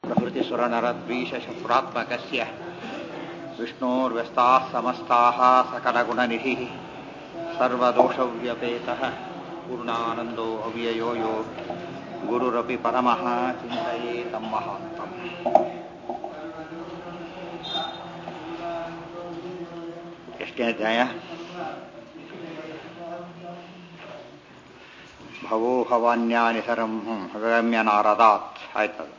प्रभृतिसुरनरद्वीषशत्रुरात्मकस्य विष्णोर्व्यस्ताः समस्ताः सकलगुणनिधिः सर्वदोषव्यपेतः पूर्णानन्दो अव्ययो यो गुरुरपि परमः चिन्तये तं महान्तम् ಎಷ್ಟನೇ ಅಧ್ಯಾಯ ಭವೋ ಭವಾನ್ಯಾನಿಸರಂ ಹಗಮ್ಯ ನಾರದಾತ್ ಆಯ್ತದ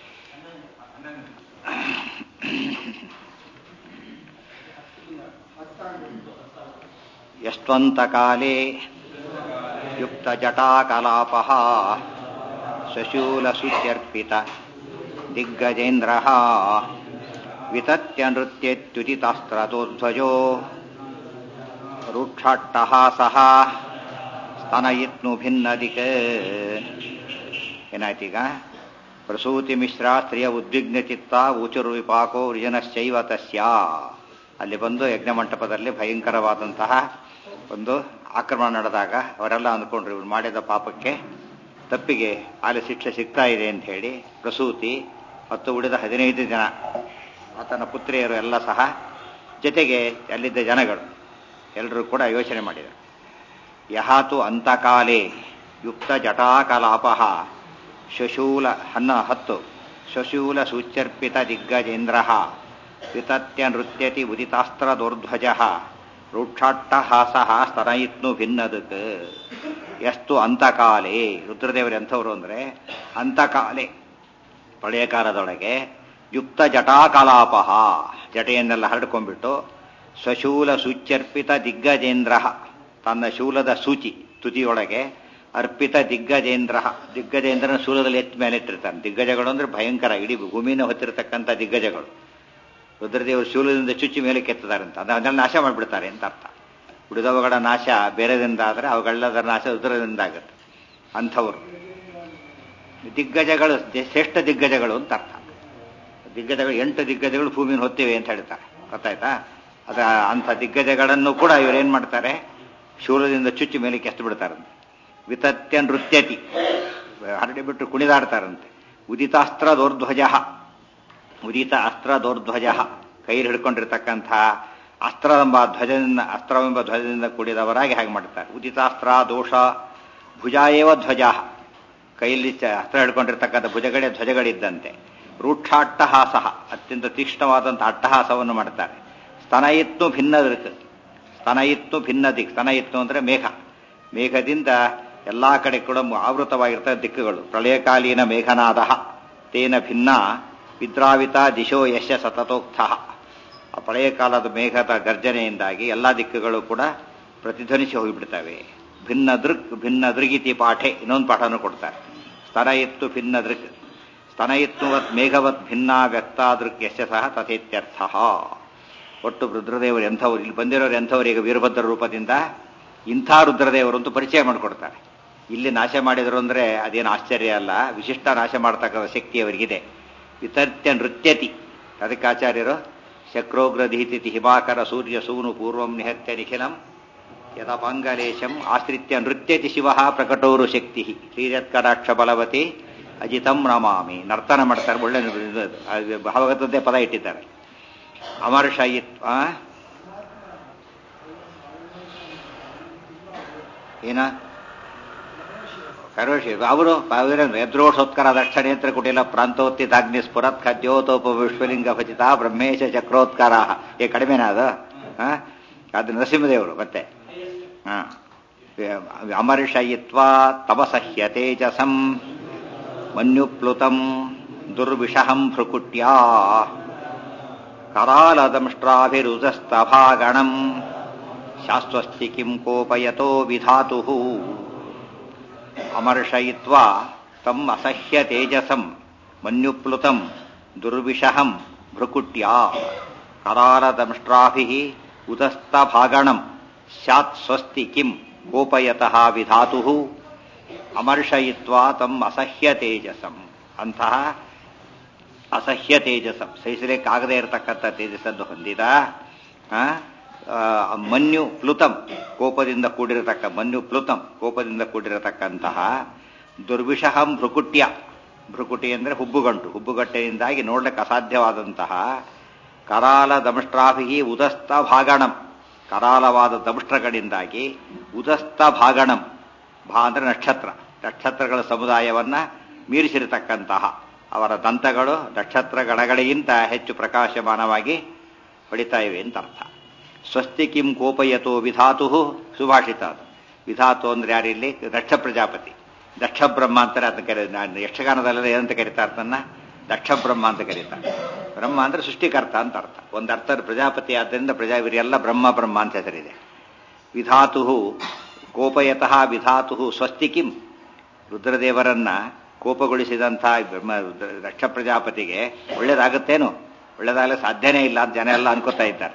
ಯಸ್ತ್ವಂತಕಾಲೇ ಯುಕ್ತಜಟಾಕಲಾಪಃ ಶಶೂಲಸುತ್ಯರ್ಪಿತ ದಿಗ್ಗಜೇಂದ್ರಃ ವಿತತ್ಯನೃತ್ಯತ್ಯುದಿತಾಸ್ತ್ರದೋಧ್ವಜೋ ರೂಕ್ಷಾಟ್ಟಹಾಸಃ ಸ್ತನಯಿತ್ನು ಭಿನ್ನದಿಕ್ ಏನಾಯ್ತೀಗ ಪ್ರಸೂತಿ ಮಿಶ್ರ ಸ್ತ್ರೀಯ ಉದ್ವಿಗ್ನ ಚಿತ್ತ ಊಚುರು ವಿಪಾಕೋ ವೃಜನಶ್ಚೈವ ತಸ್ಯ ಅಲ್ಲಿ ಬಂದು ಯಜ್ಞಮಂಟಪದಲ್ಲಿ ಭಯಂಕರವಾದಂತಹ ಒಂದು ಆಕ್ರಮಣ ನಡೆದಾಗ ಅವರೆಲ್ಲ ಅಂದ್ಕೊಂಡ್ರು ಇವ್ರು ಮಾಡಿದ ಪಾಪಕ್ಕೆ ತಪ್ಪಿಗೆ ಅಲ್ಲಿ ಶಿಕ್ಷೆ ಸಿಗ್ತಾ ಇದೆ ಅಂತ ಹೇಳಿ ಪ್ರಸೂತಿ ಮತ್ತು ಉಳಿದ ಹದಿನೈದು ಜನ ಆತನ ಪುತ್ರಿಯರು ಎಲ್ಲ ಸಹ ಜೊತೆಗೆ ಅಲ್ಲಿದ್ದ ಜನಗಳು ಎಲ್ಲರೂ ಕೂಡ ಯೋಚನೆ ಮಾಡಿದರು ಯಹಾತು ಅಂತಕಾಲೇ ಯುಕ್ತ ಜಟಾಕಲಾಪಃ ಶಶೂಲ ಹನ್ನ ಹತ್ತು ಶಶೂಲ ಸೂಚ್ಯರ್ಪಿತ ದಿಗ್ಗಜೇಂದ್ರ ವಿತತ್ಯ ನೃತ್ಯತಿ ಉದಿತಾಸ್ತ್ರ ದೌರ್ಧ್ವಜ ರೂಕ್ಷಾಟ್ಟಹಾಸ ಸ್ತನಯಿತ್ನು ಭಿನ್ನದಕ್ ಎಷ್ಟು ಅಂತಕಾಲೇ ರುದ್ರದೇವರು ಎಂಥವ್ರು ಅಂದರೆ ಅಂತಕಾಲೆ ಪಳೆಯ ಕಾಲದೊಳಗೆ ಯುಕ್ತ ಜಟಾಕಲಾಪ ಜಟೆಯನ್ನೆಲ್ಲ ಹರಡ್ಕೊಂಡ್ಬಿಟ್ಟು ಸ್ವಶೂಲ ಸೂಚ್ಯರ್ಪಿತ ದಿಗ್ಗಜೇಂದ್ರ ತನ್ನ ಶೂಲದ ಸೂಚಿ ತುದಿಯೊಳಗೆ ಅರ್ಪಿತ ದಿಗ್ಗಜೇಂದ್ರ ದಿಗ್ಗಜೇಂದ್ರನ ಶೂಲದಲ್ಲಿ ಎತ್ತ ಮೇಲೆ ಇಟ್ಟಿರ್ತಾನೆ ದಿಗ್ಗಜಗಳು ಅಂದ್ರೆ ಭಯಂಕರ ಇಡೀ ಭೂಮಿನ ಹೊತ್ತಿರತಕ್ಕಂಥ ದಿಗ್ಗಜಗಳು ರುದ್ರದೇವರು ಶೂಲದಿಂದ ಚುಚ್ಚಿ ಮೇಲೆ ಕೆತ್ತದಾರಂತ ಅದನ್ನೆಲ್ಲ ನಾಶ ಮಾಡಿಬಿಡ್ತಾರೆ ಅಂತ ಅರ್ಥ ಉಳಿದವುಗಳ ನಾಶ ಬೇರೆದಿಂದ ಆದರೆ ಅವುಗಳೆಲ್ಲದರ ನಾಶ ರುದ್ರದಿಂದ ಆಗುತ್ತೆ ಅಂಥವರು ದಿಗ್ಗಜಗಳು ಶ್ರೇಷ್ಠ ದಿಗ್ಗಜಗಳು ಅಂತ ಅರ್ಥ ದಿಗ್ಗಜಗಳು ಎಂಟು ದಿಗ್ಗಜಗಳು ಭೂಮಿನ ಹೊತ್ತಿವೆ ಅಂತ ಹೇಳ್ತಾರೆ ಗೊತ್ತಾಯ್ತಾ ಅದ ಅಂಥ ದಿಗ್ಗಜಗಳನ್ನು ಕೂಡ ಇವರೇನ್ ಮಾಡ್ತಾರೆ ಶೂಲದಿಂದ ಚುಚ್ಚಿ ಮೇಲೆ ಕೆಸ್ತು ಬಿಡ್ತಾರಂತೆ ವಿತತ್ಯ ನೃತ್ಯತಿ ಹರಡಿ ಬಿಟ್ಟು ಕುಣಿದಾಡ್ತಾರಂತೆ ಉದಿತಾಸ್ತ್ರ ದೌರ್ಧ್ವಜ ಉದಿತ ಅಸ್ತ್ರ ದೌರ್ಧ್ವಜ ಕೈಲಿ ಹಿಡ್ಕೊಂಡಿರ್ತಕ್ಕಂಥ ಅಸ್ತ್ರವೆಂಬ ಧ್ವಜದಿಂದ ಅಸ್ತ್ರವೆಂಬ ಧ್ವಜದಿಂದ ಕೂಡಿದವರಾಗಿ ಹಾಗೆ ಮಾಡ್ತಾರೆ ಉದಿತಾಸ್ತ್ರ ದೋಷ ಭುಜಾಯೇವ ಧ್ವಜ ಕೈಯಲ್ಲಿ ಅಸ್ತ್ರ ಹಿಡ್ಕೊಂಡಿರ್ತಕ್ಕಂಥ ಭುಜಗಡೆ ಧ್ವಜಗಳಿದ್ದಂತೆ ರೂಕ್ಷಾಟ್ಟಹಾಸ ಅತ್ಯಂತ ತೀಕ್ಷ್ಣವಾದಂಥ ಅಟ್ಟಹಾಸವನ್ನು ಮಾಡ್ತಾರೆ ಸ್ತನಯಿತ್ತು ಭಿನ್ನ ದಿಕ್ ಸ್ತನಯಿತ್ತು ಭಿನ್ನ ದಿಕ್ ಸ್ತನಯಿತ್ತು ಅಂದರೆ ಮೇಘ ಮೇಘದಿಂದ ಎಲ್ಲಾ ಕಡೆ ಕೂಡ ಆವೃತವಾಗಿರ್ತವೆ ದಿಕ್ಕುಗಳು ಪ್ರಳಯಕಾಲೀನ ಮೇಘನಾದ ತೇನ ಭಿನ್ನ ವಿದ್ರಾವಿತ ದಿಶೋ ಯಶ ಸತತೋಕ್ತ ಆ ಪ್ರಳಯ ಕಾಲದ ಮೇಘದ ಗರ್ಜನೆಯಿಂದಾಗಿ ಎಲ್ಲಾ ದಿಕ್ಕುಗಳು ಕೂಡ ಪ್ರತಿಧ್ವನಿಸಿ ಹೋಗಿಬಿಡ್ತವೆ ಭಿನ್ನ ದೃಕ್ ಭಿನ್ನ ದೃಗಿತಿ ಪಾಠೆ ಇನ್ನೊಂದು ಪಾಠನೂ ಕೊಡ್ತಾರೆ ಸ್ತನ ಎತ್ತು ಭಿನ್ನ ದೃಕ್ ಸ್ತನ ಎತ್ತುವತ್ ಮೇಘವತ್ ಭಿನ್ನ ವ್ಯಕ್ತ ದೃಕ್ ಯಶ ಸಹ ತಥೇತ್ಯರ್ಥ ಒಟ್ಟು ರುದ್ರದೇವರು ಎಂಥವ್ರು ಇಲ್ಲಿ ಬಂದಿರೋರು ಎಂಥವ್ರು ಈಗ ವೀರಭದ್ರ ರೂಪದಿಂದ ಇಂಥ ರುದ್ರದೇವರು ಅಂತೂ ಪರಿಚಯ ಮಾಡಿಕೊಡ್ತಾರೆ ಇಲ್ಲಿ ನಾಶ ಮಾಡಿದ್ರು ಅಂದ್ರೆ ಅದೇನು ಆಶ್ಚರ್ಯ ಅಲ್ಲ ವಿಶಿಷ್ಟ ನಾಶ ಮಾಡತಕ್ಕಂಥ ಶಕ್ತಿ ಅವರಿಗಿದೆ ವಿತರ್ತ್ಯ ನೃತ್ಯತಿ ಅದಕ್ಕೆ ಆಚಾರ್ಯರು ಶಕ್ರೋಗ್ರಧೀತಿ ಹಿಮಾಕರ ಸೂರ್ಯ ಸೂನು ಪೂರ್ವಂ ನಿಹತ್ಯ ನಿಖಿಲಂ ಯದಪಾಂಗಲೇಶಂ ಆಶ್ರಿತ್ಯ ನೃತ್ಯತಿ ಶಿವ ಪ್ರಕಟೋರು ಶಕ್ತಿ ಶ್ರೀರತ್ಕಟಾಕ್ಷ ಬಲವತಿ ಅಜಿತಂ ನಮಾಮಿ ನರ್ತನ ಮಾಡ್ತಾರೆ ಒಳ್ಳೆ ಭಾವಗತದ್ದೇ ಪದ ಇಟ್ಟಿದ್ದಾರೆ ಅಮರ್ಷಯಿತ್ವ ಏನ ಕರೋಶಿ ಅವರು ಯದ್ರೋಷೋತ್ಕರ ದಕ್ಷಿಣೇತ್ರ ಕುಟಿಲ ಪ್ರಾಂತೋತ್ತಿತಾಗ್ನಿ ಸ್ಫುರತ್ ಖದ್ಯೋತೋಪ ವಿಶ್ವಲಿಂಗ ಭಜಿತ ಬ್ರಹ್ಮೇಶ ಚಕ್ರೋತ್ಕಾರ ಏ ಕಡಿಮೆನಾ ಅದು ಅದು ನರಸಿಂಹದೇವರು ಮತ್ತೆ ಅಮರ್ಷಯಿತ್ವ ತಪಸಹ್ಯ ತೇಜಸಂ ಮನ್ಯುಪ್ಲುತಂ ದುರ್ವಿಷಹಂ ಭೃಕುಟ್ಯಾ ಕರಾಲದಂಷ್ಟ್ರಾಭಿರುದಸ್ತಭಾಗಣಂ ಶಾಸ್ವಸ್ತಿ ಕಿಂ ಕೋಪಯತೋ ವಿಧಾತು ಅಮರ್ಷಯಿತ್ವ ತಂ ಅಸಹ್ಯ ತೇಜಸಂ ಮನ್ಯುಪ್ಲುತಂ ದುರ್ವಿಷಹಂ ಭೃಕುಟ್ಯಾ ಕರಾಲದಂಷ್ಟ್ರಾಭಿ ಉದಸ್ತಭಾಗಣಂ ಸ್ಯಾತ್ ಸ್ವಸ್ತಿ ಕಿಂ ಕೋಪಯತಃ ವಿಧಾತು ಅಮರ್ಷಯಿತ್ವ ತಂ ಅಸಹ್ಯ ತೇಜಸಂ ಅಂತಹ ಅಸಹ್ಯ ತೇಜಸಂ ಸಹಿಸಲಿಕ್ಕಾಗದೇ ಇರತಕ್ಕಂಥ ತೇಜಸ್ಸನ್ನು ಹೊಂದಿದ ಮನ್ಯು ಪ್ಲುತಂ ಕೋಪದಿಂದ ಕೂಡಿರತಕ್ಕ ಮನ್ಯು ಪ್ಲುತಂ ಕೋಪದಿಂದ ಕೂಡಿರತಕ್ಕಂತಹ ದುರ್ವಿಷಹಂ ಭೃಕುಟ್ಯ ಭ್ರುಕುಟಿ ಅಂದರೆ ಹುಬ್ಬುಗಂಟು ಹುಬ್ಬುಗಟ್ಟೆಯಿಂದಾಗಿ ನೋಡ್ಲಿಕ್ಕೆ ಅಸಾಧ್ಯವಾದಂತಹ ಕರಾಲ ದಮಷ್ಟ್ರಾಭಿ ಉದಸ್ತ ಭಾಗಣಂ ಕರಾಲವಾದ ದಮಷ್ಟ್ರಗಳಿಂದಾಗಿ ಉದಸ್ತ ಭಾಗಣಂ ಭಾ ಅಂದರೆ ನಕ್ಷತ್ರ ನಕ್ಷತ್ರಗಳ ಸಮುದಾಯವನ್ನ ಮೀರಿಸಿರತಕ್ಕಂತಹ ಅವರ ದಂತಗಳು ನಕ್ಷತ್ರ ಗಣಗಳಿಗಿಂತ ಹೆಚ್ಚು ಪ್ರಕಾಶಮಾನವಾಗಿ ಹೊಡಿತಾ ಇವೆ ಅಂತ ಅರ್ಥ ಸ್ವಸ್ತಿ ಕಿಂ ಕೋಪಯತೋ ವಿಧಾತು ಸುಭಾಷಿತ ಅದು ವಿಧಾತು ಅಂದ್ರೆ ಯಾರಿಲ್ಲಿ ದಕ್ಷ ಪ್ರಜಾಪತಿ ದಕ್ಷ ಬ್ರಹ್ಮ ಅಂತಾರೆ ಅದನ್ನ ಕರೆ ನಾನು ಯಕ್ಷಗಾನದಲ್ಲೆಲ್ಲ ಏನಂತ ಕರೀತಾರೆ ತನ್ನ ದಕ್ಷ ಬ್ರಹ್ಮ ಅಂತ ಕರೀತಾರೆ ಬ್ರಹ್ಮ ಅಂದ್ರೆ ಸೃಷ್ಟಿಕರ್ತ ಅಂತ ಅರ್ಥ ಒಂದು ಅರ್ಥ ಪ್ರಜಾಪತಿ ಆದ್ದರಿಂದ ಪ್ರಜಾ ಇವರೆಲ್ಲ ಬ್ರಹ್ಮ ಬ್ರಹ್ಮ ಅಂತ ಹೆಸರಿದೆ ವಿಧಾತು ಕೋಪಯತಃ ವಿಧಾತು ಸ್ವಸ್ತಿ ಕಿಂ ರುದ್ರದೇವರನ್ನ ಕೋಪಗೊಳಿಸಿದಂಥ ಬ್ರಹ್ಮ ದಕ್ಷ ಪ್ರಜಾಪತಿಗೆ ಒಳ್ಳೇದಾಗುತ್ತೇನು ಒಳ್ಳೇದಾಗಲಿ ಸಾಧ್ಯನೇ ಇಲ್ಲ ಅಂತ ಜನ ಎಲ್ಲ ಅನ್ಕೋತಾ ಇದ್ದಾರೆ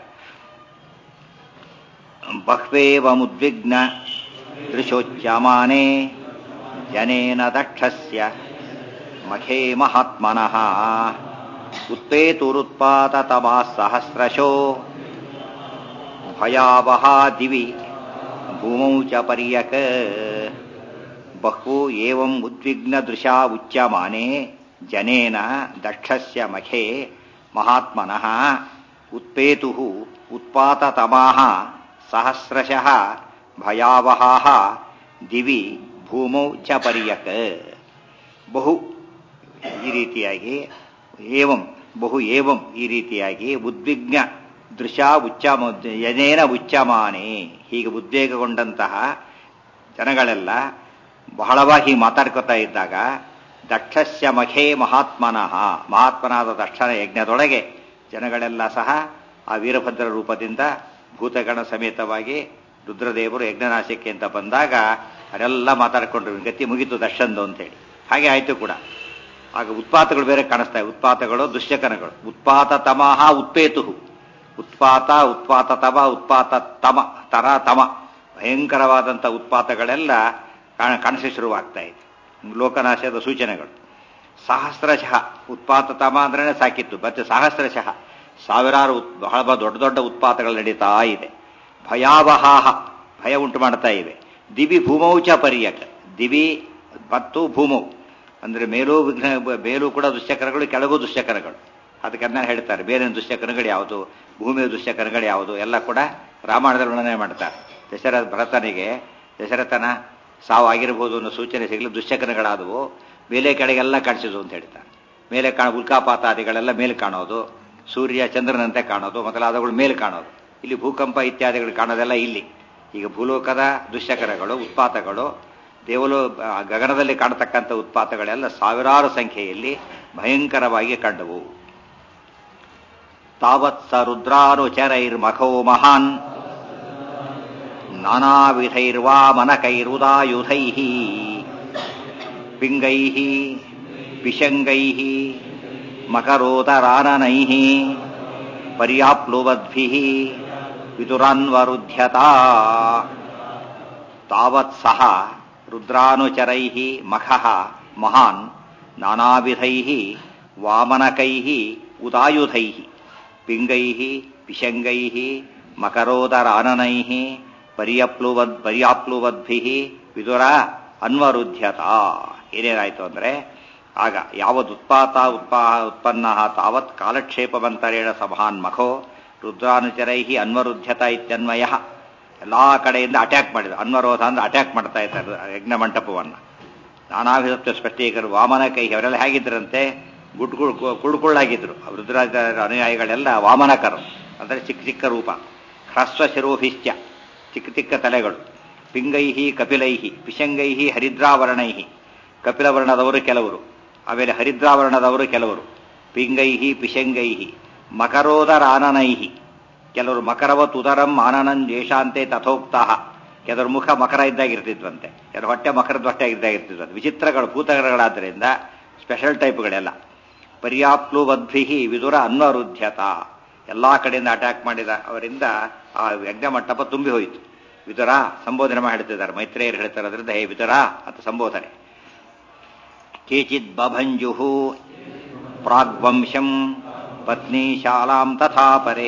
ಬಹ್ವೇವ ಮುದ್ವಿಗ್ನ ದೃಶೋಚ್ಯಮಾನೆ ಜನೇನ ದಕ್ಷಸ್ಯ ಮಖೇ ಮಹಾತ್ಮನಃ ಉತ್ಪೇತುರುತ್ಪಾತ ತಮಾ ಸಹಸ್ರಶೋ ಭಯಾವಹಾ ದಿವಿ ಭೂಮೌ ಚ ಪರ್ಯಕ ಬಹು ಏವಂ ಉದ್ವಿಗ್ನ ದೃಶಾ ಉಚ್ಯಮಾನೆ ಜನೇನ ದಕ್ಷಸ್ಯ ಮಖೇ ಮಹಾತ್ಮನಃ ಉತ್ಪೇತು ಉತ್ಪಾತತಮಾಹ ಸಹಸ್ರಶಃ ಭಯಾವಹಾಹ ದಿವಿ ಭೂಮೌ ಚ ಪರ್ಯಕ ಬಹು ಈ ರೀತಿಯಾಗಿ ಏವಂ ಬಹು ಏವಂ ಈ ರೀತಿಯಾಗಿ ಉದ್ವಿಗ್ನ ದೃಶ್ಯ ಉಚ್ಚಮ ಯನೇನ ಉಚ್ಚಮಾನೆ ಹೀಗೆ ಉದ್ವೇಗಗೊಂಡಂತಹ ಜನಗಳೆಲ್ಲ ಬಹಳವಾಗಿ ಮಾತಾಡ್ಕೊತಾ ಇದ್ದಾಗ ದಕ್ಷಸ್ಯ ಮಖೇ ಮಹಾತ್ಮನಃ ಮಹಾತ್ಮನಾದ ದಕ್ಷನ ಯಜ್ಞದೊಳಗೆ ಜನಗಳೆಲ್ಲ ಸಹ ಆ ವೀರಭದ್ರ ರೂಪದಿಂದ ಭೂತಗಣ ಸಮೇತವಾಗಿ ರುದ್ರದೇವರು ಯಜ್ಞನಾಶಕ್ಕೆ ಅಂತ ಬಂದಾಗ ಅವರೆಲ್ಲ ಮಾತಾಡ್ಕೊಂಡ್ರು ಗತಿ ಮುಗಿತು ದರ್ಶನ್ದು ಅಂತೇಳಿ ಹಾಗೆ ಆಯ್ತು ಕೂಡ ಆಗ ಉತ್ಪಾತಗಳು ಬೇರೆ ಕಾಣಿಸ್ತಾವೆ ಉತ್ಪಾತಗಳು ದುಶ್ಯಕನಗಳು ಉತ್ಪಾತ ತಮಃ ಉತ್ಪೇತು ಉತ್ಪಾತ ಉತ್ಪಾತ ತಮ ಉತ್ಪಾತ ತಮ ತರ ತಮ ಭಯಂಕರವಾದಂಥ ಉತ್ಪಾತಗಳೆಲ್ಲ ಕಾಣಿಸಿ ಶುರುವಾಗ್ತಾ ಇದೆ ಲೋಕನಾಶದ ಸೂಚನೆಗಳು ಸಹಸ್ರಶಃ ಉತ್ಪಾತ ತಮ ಅಂದ್ರೆ ಸಾಕಿತ್ತು ಮತ್ತೆ ಸಹಸ್ರಶಃ ಸಾವಿರಾರು ಬಹಳ ದೊಡ್ಡ ದೊಡ್ಡ ಉತ್ಪಾತಗಳು ನಡೀತಾ ಇದೆ ಭಯಾವಹಾಹ ಭಯ ಉಂಟು ಮಾಡ್ತಾ ಇವೆ ದಿವಿ ಭೂಮೌಚ ಪರ್ಯಕ ದಿವಿ ಮತ್ತು ಭೂಮೌ ಅಂದ್ರೆ ಮೇಲೂ ವಿಘ್ನ ಮೇಲೂ ಕೂಡ ದುಶ್ಚಕ್ರಗಳು ಕೆಳಗೂ ದುಶ್ಚಕ್ರಗಳು ಅದಕ್ಕೆಲ್ಲ ಹೇಳ್ತಾರೆ ಬೇರೆ ದುಶ್ಚಕ್ರಗಳು ಯಾವುದು ಭೂಮಿಯ ದುಶ್ಚಕ್ರಗಳು ಯಾವುದು ಎಲ್ಲ ಕೂಡ ರಾಮಾಯಣದ ವರ್ಣನೆ ಮಾಡ್ತಾರೆ ದಶರಥ ಭರತನಿಗೆ ದಶರಥನ ಸಾವು ಆಗಿರಬಹುದು ಅನ್ನೋ ಸೂಚನೆ ಸಿಗಲಿ ದುಶ್ಚಕ್ರಗಳಾದವು ಮೇಲೆ ಕೆಳಗೆಲ್ಲ ಕಾಣಿಸಿದ್ವು ಅಂತ ಹೇಳ್ತಾರೆ ಮೇಲೆ ಕಾಣ ಉಲ್ಕಾಪಾತಾದಿಗಳೆಲ್ಲ ಮೇಲೆ ಕಾಣೋದು ಸೂರ್ಯ ಚಂದ್ರನಂತೆ ಕಾಣೋದು ಮೊದಲಾದವುಗಳು ಮೇಲೆ ಕಾಣೋದು ಇಲ್ಲಿ ಭೂಕಂಪ ಇತ್ಯಾದಿಗಳು ಕಾಣೋದೆಲ್ಲ ಇಲ್ಲಿ ಈಗ ಭೂಲೋಕದ ದುಶ್ಚಕರಗಳು ಉತ್ಪಾತಗಳು ದೇವಲೋ ಗಗನದಲ್ಲಿ ಕಾಣತಕ್ಕಂಥ ಉತ್ಪಾತಗಳೆಲ್ಲ ಸಾವಿರಾರು ಸಂಖ್ಯೆಯಲ್ಲಿ ಭಯಂಕರವಾಗಿ ಕಂಡವು ತಾವತ್ ಸ ರುದ್ರಾನುಚರೈರ್ಮಖೋ ಮಹಾನ್ ನಾನಾವಿಧೈರ್ವಾಮನಕೈರುದಾಯುಧೈ ಪಿಂಗೈ ಪಿಶಂಗೈ ಮಕರೋದರಾನನೈ ಪರ್ಯಾಪ್ಲುವದ್ಭಿ ವಿದುರಾನ್ವರುಧ್ಯತಾ ತಾವತ್ ಸಹ ರುದ್ರಾನುಚರೈ ಮಖಃ ಮಹಾನ್ ನಾನಾವಿಧೈ ವಾಮನಕೈ ಉದಾಯುಧೈ ಪಿಂಗೈ ಪಿಶಂಗೈ ಮಕರೋದರಾನನೈ ಪರ್ಯಪ್ಲುವದ್ ಪರ್ಯಾಪ್ಲುವದ್ಭಿ ವಿದುರ ಅನ್ವರುಧ್ಯತಾ ಏನೇನಾಯ್ತು ಅಂದ್ರೆ ಆಗ ಯಾವದ್ ಉತ್ಪಾತ ಉತ್ಪಾ ಉತ್ಪನ್ನ ತಾವತ್ ಕಾಲಕ್ಷೇಪವಂತರೇಣ ಸಭಾನ್ ಮಖೋ ರುದ್ರಾನುಚರೈ ಅನ್ವರುಧ್ಯತ ಇತ್ಯನ್ವಯ ಎಲ್ಲಾ ಕಡೆಯಿಂದ ಅಟ್ಯಾಕ್ ಮಾಡಿದ್ರು ಅನ್ವರೋಧ ಅಂದ್ರೆ ಅಟ್ಯಾಕ್ ಮಾಡ್ತಾ ಇದ್ದಾರೆ ಯಜ್ಞ ಮಂಟಪವನ್ನು ನಾನಾಭಿಧತ್ವ ಸ್ಪಷ್ಟೀಕರು ವಾಮನ ಕೈ ಅವರೆಲ್ಲ ಹೇಗಿದ್ರಂತೆ ಗುಡ್ಗುಳ್ ಕುಳ್ಕುಳ್ಳಾಗಿದ್ರು ರುದ್ರಾಜ ಅನುಯಾಯಿಗಳೆಲ್ಲ ವಾಮನಕರು ಅಂದರೆ ಚಿಕ್ಕ ಚಿಕ್ಕ ರೂಪ ಹ್ರಸ್ವ ಶಿರೋಭಿಶ್ಚ ಚಿಕ್ಕ ಚಿಕ್ಕ ತಲೆಗಳು ಪಿಂಗೈಹಿ ಕಪಿಲೈಹಿ ಪಿಶಂಗೈಹಿ ಹರಿದ್ರಾವರಣೈಹಿ ಕಪಿಲವರ್ಣದವರು ಕೆಲವರು ಆಮೇಲೆ ಹರಿದ್ರಾವರ್ಣದವರು ಕೆಲವರು ಪಿಂಗೈಹಿ ಪಿಶಂಗೈಹಿ ಮಕರೋದರಾನನೈಹಿ ಕೆಲವರು ಮಕರವತ್ ಉದರಂ ಆನನನ್ ದೇಶಾಂತೆ ತಥೋಕ್ತಃ ಕೆಲವರು ಮುಖ ಮಕರ ಇದ್ದಾಗಿರ್ತಿದ್ವಂತೆ ಕೆಲವರು ಹೊಟ್ಟೆ ಮಕರದ ಹೊಟ್ಟೆ ಇದ್ದಾಗಿರ್ತಿದ್ವಂತೆ ವಿಚಿತ್ರಗಳು ಭೂತಗಳಾದ್ದರಿಂದ ಸ್ಪೆಷಲ್ ಟೈಪ್ಗಳೆಲ್ಲ ಪರ್ಯಾಪ್ಲುವದ್ಭಿ ವಿದುರ ಅನ್ವರುದ್ಧ್ಯತ ಎಲ್ಲಾ ಕಡೆಯಿಂದ ಅಟ್ಯಾಕ್ ಮಾಡಿದ ಅವರಿಂದ ಆ ಯಜ್ಞ ಮಂಟಪ ತುಂಬಿ ಹೋಯಿತು ವಿದುರ ಸಂಬೋಧನೆ ಮಾಡಿ ಹೇಳ್ತಿದ್ದಾರೆ ಮೈತ್ರೇಯರು ಹೇಳ್ತಾರೆ ಅದರಿಂದ ಹೇ ವಿದುರ ಅಂತ ಸಂಬೋಧನೆ ಕೇಚಿತ್ ಬಭಂಜು ಪ್ರಾಗ್ವಂಶಂ ಪತ್ನಿ ಶಾಲಾಂ ತಥಾ ಪರೇ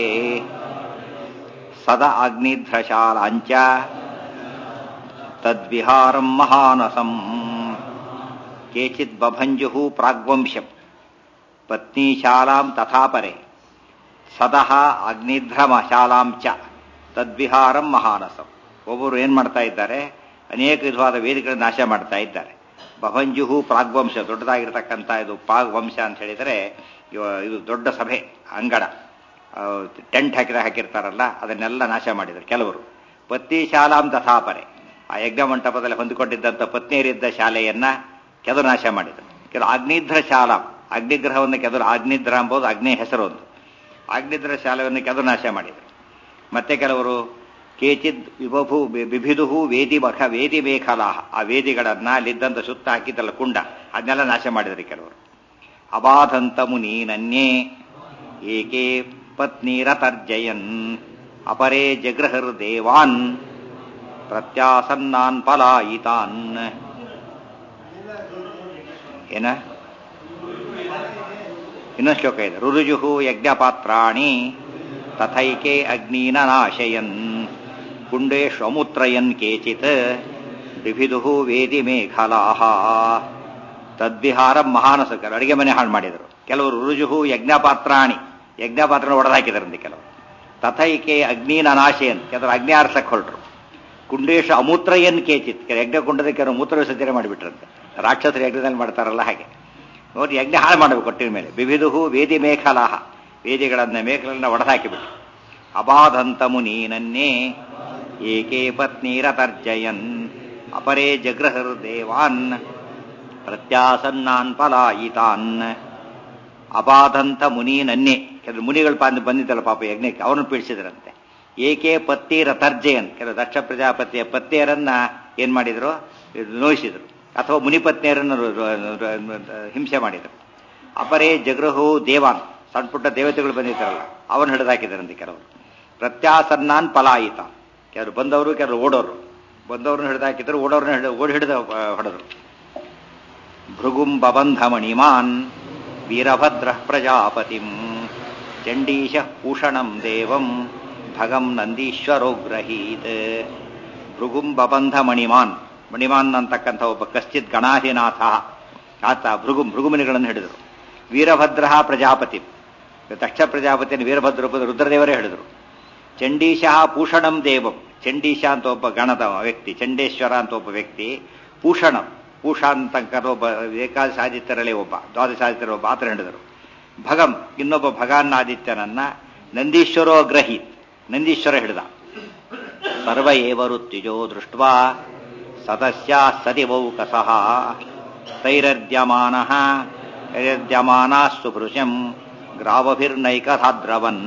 ಸದ ಅಗ್ನಿಧ್ರಶಾಲಾಂಚ ತದ್ವಿಹಾರಂ ಮಹಾನಸಂ ಕೇಚಿತ್ ಬಭಂಜು ಪ್ರಾಗ್ವಂಶಂ ಪತ್ನೀಶಾಲಾಂ ತಥಾಪರೆ ಸದಹ ಅಗ್ನಿಧ್ರಮ ಶಾಲಾಂ ಚ ತದ್ವಿಹಾರಂ ಮಹಾನಸಂ ಒಬ್ಬರು ಏನು ಮಾಡ್ತಾ ಇದ್ದಾರೆ ಅನೇಕ ವಿಧವಾದ ವೇದಿಕೆಗಳನ್ನು ನಾಶ ಮಾಡ್ತಾ ಇದ್ದಾರೆ ಬಭಂಜುಹು ಪ್ರಾಗ್ವಂಶ ದೊಡ್ಡದಾಗಿರ್ತಕ್ಕಂಥ ಇದು ಪ್ರಾಗ್ವಂಶ ಅಂತ ಹೇಳಿದರೆ ಇವ- ಇದು ದೊಡ್ಡ ಸಭೆ ಅಂಗಡ ಟೆಂಟ್ ಹಾಕಿದ ಹಾಕಿರ್ತಾರಲ್ಲ ಅದನ್ನೆಲ್ಲ ನಾಶ ಮಾಡಿದರು ಕೆಲವರು ಪತ್ನಿ ಶಾಲಾಂ ತಥಾಪರೆ ಆ ಯಜ್ಞ ಮಂಟಪದಲ್ಲಿ ಹೊಂದಿಕೊಂಡಿದ್ದಂಥ ಪತ್ನಿಯರಿದ್ದ ಶಾಲೆಯನ್ನ ಕೆದರು ನಾಶ ಮಾಡಿದರು ಕೆಲವು ಅಗ್ನಿಧ್ರ ಶಾಲಾಂ ಅಗ್ನಿಗ್ರಹವನ್ನು ಕೆದರು ಅಗ್ನಿಧ್ರ ಎಂಬುದು ಅಗ್ನಿ ಹೆಸರು ಒಂದು ಅಗ್ನಿಧ್ರ ಶಾಲೆಯನ್ನು ಕೆದರು ನಾಶ ಮಾಡಿದರು ಮತ್ತೆ ಕೆಲವರು ಕೇಚಿದ್ ವಿಭು ಬಿಭಿದುಹು ವೇದಿ ಮಖ ವೇದಿ ಮೇಖಲಾಹ ಆ ವೇದಿಗಳನ್ನ ಅಲ್ಲಿದ್ದಂತ ಸುತ್ತ ಹಾಕಿದ್ದಲ್ಲ ಕುಂಡ ಅದನ್ನೆಲ್ಲ ನಾಶ ಮಾಡಿದ್ರಿ ಕೆಲವರು ಅಬಾಧಂತ ಮುನಿ ನನ್ಯೇ ಏಕೆ ಪತ್ನಿರತರ್ಜಯನ್ ಅಪರೇ ಜಗೃಹರ್ ದೇವಾನ್ ಪ್ರತ್ಯಾಸನ್ನಾನ್ ಪಲಾಯಿತಾನ್ ಏನ ಇನ್ನೊಂದು ಶ್ಲೋಕ ಇದೆ ರುರುಜುಹು ಯಜ್ಞಪಾತ್ರಾಣಿ ತಥೈಕೆ ಅಗ್ನೀನ ನಾಶಯನ್ ಕುಂಡೇಶು ಅಮೂತ್ರಯನ್ ಕೇಚಿತ್ ಬಿಭಿದುಹು ವೇದಿ ಮೇಖಲಾಹ ತದ್ವಿಹಾರ ಮಹಾನಸಕರು ಅಡಿಗೆ ಮನೆ ಹಾಳು ಮಾಡಿದರು ಕೆಲವರು ರುರುಜುಹು ಯಜ್ಞಪಾತ್ರಾಣಿ ಯಜ್ಞಪಾತ್ರ ಒಡೆದಾಕಿದರಂತೆ ಕೆಲವರು ತಥೈಕೆ ಅಗ್ನೀನ ನಾಶಯನ್ ಕೆಲವರು ಅಗ್ನಿ ಆರ್ಸಕ್ ಹೊರಟ್ರು ಕುಂಡೇಶು ಅಮೂತ್ರಯನ್ ಕೇಚಿತ್ ಕೆಲ ಯಜ್ಞ ಕುಂಡದ ಕೆಲವರು ಮೂತ್ರ ವಿಸರ್ಜನೆ ಮಾಡಿಬಿಟ್ರಂತೆ ರಾಕ್ಷಸರು ಯಜ್ಞದಲ್ಲಿ ಮಾಡ್ತಾರಲ್ಲ ಹಾಗೆ ನೋಡಿ ಯಜ್ಞ ಹಾಳು ಮಾಡಬೇಕು ಕೊಟ್ಟಿನ ಮೇಲೆ ವಿವಿಧು ವೇದಿ ಮೇಖಲಾಹ ವೇದಿಗಳನ್ನ ಮೇಖಲನ್ನ ಒಡೆದಾಕಿಬಿಟ್ಟು ಅಬಾಧಂತ ಮುನಿ ನನ್ನೇ ಏಕೆ ಪತ್ನಿರತರ್ಜಯನ್ ಅಪರೇ ಜಗೃಹರ್ ದೇವಾನ್ ಪ್ರತ್ಯಾಸನ್ನಾನ್ ಪಲಾಯಿತಾನ್ ಅಬಾಧಂತ ಮುನಿ ನನ್ನೇ ಕೆಲವು ಮುನಿಗಳು ಬಂದು ಬಂದಿದ್ದಲ್ಲ ಪಾಪ ಯಜ್ಞಕ್ಕೆ ಅವರನ್ನು ಪೀಡಿಸಿದ್ರಂತೆ ಏಕೆ ಪತ್ತಿ ರತರ್ಜಯನ್ ಕೆಲವು ದಕ್ಷ ಪ್ರಜಾಪತಿಯ ಪತ್ನಿಯರನ್ನ ಏನ್ ಮಾಡಿದ್ರು ಇದು ನೋಯಿಸಿದ್ರು ಅಥವಾ ಮುನಿಪತ್ನಿಯರನ್ನು ರು- ರು- ರು- ಹಿಂಸೆ ಮಾಡಿದರು ಅಪರೇ ಜಗೃಹು ದೇವಾನ್ ಸಣ್ಣ ಪುಟ್ಟ ದೇವತೆಗಳು ಬಂದಿದ್ದಾರಲ್ಲ ಅವನು ಹಿಡಿದಾಕಿದರಂತೆ ಕೆಲವರು ಪ್ರತ್ಯಾಸನ್ನಾನ್ ಪಲಾಯಿತ ಕೆಲವರು ಬಂದವರು ಕೆಲವರು ಓಡೋರು ಬಂದವ್ರನ್ನ ಹಿಡಿದಾಕಿದ್ರು ಓಡೋರ್ನ ಹಿಡಿದು ಓಡಿ ಹಿಡಿದು ಹೊಡೆದ್ರು ಭೃಗುಂ ಬಬಂಧ ಮಣಿಮಾನ್ ವೀರಭದ್ರ ಪ್ರಜಾಪತಿಂ ಚಂಡೀಶ ಭೂಷಣಂ ದೇವಂ ಭಗಂ ನಂದೀಶ್ವರೋಗ್ರಹೀತ್ ಭೃಗುಂ ಬಬಂಧ ಮಣಿಮಾನ್ ಮಣಿಮಾನ್ ಅಂತಕ್ಕಂಥ ಒಬ್ಬ ಕಶ್ಚಿತ್ ಗಣಾಧಿನಾಥ ಆತ ಭೃಗು ಭೃಗುಮುನಿಗಳನ್ನು ಹಿಡಿದರು ವೀರಭದ್ರ ಪ್ರಜಾಪತಿ ದಕ್ಷ ಪ್ರಜಾಪತಿಯನ್ನು ವೀರಭದ್ರ ರೂಪದ ರುದ್ರದೇವರೇ ಹಿಡಿದರು ಚಂಡೀಶ ಭೂಷಣಂ ದೇವಂ ಚಂಡೀಶ ಅಂತ ಒಬ್ಬ ಗಣದ ವ್ಯಕ್ತಿ ಚಂಡೇಶ್ವರ ಅಂತ ಒಬ್ಬ ವ್ಯಕ್ತಿ ಭೂಷಣಂ ಭೂಷ ಅಂತಕ್ಕಂಥ ಒಬ್ಬ ಏಕಾದಶ ಆದಿತ್ಯರಲ್ಲಿ ಒಬ್ಬ ದ್ವಾದಶ ಆದಿತ್ಯರ ಒಬ್ಬ ಆತರ ಹಿಡಿದರು ಭಗಂ ಇನ್ನೊಬ್ಬ ಭಗಾನ್ನಾದಿತ್ಯನನ್ನ ನಂದೀಶ್ವರೋ ಗ್ರಹೀತ್ ನಂದೀಶ್ವರ ಹಿಡಿದ ಸರ್ವ ಏವರು ತ್ಯುಜೋ ದೃಷ್ಟ ಸದಸ್ಯ ಸದಿವೌಕಸಃ ತೈರರ್ದ್ಯಮಾನ ತೈರರ್ದ್ಯಮಾನ ಸುಭೃಶಂ ಗ್ರಾವಭಿರ್ನೈಕಧಾದ್ರವನ್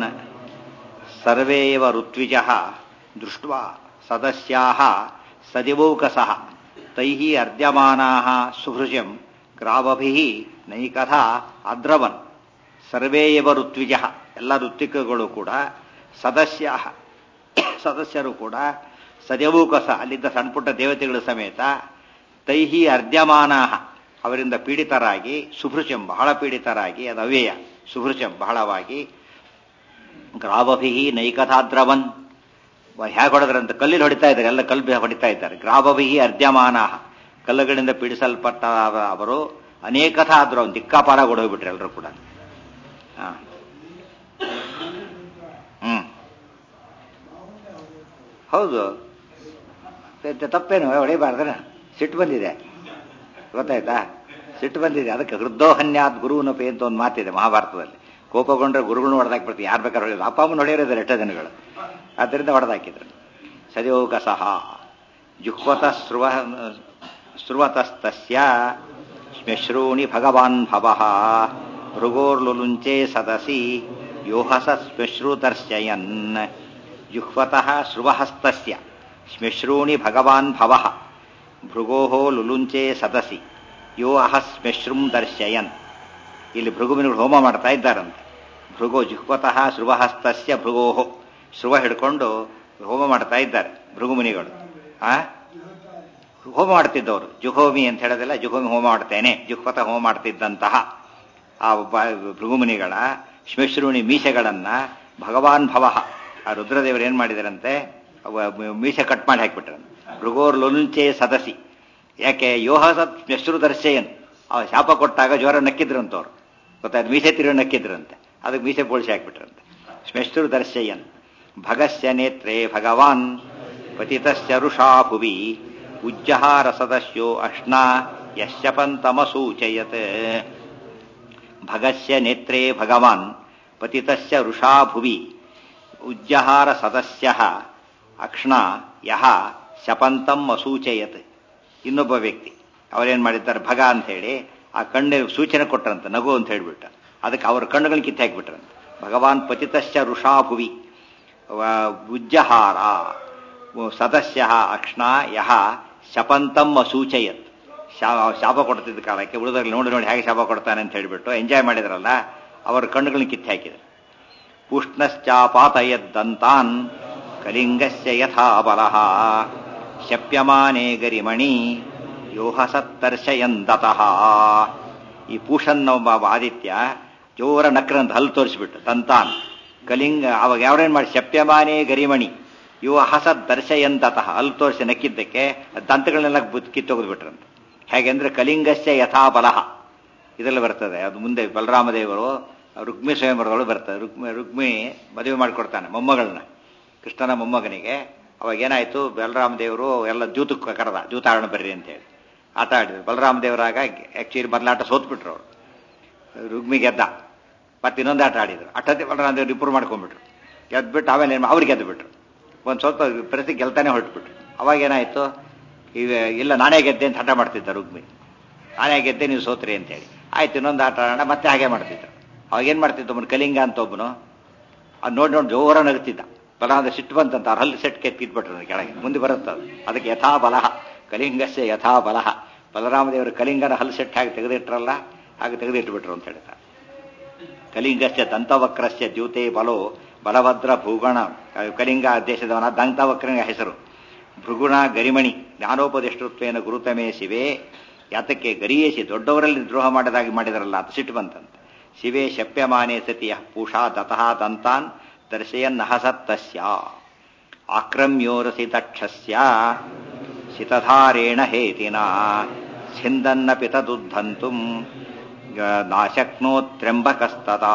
ಸರ್ವೇ ಎವ ಋತ್ವಿಜ ದೃಷ್ಟ ಸದಸ್ಯಾ ಸದಿವೌಕಸಃ ತೈ ಅರ್ದ್ಯಮಾನಾ ಸುಭೃಶಂ ಗ್ರಾವಭಿ ನೈಕಥಾ ಅದ್ರವನ್ ಸರ್ವೇ ಎವ ಋತ್ವಿಜ ಎಲ್ಲ ಋತ್ವಿಕಗಳು ಕೂಡ ಸದಸ್ಯ ಸದಸ್ಯರು ಕೂಡ ಸದವೂಕಸ ಅಲ್ಲಿದ್ದ ಸಣ್ಣ ಪುಟ್ಟ ದೇವತೆಗಳ ಸಮೇತ ತೈಹಿ ಅರ್ಧ್ಯಮಾನಾ ಅವರಿಂದ ಪೀಡಿತರಾಗಿ ಸುಭೃಶಂ ಬಹಳ ಪೀಡಿತರಾಗಿ ಅದು ಅವ್ಯಯ ಸುಭೃಶಂ ಬಹಳವಾಗಿ ಗ್ರಾವಭಿ ನೈಕಥಾದ್ರವನ್ ಹೇಗೆ ಹೊಡೆದ್ರಂತ ಕಲ್ಲಿಲ್ ಹೊಡಿತಾ ಇದ್ದಾರೆ ಎಲ್ಲ ಕಲ್ಲು ಹೊಡಿತಾ ಇದ್ದಾರೆ ಗ್ರಾವಭಿ ಅರ್ಧ್ಯಮಾನ ಕಲ್ಲುಗಳಿಂದ ಪೀಡಿಸಲ್ಪಟ್ಟ ಅವರು ಅನೇಕಥ ಆದ್ರು ಅವ್ನು ದಿಕ್ಕಾಪಾರ ಹೋಗ್ಬಿಟ್ರು ಎಲ್ಲರೂ ಕೂಡ ಹಾ ಹ್ಮ್ ಹೌದು ತ- ತಪ್ಪೇನು ಹೊಡಿಬಾರ್ದನ ಸಿಟ್ಟು ಬಂದಿದೆ ಗೊತ್ತಾಯ್ತಾ ಸಿಟ್ಟು ಬಂದಿದೆ ಅದಕ್ಕೆ ಹೃದೋಹನ್ಯಾತ್ ಗುರುನಪಿ ಅಂತ ಒಂದು ಮಾತಿದೆ ಮಹಾಭಾರತದಲ್ಲಿ ಕೋಪಗೊಂಡ್ರೆ ಗುರುಗಳನ್ನ ಹೊಡೆದಾಕ್ಬಿಡ್ತೀವಿ ಯಾರು ಬೇಕಾದ್ರೆ ಹೊಡೆಯೋದು ಅಪ್ಪ ಅಮ್ಮನ ಹೊಡೆಯೋರಿದ್ದಾರೆ ಎಷ್ಟೋ ಜನಗಳು ಆದ್ದರಿಂದ ಹೊಡೆದಾಕಿದ್ರು ಸದಯೋಗಸಹ ಜುಹ್ವತ ಸ್ರುವ ಸ್ರುವತಸ್ತಸ್ಯ ಶ್ಮಶ್ರೂಣಿ ಭಗವಾನ್ ಭವಃ ಭೃಗೋರ್ಲುಲುಂಚೆ ಸದಸಿ ಯೋಹಸ ಶ್ಮಶ್ರುದರ್ಶಯನ್ ಜುಹ್ವತಃ ಸ್ರುವಹಸ್ತಸ್ಯ ಶ್ಮಶ್ರೂಣಿ ಭಗವಾನ್ ಭವಃ ಭೃಗೋ ಲುಲುಂಚೆ ಸದಸಿ ಯೋ ಅಹ ಶ್ಮಶ್ರುಂ ದರ್ಶಯನ್ ಇಲ್ಲಿ ಭೃಗುಮಿನಿಗಳು ಹೋಮ ಮಾಡ್ತಾ ಇದ್ದಾರಂತೆ ಭೃಗೋ ಜುಹ್ವತಃ ಶೃವಹಸ್ತಸ್ಯ ಭೃಗೋಹೋ ಶೃವ ಹಿಡ್ಕೊಂಡು ಹೋಮ ಮಾಡ್ತಾ ಇದ್ದಾರೆ ಭೃಗುಮುನಿಗಳು ಆ ಹೋಮ ಮಾಡ್ತಿದ್ದವರು ಜುಹೋಮಿ ಅಂತ ಹೇಳೋದಿಲ್ಲ ಜುಹೋಮಿ ಹೋಮ ಮಾಡ್ತೇನೆ ಜುಹ್ವತ ಹೋಮ ಮಾಡ್ತಿದ್ದಂತಹ ಆ ಒಬ್ಬ ಭೃಗುಮುನಿಗಳ ಶ್ಮಶ್ರೂಣಿ ಮೀಸೆಗಳನ್ನ ಭಗವಾನ್ ಭವ ಆ ರುದ್ರದೇವರು ಏನ್ ಮಾಡಿದಾರಂತೆ ಅವ ಮೀಸೆ ಕಟ್ ಮಾಡಿ ಹಾಕ್ಬಿಟ್ರಂತೆ ಭೃಗೋರ್ ಲೊನುಂಚೆ ಸದಸಿ ಯಾಕೆ ಯೋಹ ಸತ್ ಶ್ಮಶ್ರು ದರ್ಶಯನ್ ಅವ ಶಾಪ ಕೊಟ್ಟಾಗ ಜ್ವರ ನಕ್ಕಿದ್ರಂತವ್ರು ಗೊತ್ತಾಯ್ತು ಮೀಸೆ ತಿರುಗಿ ನಕ್ಕಿದ್ರಂತೆ ಅದಕ್ಕೆ ಮೀಸೆ ಬೋಳಿಸಿ ಹಾಕ್ಬಿಟ್ರಂತೆ ಶ್ಮಶ್ರು ದರ್ಶಯನ್ ಭಗಸ್ಯ ನೇತ್ರೇ ಭಗವಾನ್ ಪತಿತಸ್ಯ ಋಷಾ ಭುವಿ ಉಜ್ಜಹಾರ ಸದಸ್ಯೋ ಅಶ್ನಾ ಯಶ್ಯಪಂತಮಸೂಚಯತ್ ಭಗಸ್ಯ ನೇತ್ರೇ ಭಗವಾನ್ ಪತಿತಸ್ಯ ಋಷಾ ಭುವಿ ಉಜ್ಜಹಾರ ಸದಸ್ಯ ಅಕ್ಷ್ಣ ಯಹ ಶಪಂತಂ ಅಸೂಚಯತ್ ಇನ್ನೊಬ್ಬ ವ್ಯಕ್ತಿ ಅವರೇನ್ ಮಾಡಿದ್ದಾರೆ ಭಗ ಅಂತ ಹೇಳಿ ಆ ಕಣ್ಣಿಗೆ ಸೂಚನೆ ಕೊಟ್ಟರಂತೆ ನಗು ಅಂತ ಹೇಳ್ಬಿಟ್ಟು ಅದಕ್ಕೆ ಅವ್ರ ಕಣ್ಣುಗಳನ್ನ ಕಿತ್ತು ಹಾಕ್ಬಿಟ್ರಂತೆ ಭಗವಾನ್ ಪತಿತಶ್ಚ ಋಷಾಭುವಿ ಉಜ್ಜಹಾರ ಸದಸ್ಯ ಅಕ್ಷ್ಣ ಯಹ ಶಪಂತಂ ಅಸೂಚಯತ್ ಶಾಪ ಕೊಡ್ತಿದ್ದ ಕಾಲಕ್ಕೆ ಉಳಿದಾಗ ನೋಡಿ ನೋಡಿ ಹೇಗೆ ಶಾಪ ಕೊಡ್ತಾನೆ ಅಂತ ಹೇಳ್ಬಿಟ್ಟು ಎಂಜಾಯ್ ಮಾಡಿದ್ರಲ್ಲ ಅವರ ಕಣ್ಣುಗಳನ್ನ ಕಿತ್ತು ಹಾಕಿದ್ರು ಪುಷ್ಣಶ್ಚಾಪಾತಯದ್ದಂತಾನ್ ಕಲಿಂಗಸ್ಯ ಯಥಾ ಬಲಃ ಶಪ್ಯಮಾನೇ ಗರಿಮಣಿ ಯೋಹ ಸತ್ತರ್ಶಯಂದತಃ ಈ ಪೂಷನ್ ಒಬ್ಬ ಆದಿತ್ಯ ಜೋರ ನಕ್ರಂತ ಹಲ್ಲು ತೋರಿಸ್ಬಿಟ್ಟು ತಂತಾನ್ ಕಲಿಂಗ ಅವಾಗ ಯಾವ್ರೇನ್ ಮಾಡಿ ಶಪ್ಯಮಾನೇ ಗರಿಮಣಿ ಇವ ಹಸತ್ ದರ್ಶಯಂತತಃ ಹಲ್ಲು ತೋರಿಸಿ ನಕ್ಕಿದ್ದಕ್ಕೆ ದಂತಗಳನ್ನೆಲ್ಲ ಕಿತ್ತೊಗೆದ್ಬಿಟ್ರಂತ ಹೇಗೆಂದ್ರೆ ಕಲಿಂಗಸ್ಯ ಯಥಾ ಬಲಹ ಇದರಲ್ಲಿ ಬರ್ತದೆ ಅದು ಮುಂದೆ ಬಲರಾಮದೇವರು ರುಕ್ಮಿ ಸ್ವಯಂವರದೊಳಗೆ ಬರ್ತದೆ ರುಕ್ಮಿ ರುಕ್ಮಿ ಮದುವೆ ಮಾಡಿಕೊಡ್ತಾನೆ ಮೊಮ್ಮಗಳನ್ನ ಕೃಷ್ಣನ ಮೊಮ್ಮಗನಿಗೆ ಅವಾಗ ಏನಾಯ್ತು ಬಲರಾಮದೇವರು ಎಲ್ಲ ಜೂತಕ್ಕೆ ಕರೆದ ಜೂತಾಡೋಣ ಬರ್ರಿ ಅಂತೇಳಿ ಆಟ ಆಡಿದ್ರು ಬಲರಾಮದೇವರಾಗ ಆಕ್ಚುಲಿ ಬದಲಾಟ ಸೋತ್ಬಿಟ್ರು ಅವರು ರುಗ್ಮಿ ಗೆದ್ದ ಮತ್ತೆ ಇನ್ನೊಂದು ಆಟ ಆಡಿದ್ರು ಅಟ್ಟತ್ತೆ ಬಲರಾಮದೇವ್ರು ಇಂಪ್ರೂವ್ ಮಾಡ್ಕೊಂಡ್ಬಿಟ್ರು ಗೆದ್ಬಿಟ್ಟು ಆಮೇಲೆ ಏನು ಅವ್ರಿಗೆ ಗೆದ್ದು ಬಿಟ್ರು ಒಂದು ಸ್ವಲ್ಪ ಪ್ರತಿ ಗೆಲ್ತಾನೆ ಹೊರಟ್ಬಿಟ್ರು ಅವಾಗ ಏನಾಯ್ತು ಈಗ ಇಲ್ಲ ನಾನೇ ಗೆದ್ದೆ ಅಂತ ಹಠ ಮಾಡ್ತಿದ್ದ ರುಗ್ಮಿ ನಾನೇ ಗೆದ್ದೆ ನೀವು ಸೋತ್ರಿ ಅಂತೇಳಿ ಆಯ್ತು ಇನ್ನೊಂದು ಆಟ ಆಡೋಣ ಮತ್ತೆ ಹಾಗೆ ಮಾಡ್ತಿದ್ರು ಅವಾಗ ಏನು ಮಾಡ್ತಿದ್ದ ಒಬ್ಬನು ಕಲಿಂಗ ಅಂತ ಒಬ್ಬನು ಅದು ನೋಡಿ ನೋಡಿ ಜೋರ ನಗುತ್ತಿದ್ದ ಬಲರಾಮ ಸಿಟ್ಟು ಬಂತಂತ ಅವ್ರು ಹಲ್ಲು ಸೆಟ್ ಕೆತ್ತಿಟ್ಬಿಟ್ರು ಕೆಳಗೆ ಮುಂದೆ ಬರುತ್ತೆ ಅದು ಅದಕ್ಕೆ ಯಥಾ ಬಲಹ ಕಲಿಂಗಸ್ಯ ಯಥಾ ಬಲಹ ಬಲರಾಮದೇವರು ಕಲಿಂಗನ ಹಲ್ಲು ಸೆಟ್ ಹಾಗೆ ತೆಗೆದಿಟ್ರಲ್ಲ ಹಾಗೆ ತೆಗೆದಿಟ್ಬಿಟ್ರು ಅಂತ ಹೇಳ್ತಾರೆ ಕಲಿಂಗಸ್ಯ ದಂತವಕ್ರಸ್ಯ ದ್ಯೂತೆ ಬಲೋ ಬಲಭದ್ರ ಭೂಗಣ ಕಲಿಂಗ ದೇಶದವನ ದಂತವಕ್ರನ ಹೆಸರು ಭೃಗುಣ ಗರಿಮಣಿ ಜ್ಞಾನೋಪದಿಷ್ಟೃತ್ವೇನ ಗುರುತಮೇ ಶಿವೆ ಯಾತಕ್ಕೆ ಗರಿಯೇಸಿ ದೊಡ್ಡವರಲ್ಲಿ ದ್ರೋಹ ಮಾಡದಾಗಿ ಮಾಡಿದರಲ್ಲ ಅದು ಸಿಟ್ಟು ಬಂತಂತೆ ಶಿವೆ ಶಪ್ಯಮಾನೇ ಸತಿಯ ಪೂಷಾ ದತಃ ದಂತಾನ್ ದರ್ಶಯನ್ನಹಸತ್ತಸ್ಯ ಆಕ್ರಮ್ಯೋರಸಿ ತಕ್ಷಸ್ಯ ಶಿತಧಾರೇಣ ಹೇತಿನ ಛಿಂದನ್ನಪಿ ತದುದ್ಧಂತು ನಾಶಕ್ನೋತ್ರ್ಯಂಬಕಸ್ತತಾ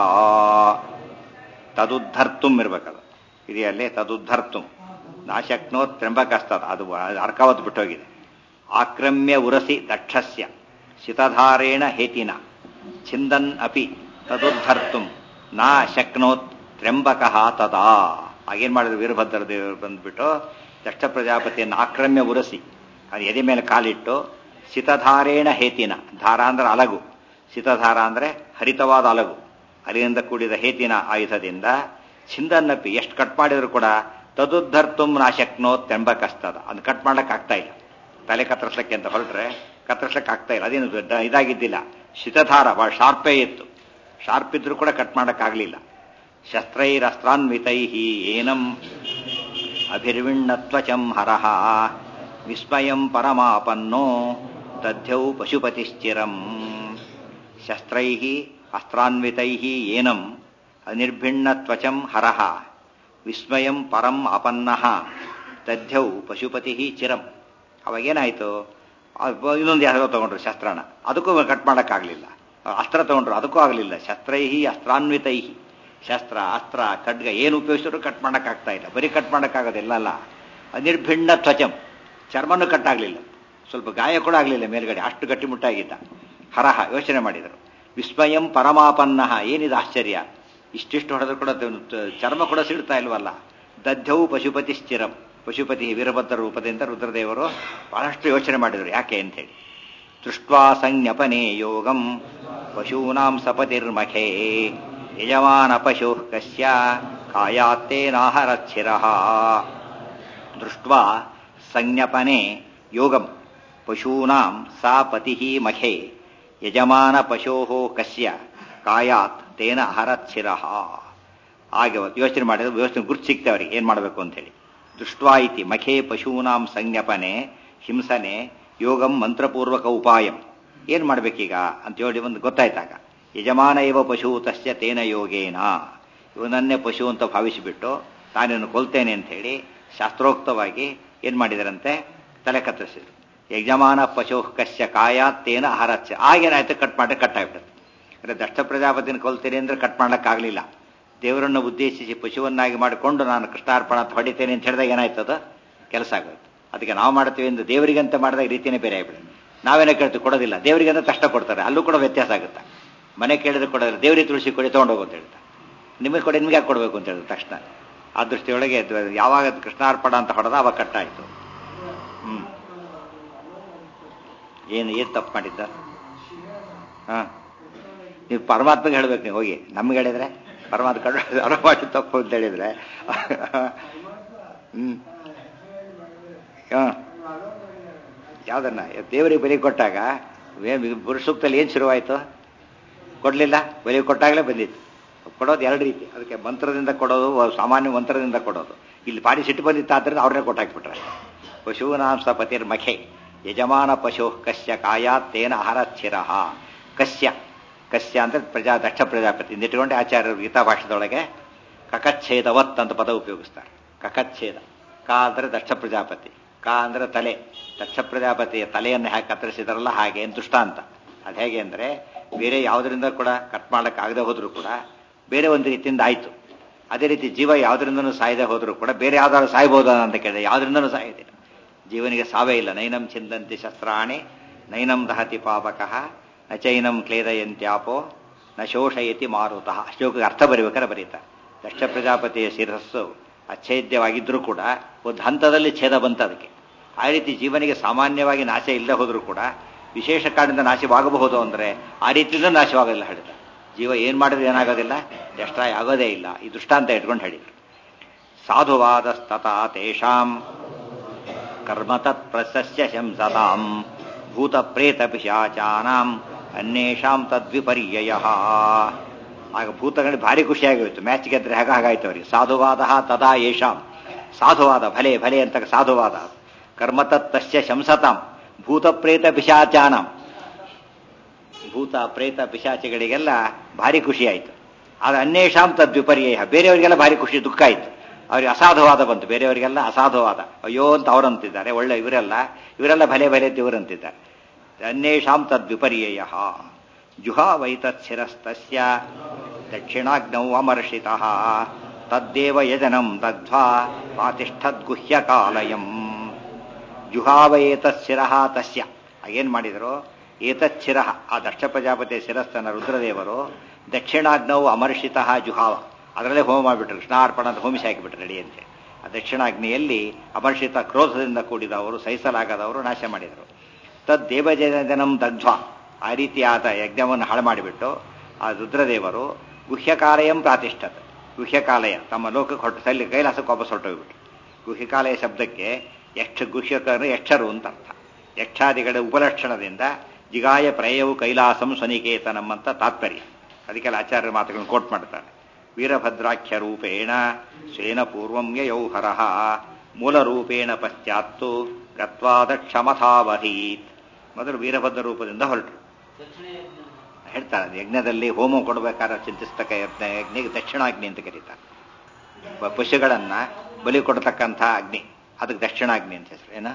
ತದುದ್ಧರ್ತುಂ ಇರ್ಬೇಕದು ಇದೆಯಲ್ಲೇ ತದುದ್ಧರ್ತುಂ ನಾಶಕ್ನೋತ್ರ್ಯಂಬಕಸ್ತತ ಅದು ಅರ್ಕಾವತ್ ಬಿಟ್ಟೋಗಿದೆ ಆಕ್ರಮ್ಯ ಉರಸಿ ದಕ್ಷಸ್ಯ ಶಿತಧಾರೇಣ ಹೇತಿನ ಛಿಂದನ್ ಅಪಿ ತದುದ್ಧರ್ತುಂ ನಾ ಶಕ್ನೋತ್ ತ್ರ್ಯಂಬಕಃ ತದಾ ಆಗೇನ್ ಮಾಡಿದ್ರು ವೀರಭದ್ರ ದೇವರು ಬಂದ್ಬಿಟ್ಟು ದಕ್ಷ ಪ್ರಜಾಪತಿಯನ್ನು ಆಕ್ರಮ್ಯ ಉರಸಿ ಅದು ಎದೆ ಮೇಲೆ ಕಾಲಿಟ್ಟು ಶಿತಧಾರೇಣ ಹೇತಿನ ಧಾರ ಅಂದ್ರೆ ಅಲಗು ಶಿತಧಾರ ಅಂದ್ರೆ ಹರಿತವಾದ ಅಲಗು ಅಲಿಯಿಂದ ಕೂಡಿದ ಹೇತಿನ ಆಯುಧದಿಂದ ಛಿಂದನ್ನಪ್ಪಿ ಎಷ್ಟು ಕಟ್ ಮಾಡಿದ್ರು ಕೂಡ ತದುದ್ಧರ್ತುಂ ನಾಶಕ್ನೋ ತೆಂಬಕಸ್ತದ ಅದನ್ನ ಕಟ್ ಮಾಡಕ್ ಆಗ್ತಾ ಇಲ್ಲ ತಲೆ ಕತ್ತರಿಸ್ಲಿಕ್ಕೆ ಅಂತ ಹೊರಟ್ರೆ ಕತ್ತರಿಸ್ಲಿಕ್ಕೆ ಆಗ್ತಾ ಇಲ್ಲ ಅದೇನು ದೊಡ್ಡ ಇದಾಗಿದ್ದಿಲ್ಲ ಶಿತಧಾರ ಬಹಳ ಶಾರ್ಪೇ ಇತ್ತು ಶಾರ್ಪ್ ಇದ್ರೂ ಕೂಡ ಕಟ್ ಮಾಡಕ್ಕಾಗ್ಲಿಲ್ಲ ಶಸ್ತ್ರೈರಸ್ತ್ರಾನ್ವಿತೈ ಏನಂ ಅಭಿರ್ವಿಣ್ಣತ್ವಚಂ ಹರಹ ವಿಸ್ಮಯಂ ಪರಮಾಪನ್ನೋ ದಧ್ಯೌ ಪಶುಪತಿಶ್ಚಿರಂ ಶಸ್ತ್ರೈ ಅಸ್ತ್ರಾನ್ವಿತೈ ಏನಂ ಅನಿರ್ಭಿಣ್ಣತ್ವಚಂ ಹರಹ ವಿಸ್ಮಯಂ ಪರಂ ಆಪನ್ನ ದಧ್ಯೌ ಪಶುಪತಿ ಚಿರಂ ಅವಾಗೇನಾಯ್ತು ಇನ್ನೊಂದು ಯಾರೋ ತಗೊಂಡ್ರು ಶಸ್ತ್ರನ ಅದಕ್ಕೂ ಕಟ್ ಮಾಡೋಕ್ಕಾಗಲಿಲ್ಲ ಅಸ್ತ್ರ ತಗೊಂಡ್ರು ಅದಕ್ಕೂ ಆಗಲಿಲ್ಲ ಶಸ್ತ್ರೈ ಅಸ್ತ್ರಾನ್ವಿತೈ ಶಸ್ತ್ರ ಅಸ್ತ್ರ ಖಡ್ಗ ಏನು ಉಪಯೋಗಿಸಿದ್ರು ಕಟ್ ಮಾಡೋಕ್ಕಾಗ್ತಾ ಇಲ್ಲ ಬರೀ ಕಟ್ ಮಾಡೋಕ್ಕಾಗೋದಿಲ್ಲ ಅಲ್ಲ ಅನಿರ್ಭಿಣ್ಣ ತ್ವಚಂ ಚರ್ಮನೂ ಕಟ್ಟಾಗಲಿಲ್ಲ ಸ್ವಲ್ಪ ಗಾಯ ಕೂಡ ಆಗಲಿಲ್ಲ ಮೇಲ್ಗಡೆ ಅಷ್ಟು ಗಟ್ಟಿಮುಟ್ಟಾಗಿದ್ದ ಹರಹ ಯೋಚನೆ ಮಾಡಿದರು ವಿಸ್ಮಯಂ ಪರಮಾಪನ್ನ ಏನಿದು ಆಶ್ಚರ್ಯ ಇಷ್ಟಿಷ್ಟು ಹೊಡೆದ್ರು ಕೂಡ ಚರ್ಮ ಕೂಡ ಸಿಡ್ತಾ ಇಲ್ವಲ್ಲ ದಧ್ಯವು ಪಶುಪತಿ ಸ್ಥಿರಂ ಪಶುಪತಿ ವೀರಭದ್ರ ರೂಪದಿಂದ ರುದ್ರದೇವರು ಬಹಳಷ್ಟು ಯೋಚನೆ ಮಾಡಿದರು ಯಾಕೆ ಅಂತೇಳಿ ದೃಷ್ಟ್ವಾ ಸಂಜ್ಞಪನೆ ಯೋಗಂ ಪಶೂನಾಂ ಸಪತಿರ್ಮಖೇ ಯಜಮಾನ ಪಶು ಕಸ್ಯ ಕಾಯಾತ್ತೇನಾಹರಚ್ಛಿರ ದೃಷ್ಟ್ವಾ ಸಂಜ್ಞಪನೆ ಯೋಗಂ ಪಶೂನಾಂ ಸಾ ಪತಿ ಮಖೆ ಯಜಮಾನ ಪಶೋ ಕಸ್ಯ ಕಾಯಾತ್ ತೇನ ಅಹರಚ್ಛಿರ ಹಾಗೆ ಯೋಚನೆ ಮಾಡಿದ್ರೆ ಯೋಚನೆ ಗುರ್ತು ಸಿಗ್ತೇವೆ ಅವ್ರಿಗೆ ಏನ್ ಮಾಡಬೇಕು ಅಂತೇಳಿ ದೃಷ್ಟ್ವಾ ಇತಿ ಮಖೇ ಪಶೂನಾಂ ಸಂಜ್ಞಪನೆ ಹಿಂಸನೆ ಯೋಗಂ ಮಂತ್ರಪೂರ್ವಕ ಉಪಾಯಂ ಏನ್ ಮಾಡ್ಬೇಕೀಗ ಅಂತ ಹೇಳಿ ಒಂದು ಗೊತ್ತಾಯ್ತಾಗ ಯಜಮಾನ ಇವ ಪಶು ತಸ್ಯ ತೇನ ಯೋಗೇನ ಇವನನ್ನೇ ಪಶು ಅಂತ ಭಾವಿಸಿಬಿಟ್ಟು ತಾನೇನು ಕೊಲ್ತೇನೆ ಅಂತ ಹೇಳಿ ಶಾಸ್ತ್ರೋಕ್ತವಾಗಿ ಏನ್ ಮಾಡಿದರಂತೆ ತಲೆ ಕತ್ತರಿಸಿದ್ರು ಯಜಮಾನ ಪಶು ಕಶ್ಯ ಕಾಯಾತ್ತೇನ ಆಹಾರಚ್ಚ ಆಗೇನಾಯ್ತು ಕಟ್ ಮಾಡಿ ಕಟ್ ಆಗ್ಬಿಡುತ್ತೆ ಅಂದರೆ ದಷ್ಟ ಪ್ರಜಾಪತಿನ ಕೊಲ್ತೀನಿ ಅಂದ್ರೆ ಕಟ್ ಮಾಡ್ಲಿಕ್ಕಾಗಲಿಲ್ಲ ದೇವರನ್ನು ಉದ್ದೇಶಿಸಿ ಪಶುವನ್ನಾಗಿ ಮಾಡಿಕೊಂಡು ನಾನು ಕೃಷ್ಣಾರ್ಪಣ ಅಂತ ಹೊಡಿತೇನೆ ಅಂತ ಹೇಳಿದಾಗ ಏನಾಯ್ತದ ಕೆಲಸ ಆಗೋಯ್ತು ಅದಕ್ಕೆ ನಾವು ಮಾಡ್ತೀವಿ ಎಂದು ದೇವರಿಗಂತ ಮಾಡಿದಾಗ ರೀತಿಯೇ ಬೇರೆ ಆಗ್ಬಿಡುತ್ತೆ ನಾವೇನೇ ಕೇಳ್ತೀವಿ ಕೊಡೋದಿಲ್ಲ ದೇವರಿಗಂತ ತಷ್ಟ ಕೊಡ್ತಾರೆ ಅಲ್ಲೂ ಕೂಡ ವ್ಯತ್ಯಾಸ ಆಗುತ್ತೆ ಮನೆ ಕೇಳಿದ್ರೆ ಕೊಡೋದಿಲ್ಲ ದೇವರಿಗೆ ತುಳಸಿ ಕೊಡಿ ತೊಗೊಂಡೋಗು ಅಂತ ಹೇಳ್ತಾರೆ ನಿಮಗೆ ಕೊಡಿ ನಿಮಗೆ ಯಾಕೆ ಕೊಡಬೇಕು ಅಂತ ಹೇಳಿದ್ರು ತಕ್ಷಣ ಆ ದೃಷ್ಟಿಯೊಳಗೆ ಅದು ಯಾವಾಗ ಅದು ಕೃಷ್ಣಾರ್ಪಣ ಅಂತ ಹೊಡೆದ ಅವಾಗ ಕಟ್ಟಾಯಿತು ಹ್ಮ್ ಏನು ಏನು ತಪ್ಪು ಮಾಡಿದ್ದ ಹಾಂ ನೀವು ಪರಮಾತ್ಮಗೆ ಹೇಳ್ಬೇಕು ನೀವು ಹೋಗಿ ನಮ್ಗೆ ಹೇಳಿದ್ರೆ ಪರಮಾತ್ಮ ಕಡು ಅವರ ಮಾಡಿ ತಪ್ಪು ಅಂತ ಹೇಳಿದ್ರೆ ಹ್ಮ್ ಹಾಂ ಯಾವ್ದನ್ನ ದೇವರಿಗೆ ಬಲಿ ಕೊಟ್ಟಾಗ ಪುರುಷ ಸೂಕ್ತಲ್ಲಿ ಏನು ಶುರುವಾಯಿತು ಕೊಡಲಿಲ್ಲ ಬಲಿ ಕೊಟ್ಟಾಗಲೇ ಬಂದಿತ್ತು ಕೊಡೋದು ಎರಡು ರೀತಿ ಅದಕ್ಕೆ ಮಂತ್ರದಿಂದ ಕೊಡೋದು ಸಾಮಾನ್ಯ ಮಂತ್ರದಿಂದ ಕೊಡೋದು ಇಲ್ಲಿ ಪಾಡಿ ಸಿಟ್ಟು ಬಂದಿತ್ತು ಆದ್ದರಿಂದ ಅವ್ರನ್ನೇ ಕೊಟ್ಟಾಕ್ಬಿಟ್ರೆ ಪಶೂನಾಂಸ ಪತಿರ್ ಮಖೆ ಯಜಮಾನ ಪಶು ಕಶ್ಯ ಕಾಯಾತ್ತೇನ ಆಹಾರಚ್ಛಿರ ಕಶ್ಯ ಕಶ್ಯ ಅಂದ್ರೆ ಪ್ರಜಾ ದಕ್ಷ ಪ್ರಜಾಪತಿ ಇಟ್ಕೊಂಡೆ ಆಚಾರ್ಯರು ಗೀತಾ ಭಾಷೆದೊಳಗೆ ಕಕಚ್ಛೇದವತ್ ಅಂತ ಪದ ಉಪಯೋಗಿಸ್ತಾರೆ ಕಕಚ್ಛೇದ ಕ ಅಂದ್ರೆ ದಕ್ಷ ಪ್ರಜಾಪತಿ ಕ ಅಂದ್ರೆ ತಲೆ ದಕ್ಷ ಪ್ರಜಾಪತಿಯ ತಲೆಯನ್ನು ಹೇಗೆ ಕತ್ತರಿಸಿದಾರಲ್ಲ ಹಾಗೆ ದುಷ್ಟಾಂತ ಅದು ಹೇಗೆ ಅಂದ್ರೆ ಬೇರೆ ಯಾವುದರಿಂದ ಕೂಡ ಕಟ್ ಮಾಡಕ್ಕೆ ಆಗದೆ ಹೋದ್ರೂ ಕೂಡ ಬೇರೆ ಒಂದು ರೀತಿಯಿಂದ ಆಯ್ತು ಅದೇ ರೀತಿ ಜೀವ ಯಾವುದರಿಂದನೂ ಸಾಯದೆ ಹೋದ್ರೂ ಕೂಡ ಬೇರೆ ಯಾವ್ದಾದ್ರು ಸಾಯ್ಬೋದ ಅಂತ ಕೇಳಿದೆ ಯಾವುದರಿಂದನೂ ಸಾಯೋದಿಲ್ಲ ಜೀವನಿಗೆ ಸಾವೇ ಇಲ್ಲ ನೈನಂ ಚಿಂದಂತಿ ಶಸ್ತ್ರಾಣಿ ನೈನಂ ದಹತಿ ಪಾಪಕಃ ನ ಚೈನಂ ಕ್ಲೇದಯಂತ್ಯಾಪೋ ನ ಶೋಷಯತಿ ಮಾರುತಃ ಶ್ಲೋಕಕ್ಕೆ ಅರ್ಥ ಬರೀಬೇಕಾದ್ರೆ ಬರೀತಾರೆ ದಕ್ಷ ಪ್ರಜಾಪತಿಯ ಶಿರಸ್ಸು ಅಚ್ಛೇದ್ಯವಾಗಿದ್ದರೂ ಕೂಡ ಒಂದು ಹಂತದಲ್ಲಿ ಛೇದ ಬಂತ ಅದಕ್ಕೆ ಆ ರೀತಿ ಜೀವನಿಗೆ ಸಾಮಾನ್ಯವಾಗಿ ನಾಶ ಇಲ್ಲದೆ ಹೋದರೂ ಕೂಡ ವಿಶೇಷ ಕಾರಣದಿಂದ ನಾಶವಾಗಬಹುದು ಅಂದರೆ ಆ ರೀತಿಯಿಂದ ನಾಶವಾಗೋದಿಲ್ಲ ಹೇಳಿದ ಜೀವ ಏನು ಮಾಡಿದ್ರೆ ಏನಾಗೋದಿಲ್ಲ ಎಷ್ಟಾಯ ಆಗೋದೇ ಇಲ್ಲ ಈ ದೃಷ್ಟಾಂತ ಇಟ್ಕೊಂಡು ಹೇಳಿದ್ರು ಸಾಧುವಾದಸ್ತತಾ ತೇಷಾಂ ಕರ್ಮ ತತ್ ಪ್ರಸಸ್ಯ ಶಂಸತಾಂ ಭೂತ ಪ್ರೇತ ಪಿಶಾಚಾನಾಂ ಅನ್ಯೇಷಾಂ ತದ್ವಿಪರ್ಯಯ ಆಗ ಭೂತಗಳಿಗೆ ಭಾರಿ ಖುಷಿಯಾಗೋಯ್ತು ಮ್ಯಾಚ್ ಗೆದ್ರೆ ಹಾಗ ಹಾಗಾಯ್ತು ಅವರಿಗೆ ಸಾಧುವಾದ ತದಾ ಯೇಷಾಂ ಸಾಧುವಾದ ಭಲೆ ಭಲೆ ಅಂತ ಸಾಧುವಾದ ಕರ್ಮತತ್ ತಸ್ಯ ಶಂಸತಾಂ ಭೂತ ಪ್ರೇತ ಪಿಶಾಚಾನಂ ಭೂತ ಪ್ರೇತ ಪಿಶಾಚಿಗಳಿಗೆಲ್ಲ ಭಾರಿ ಖುಷಿ ಆಯಿತು ಆದ್ರೆ ಅನ್ಯೇಷಾಂ ತದ್ವಿಪರ್ಯಯ ಬೇರೆಯವರಿಗೆಲ್ಲ ಭಾರಿ ಖುಷಿ ದುಃಖ ಆಯಿತು ಅವ್ರಿಗೆ ಅಸಾಧುವಾದ ಬಂತು ಬೇರೆಯವರಿಗೆಲ್ಲ ಅಸಾಧುವಾದ ಅಯ್ಯೋ ಅಂತ ಅವರಂತಿದ್ದಾರೆ ಒಳ್ಳೆ ಇವರೆಲ್ಲ ಇವರೆಲ್ಲ ಭಲೆ ಭಲೆ ಅಂತ ಇವರಂತಿದ್ದಾರೆ ಅನ್ಯೇಷಾಂ ತದ್ವಿಪರ್ಯಯ ಜುಹಾವೈತತ್ಸಿರಸ್ತಸ್ಯ ದಕ್ಷಿಣಾಗ್ನೌ ಅಮರ್ಷಿತ ತದ್ದೇವ ಯಜನಂ ದಗ್ಧ್ವಾ ಪಾತಿಷ್ಠದ್ಗುಹ್ಯಕಾಲಯಂ ಜುಹಾವಯೇತತ್ಸಿರ ತಸ್ಯ ಆಗೇನ್ ಮಾಡಿದ್ರು ಏತಚ್ಛಿರ ಆ ದಕ್ಷ ಪ್ರಜಾಪತಿಯ ಶಿರಸ್ಥನ ರುದ್ರದೇವರು ದಕ್ಷಿಣಾಗ್ನವು ಅಮರ್ಷಿತ ಜುಹಾವ ಅದರಲ್ಲೇ ಹೋಮ ಮಾಡಿಬಿಟ್ರು ಕೃಷ್ಣಾರ್ಪಣ ಅಂತ ಹೋಮಿಸಿ ಹಾಕಿಬಿಟ್ರು ರೆಡಿ ಅಂತ ಆ ದಕ್ಷಿಣಾಗ್ನಿಯಲ್ಲಿ ಅಮರ್ಷಿತ ಕ್ರೋಧದಿಂದ ಕೂಡಿದವರು ಸಹಿಸಲಾಗದವರು ನಾಶ ಮಾಡಿದರು ತದ್ ದೇವಜನಂ ದಗ್ಧ್ವ ಆ ರೀತಿಯಾದ ಯಜ್ಞವನ್ನು ಹಾಳು ಮಾಡಿಬಿಟ್ಟು ಆ ರುದ್ರದೇವರು ಗುಹ್ಯಕಾಲಯಂ ಪ್ರಾತಿಷ್ಠತ್ ಗುಹ್ಯಕಾಲಯ ತಮ್ಮ ಲೋಕಕ್ಕೆ ಹೊರಟು ಸಲ್ಲಿ ಕೈಲಾಸಕ್ಕೆ ವಾಪಸ್ ಹೊರಟೋಗ್ಬಿಟ್ಟು ಗುಹ್ಯಕಾಲಯ ಶಬ್ದಕ್ಕೆ ಯಕ್ಷ ಗುಹ್ಯಕರು ಯಕ್ಷರು ಅಂತ ಅರ್ಥ ಯಕ್ಷಾದಿಗಳ ಉಪಲಕ್ಷಣದಿಂದ ಜಿಗಾಯ ಪ್ರಯವು ಕೈಲಾಸಂ ಸ್ವನಿಕೇತನಂ ಅಂತ ತಾತ್ಪರ್ಯ ಅದಕ್ಕೆಲ್ಲ ಆಚಾರ್ಯ ಮಾತುಗಳನ್ನು ಕೋಟ್ ಮಾಡ್ತಾರೆ ವೀರಭದ್ರಾಖ್ಯ ರೂಪೇಣ ಸ್ವೇನ ಪೂರ್ವಂ ಯೌಹರಃ ಮೂಲರೂಪೇಣ ಪಶ್ಚಾತ್ತು ಗತ್ವಾದಕ್ಷಮಥಾವಹೀತ್ ಮೊದಲು ವೀರಭದ್ರ ರೂಪದಿಂದ ಹೊರಟರು ಹೇಳ್ತಾರೆ ಯಜ್ಞದಲ್ಲಿ ಹೋಮ ಕೊಡಬೇಕಾದ್ರೆ ಚಿಂತಿಸ್ತಕ್ಕ ಯಜ್ಞಿಗೆ ದಕ್ಷಿಣಾಗ್ನಿ ಅಂತ ಕರೀತಾರೆ ಪಶುಗಳನ್ನ ಬಲಿ ಕೊಡತಕ್ಕಂಥ ಅಗ್ನಿ ಅದಕ್ಕೆ ದಕ್ಷಿಣಾಗ್ನಿ ಅಂತ ಹೆಸರು ಏನ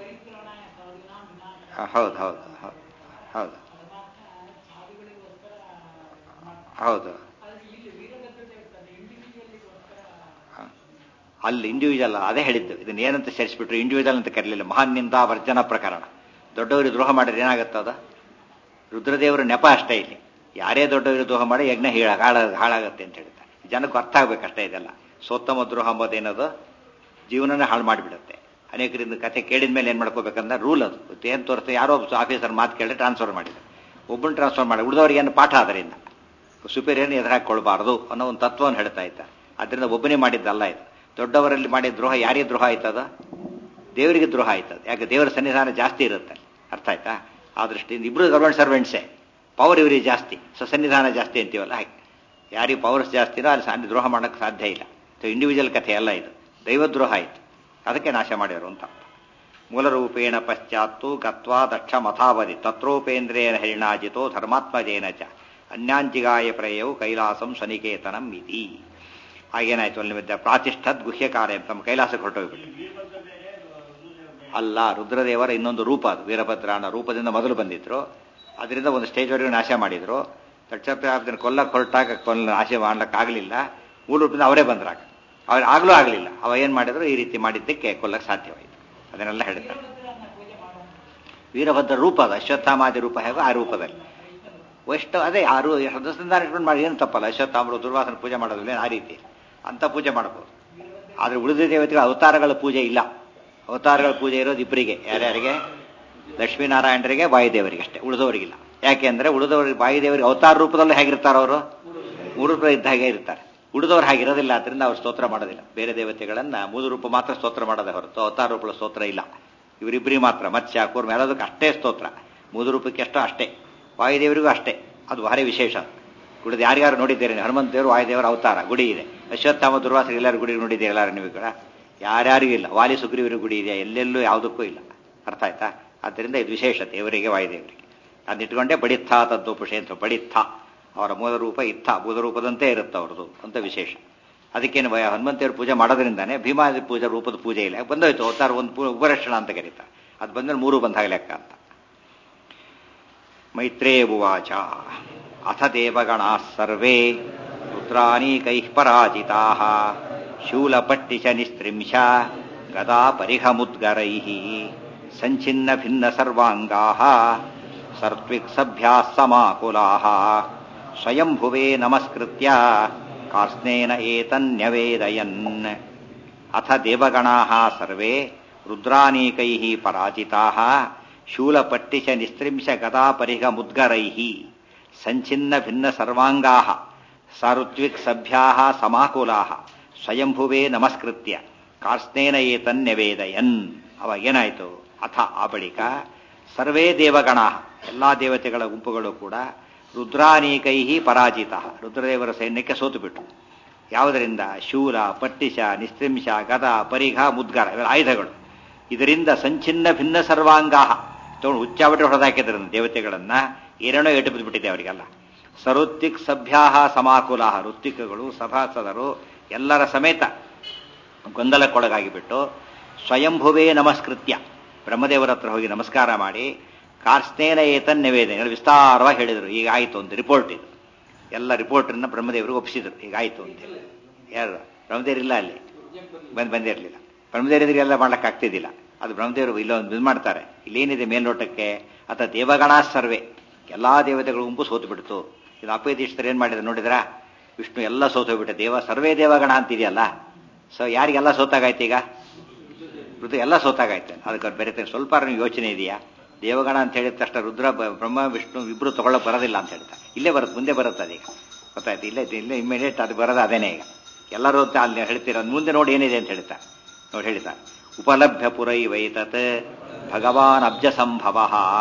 ಹೌದು ಹೌದು ಹೌದು ಹೌದು ಅಲ್ಲಿ ಇಂಡಿವಿಜುವಲ್ ಅದೇ ಹೇಳಿದ್ದು ಇದನ್ನ ಏನಂತ ಸೇರಿಸ್ಬಿಟ್ರು ಇಂಡಿವಿಜುವಲ್ ಅಂತ ಕರೀಲಿಲ್ಲ ಮಹಾನ್ನಿಂದ ವರ್ಜನ ಪ್ರಕರಣ ದೊಡ್ಡವರು ದ್ರೋಹ ಮಾಡಿದ್ರೆ ಏನಾಗುತ್ತದ ರುದ್ರದೇವರ ನೆಪ ಅಷ್ಟೇ ಇಲ್ಲಿ ಯಾರೇ ದೊಡ್ಡವರು ದ್ರೋಹ ಮಾಡಿ ಯಜ್ಞ ಹೀಳ ಹಾಳ ಹಾಳಾಗತ್ತೆ ಅಂತ ಹೇಳ್ತಾರೆ ಜನಕ್ಕೆ ಅರ್ಥ ಆಗ್ಬೇಕಷ್ಟೇ ಇದೆಲ್ಲ ಸೋತ್ತಮ ದ್ರೋಹ ಅಂಬೋದೇನದು ಜೀವನನೇ ಹಾಳು ಮಾಡಿಬಿಡುತ್ತೆ ಅನೇಕರಿಂದ ಕತೆ ಕೇಳಿದ ಮೇಲೆ ಏನು ಮಾಡ್ಕೋಬೇಕಂದ್ರೆ ರೂಲ್ ಅದು ಏನು ತೋರಿಸ್ತಾ ಯಾರೋ ಆಫೀಸರ್ ಮಾತು ಕೇಳಿ ಟ್ರಾನ್ಸ್ಫರ್ ಮಾಡಿದ್ರು ಒಬ್ಬನ ಟ್ರಾನ್ಸ್ಫರ್ ಮಾಡಿ ಉಳಿದವರಿಗೆ ಏನು ಪಾಠ ಅದರಿಂದ ಸುಪೀರಿಯರ್ನ ಎದುರಾಕೊಳ್ಳಬಾರದು ಅನ್ನೋ ಒಂದು ತತ್ವವನ್ನು ಹೇಳ್ತಾ ಇದ್ದಾರೆ ಅದರಿಂದ ಒಬ್ಬನೇ ಮಾಡಿದ್ದಲ್ಲ ಇದು ದೊಡ್ಡವರಲ್ಲಿ ಮಾಡಿದ ದ್ರೋಹ ಯಾರಿಗೆ ದ್ರೋಹ ಆಯ್ತದ ದೇವರಿಗೆ ದ್ರೋಹ ಆಯ್ತದ ಯಾಕೆ ದೇವರ ಸನ್ನಿಧಾನ ಜಾಸ್ತಿ ಇರುತ್ತೆ ಅರ್ಥ ಆಯ್ತಾ ಆ ದೃಷ್ಟಿಯಿಂದ ಇಬ್ರು ಗವರ್ಮೆಂಟ್ ಸರ್ವೆಂಟ್ಸೇ ಪವರ್ ಇವರಿಗೆ ಜಾಸ್ತಿ ಸೊ ಸನ್ನಿಧಾನ ಜಾಸ್ತಿ ಅಂತೀವಲ್ಲ ಹಾಗೆ ಯಾರಿಗೆ ಪವರ್ಸ್ ಜಾಸ್ತಿನೋ ಅಲ್ಲಿ ಸಾಧ್ಯ ದ್ರೋಹ ಮಾಡೋಕ್ಕೆ ಸಾಧ್ಯ ಇಲ್ಲ ಸೊ ಇಂಡಿವಿಜುವಲ್ ಕಥೆ ಅಲ್ಲ ಇದು ದೈವದ್ರೋಹ ಆಯಿತು ಅದಕ್ಕೆ ನಾಶ ಮಾಡ್ಯಾರು ಅಂತ ಮೂಲರೂಪೇಣ ಪಶ್ಚಾತ್ತು ಗತ್ವಾ ದಕ್ಷ ಮಥಾವಧಿ ತತ್ರೋಪೇಂದ್ರೇನ ಹರಿಣಾಜಿತೋ ಧರ್ಮಾತ್ಮಜೇನ ಚ ಅನ್ಯಾಂಚಿಗಾಯ ಪ್ರಯವು ಕೈಲಾಸಂ ಸ್ವನಿಕೇತನಂ ಇತಿ ಹಾಗೇನಾಯ್ತು ಅಲ್ಲಿ ಪ್ರಾತಿಷ್ಠದ್ ಗುಹ್ಯ ಕಾರ್ಯ ತಮ್ಮ ಕೈಲಾಸಕ್ಕೆ ಹೊರಟೋಗ್ಬಿಟ್ಟು ಅಲ್ಲ ರುದ್ರದೇವರ ಇನ್ನೊಂದು ರೂಪ ಅದು ವೀರಭದ್ರ ಅನ್ನೋ ರೂಪದಿಂದ ಮೊದಲು ಬಂದಿದ್ರು ಅದರಿಂದ ಒಂದು ಸ್ಟೇಜ್ವರೆಗೂ ನಾಶ ಮಾಡಿದ್ರು ತಕ್ಷಣ ಕೊಲ್ಲಕ್ಕೆ ಹೊರಟಾಗ ಕೊಲ್ಲ ನಾಶ ಮಾಡ್ಲಿಕ್ಕಾಗಲಿಲ್ಲ ಮೂಲ ರೂಪದಿಂದ ಅವರೇ ಬಂದ್ರಾಗ ಅವ್ರು ಆಗ್ಲೂ ಆಗಲಿಲ್ಲ ಅವ ಏನು ಮಾಡಿದ್ರು ಈ ರೀತಿ ಮಾಡಿದ್ದಕ್ಕೆ ಕೊಲ್ಲಕ್ಕೆ ಸಾಧ್ಯವಾಯಿತು ಅದನ್ನೆಲ್ಲ ಹೇಳ್ತಾರೆ ವೀರಭದ್ರ ರೂಪ ಅದು ಅಶ್ವತ್ಥಾಮಾದಿ ರೂಪ ಹೇಗೋ ಆ ರೂಪದಲ್ಲಿ ವೈಷ್ಣವ ಅದೇ ಆ ರೂ ಹೃದಯದಿಂದ ಇಟ್ಕೊಂಡು ಮಾಡಿ ಏನು ತಪ್ಪಲ್ಲ ಅಶ್ವತ್ಥಾಮರು ದುರ್ವಾಸನ ಪೂಜೆ ಮಾಡೋದಿಲ್ಲ ಆ ರೀತಿ ಅಂತ ಪೂಜೆ ಮಾಡಬಹುದು ಆದರೆ ಉಳಿದ ದೇವತೆಗಳ ಅವತಾರಗಳ ಪೂಜೆ ಇಲ್ಲ ಅವತಾರಗಳ ಪೂಜೆ ಇರೋದು ಇಬ್ಬರಿಗೆ ಯಾರ್ಯಾರಿಗೆ ಲಕ್ಷ್ಮೀನಾರಾಯಣರಿಗೆ ವಾಯುದೇವರಿಗೆ ಅಷ್ಟೇ ಉಳಿದವರಿಗಿಲ್ಲ ಯಾಕೆ ಅಂದ್ರೆ ಉಳಿದವರಿಗೆ ವಾಯುದೇವರಿಗೆ ಅವತಾರ ರೂಪದಲ್ಲಿ ಹೇಗಿರ್ತಾರೆ ಅವರು ಮೂರು ರೂಪ ಇದ್ದ ಹಾಗೆ ಇರ್ತಾರೆ ಉಳಿದವ್ರು ಹಾಗಿರೋದಿಲ್ಲ ಅದರಿಂದ ಅವ್ರು ಸ್ತೋತ್ರ ಮಾಡೋದಿಲ್ಲ ಬೇರೆ ದೇವತೆಗಳನ್ನ ಮೂರು ರೂಪ ಮಾತ್ರ ಸ್ತೋತ್ರ ಮಾಡೋದೇ ಹೊರತು ಅವತಾರ ರೂಪಗಳ ಸ್ತೋತ್ರ ಇಲ್ಲ ಇವರಿಬ್ಬರಿಗೆ ಮಾತ್ರ ಮತ್ಸ್ಯ ಕೂರ್ಮ ಎಲ್ಲದಕ್ಕೆ ಅಷ್ಟೇ ಸ್ತೋತ್ರ ಮೂರು ರೂಪಕ್ಕೆ ಅಷ್ಟೋ ಅಷ್ಟೇ ವಾಯುದೇವರಿಗೂ ಅಷ್ಟೇ ಅದು ಭಾರಿ ವಿಶೇಷ ಉಳಿದ ಯಾರ್ಯಾರು ನೋಡಿದ್ದೀರಿ ಹನುಮಂತ ದೇವರು ವಾಯುದೇವರ ಅವತಾರ ಗುಡಿ ಇದೆ ಅಶ್ವತ್ಥಾಮ ದುರ್ವಾಸರು ಎಲ್ಲರೂ ಗುಡಿ ನೋಡಿದ್ದೀರಿ ಎಲ್ಲರೂ ನೀವು ಕೂಡ ಯಾರ್ಯಾರಿಗೂ ಇಲ್ಲ ವಾಲಿ ಸುಗ್ರೀವರ ಗುಡಿ ಇದೆ ಎಲ್ಲೆಲ್ಲೂ ಯಾವುದಕ್ಕೂ ಇಲ್ಲ ಅರ್ಥ ಆಯ್ತಾ ಆದ್ದರಿಂದ ಇದು ವಿಶೇಷ ದೇವರಿಗೆ ವಾಯುದೇವರಿಗೆ ಅದನ್ನಿಟ್ಕೊಂಡೇ ಬಡಿತ್ಥ ತದ್ದೋಪುಷೆ ಅಂತ ಬಡಿತ್ಥ ಅವರ ಮೂಲ ರೂಪ ಇತ್ತ ಮೂಲ ರೂಪದಂತೆ ಇರುತ್ತೆ ಅವ್ರದ್ದು ಅಂತ ವಿಶೇಷ ಅದಕ್ಕೇನು ಭಯ ಹನುಮಂತೇವ್ರ ಪೂಜೆ ಮಾಡೋದ್ರಿಂದಾನೆ ಭೀಮಾದಿ ಪೂಜೆ ರೂಪದ ಪೂಜೆ ಇಲ್ಲ ಬಂದೋಯ್ತು ಅವತಾರ ಒಂದು ಪೂ ಉಪರಕ್ಷಣ ಅಂತ ಕರೀತಾರೆ ಅದು ಬಂದ್ರೆ ಮೂರು ಬಂದಾಗ ಲೆಕ್ಕ ಅಂತ ಮೈತ್ರೇ ಉವಾಚ ಅಥ ದೇವಗಣಾ ಸರ್ವೇ ರುದ್ರಾನೀಕೈಃ ಪರಾಜಿತಾ ಶೂಲಪಟ್ಟಿಶ ನಿಸ್ತ್ರಿಂಶ ಗದಾ ಪರಿಹಮುದ್ಗರೈಃ ಸಂಚಿನ್ನ ಭಿನ್ನ ಸರ್ವಾಂಗಾ ಸರ್ತ್ವಿಕ್ ಸಭ್ಯಾ ಸಮಾಕುಲಾ ಸ್ವಯಂಭುವೇ ನಮಸ್ಕೃತ್ಯ ಕಾರ್ಸ್ನೇನ ಏತನ್ಯವೇದಯನ್ ಅಥ ದೇವಗಣಾ ಸರ್ವೇ ರುದ್ರಾನೀಕೈ ಪರಾಜಿತಾ ಶೂಲಪಟ್ಟಿಶ ನಿಸ್ತ್ರಿಂಶ ಗದಾ ಪರಿಹ ಮುದ್ಗರೈ ಸಂಚಿನ್ನ ಭಿನ್ನ ಸರ್ವಾಂಗಾ ಸಾರುತ್ವಿಕ್ ಸಭ್ಯಾ ಸಮಾಕುಲಾ ಸ್ವಯಂಭುವೇ ನಮಸ್ಕೃತ್ಯ ಕಾರ್ಸ್ನೇನ ಏತನ್ಯವೇದಯನ್ ಅವಾಗ ಏನಾಯಿತು ಅಥ ಆ ಬಳಿಕ ಸರ್ವೇ ದೇವಗಣ ಎಲ್ಲಾ ದೇವತೆಗಳ ಗುಂಪುಗಳು ಕೂಡ ರುದ್ರಾನೀಕೈ ಪರಾಜಿತ ರುದ್ರದೇವರ ಸೈನ್ಯಕ್ಕೆ ಸೋತು ಬಿಟ್ಟು ಯಾವುದರಿಂದ ಶೂಲ ಪಟ್ಟಿಶ ನಿಸ್ತ್ರಿಂಶ ಗದ ಪರಿಘ ಮುದ್ಗರ ಇವೆಲ್ಲ ಆಯುಧಗಳು ಇದರಿಂದ ಸಂಚಿನ್ನ ಭಿನ್ನ ಸರ್ವಾಂಗಾ ತಗೊಂಡು ಉಚ್ಚಾವಟೆ ಹೊಡೆದಾಕಿದ್ರಿಂದ ದೇವತೆಗಳನ್ನ ಏನೇನೋ ಎಟ್ಟು ಬಿದ್ದುಬಿಟ್ಟಿದೆ ಅವರಿಗೆಲ್ಲ ಸರುತ್ತಿಕ್ ಸಭ್ಯಾ ಸಮಾಕುಲ ಋತ್ತಿಕಗಳು ಸಭಾಸದರು ಎಲ್ಲರ ಸಮೇತ ಗೊಂದಲಕ್ಕೊಳಗಾಗಿಬಿಟ್ಟು ಸ್ವಯಂಭುವೇ ನಮಸ್ಕೃತ್ಯ ಬ್ರಹ್ಮದೇವರ ಹತ್ರ ಹೋಗಿ ನಮಸ್ಕಾರ ಮಾಡಿ ಕಾರ್ಸ್ನೇನ ಏತನ್ ನಿವೇದನೆ ವಿಸ್ತಾರವಾಗಿ ಹೇಳಿದರು ಈಗ ಆಯಿತು ಅಂತ ರಿಪೋರ್ಟ್ ಇದು ಎಲ್ಲ ರಿಪೋರ್ಟನ್ನ ಬ್ರಹ್ಮದೇವರಿಗೆ ಒಪ್ಪಿಸಿದ್ರು ಈಗ ಆಯಿತು ಅಂತೇಳಿ ಯಾರು ಬ್ರಹ್ಮದೇವರಿಲ್ಲ ಅಲ್ಲಿ ಬಂದು ಬಂದಿರಲಿಲ್ಲ ಬ್ರಹ್ಮದೇವರಿಗೆಲ್ಲ ಮಾಡ್ಲಿಕ್ಕೆ ಆಗ್ತಿದ್ದಿಲ್ಲ ಅದು ಬ್ರಹ್ಮದೇವರು ಇಲ್ಲೊಂದು ಇದು ಮಾಡ್ತಾರೆ ಇಲ್ಲೇನಿದೆ ಮೇಲ್ನೋಟಕ್ಕೆ ಅಥವಾ ದೇವಗಣ ಸರ್ವೆ ಎಲ್ಲಾ ದೇವತೆಗಳು ಗುಂಪು ಸೋತು ಬಿಡ್ತು ಇದು ಅಪೇದೀಶ್ವರು ಏನ್ ಮಾಡಿದ್ರು ನೋಡಿದ್ರಾ ವಿಷ್ಣು ಎಲ್ಲ ಸೋತೋಗ್ಬಿಟ್ಟೆ ದೇವ ಸರ್ವೇ ದೇವಗಣ ಅಂತಿದೆಯಲ್ಲ ಸೊ ಯಾರಿಗೆಲ್ಲ ಸೋತಾಗಾಯ್ತು ಈಗ ರುದ್ರ ಎಲ್ಲ ಸೋತಾಗಾಯ್ತು ಅದಕ್ಕೆ ಬೇರೆ ಸ್ವಲ್ಪ ಯೋಚನೆ ಇದೆಯಾ ದೇವಗಣ ಅಂತ ಹೇಳಿದ ತಕ್ಷಣ ರುದ್ರ ಬ್ರಹ್ಮ ವಿಷ್ಣು ಇಬ್ರು ತಗೊಳ್ಳೋಕೆ ಬರೋದಿಲ್ಲ ಅಂತ ಹೇಳ್ತಾರೆ ಇಲ್ಲೇ ಬರುತ್ತೆ ಮುಂದೆ ಬರುತ್ತೆ ಅದೀಗ ಗೊತ್ತಾಯ್ತು ಇಲ್ಲೇ ಇಲ್ಲೇ ಇಮ್ಮಿಡಿಯೇಟ್ ಅದು ಬರೋದು ಅದೇನೇ ಈಗ ಎಲ್ಲರೂ ಅಲ್ಲಿ ಹೇಳ್ತೀರ ಮುಂದೆ ನೋಡಿ ಏನಿದೆ ಅಂತ ಹೇಳ್ತಾರೆ ನೋಡಿ ಹೇಳ್ತಾರೆ ಉಪಲಭ್ಯ ಪುರೈವೈತತ್ ಭಗವಾನ್ ಅಬ್ಜ ಸಂಭವ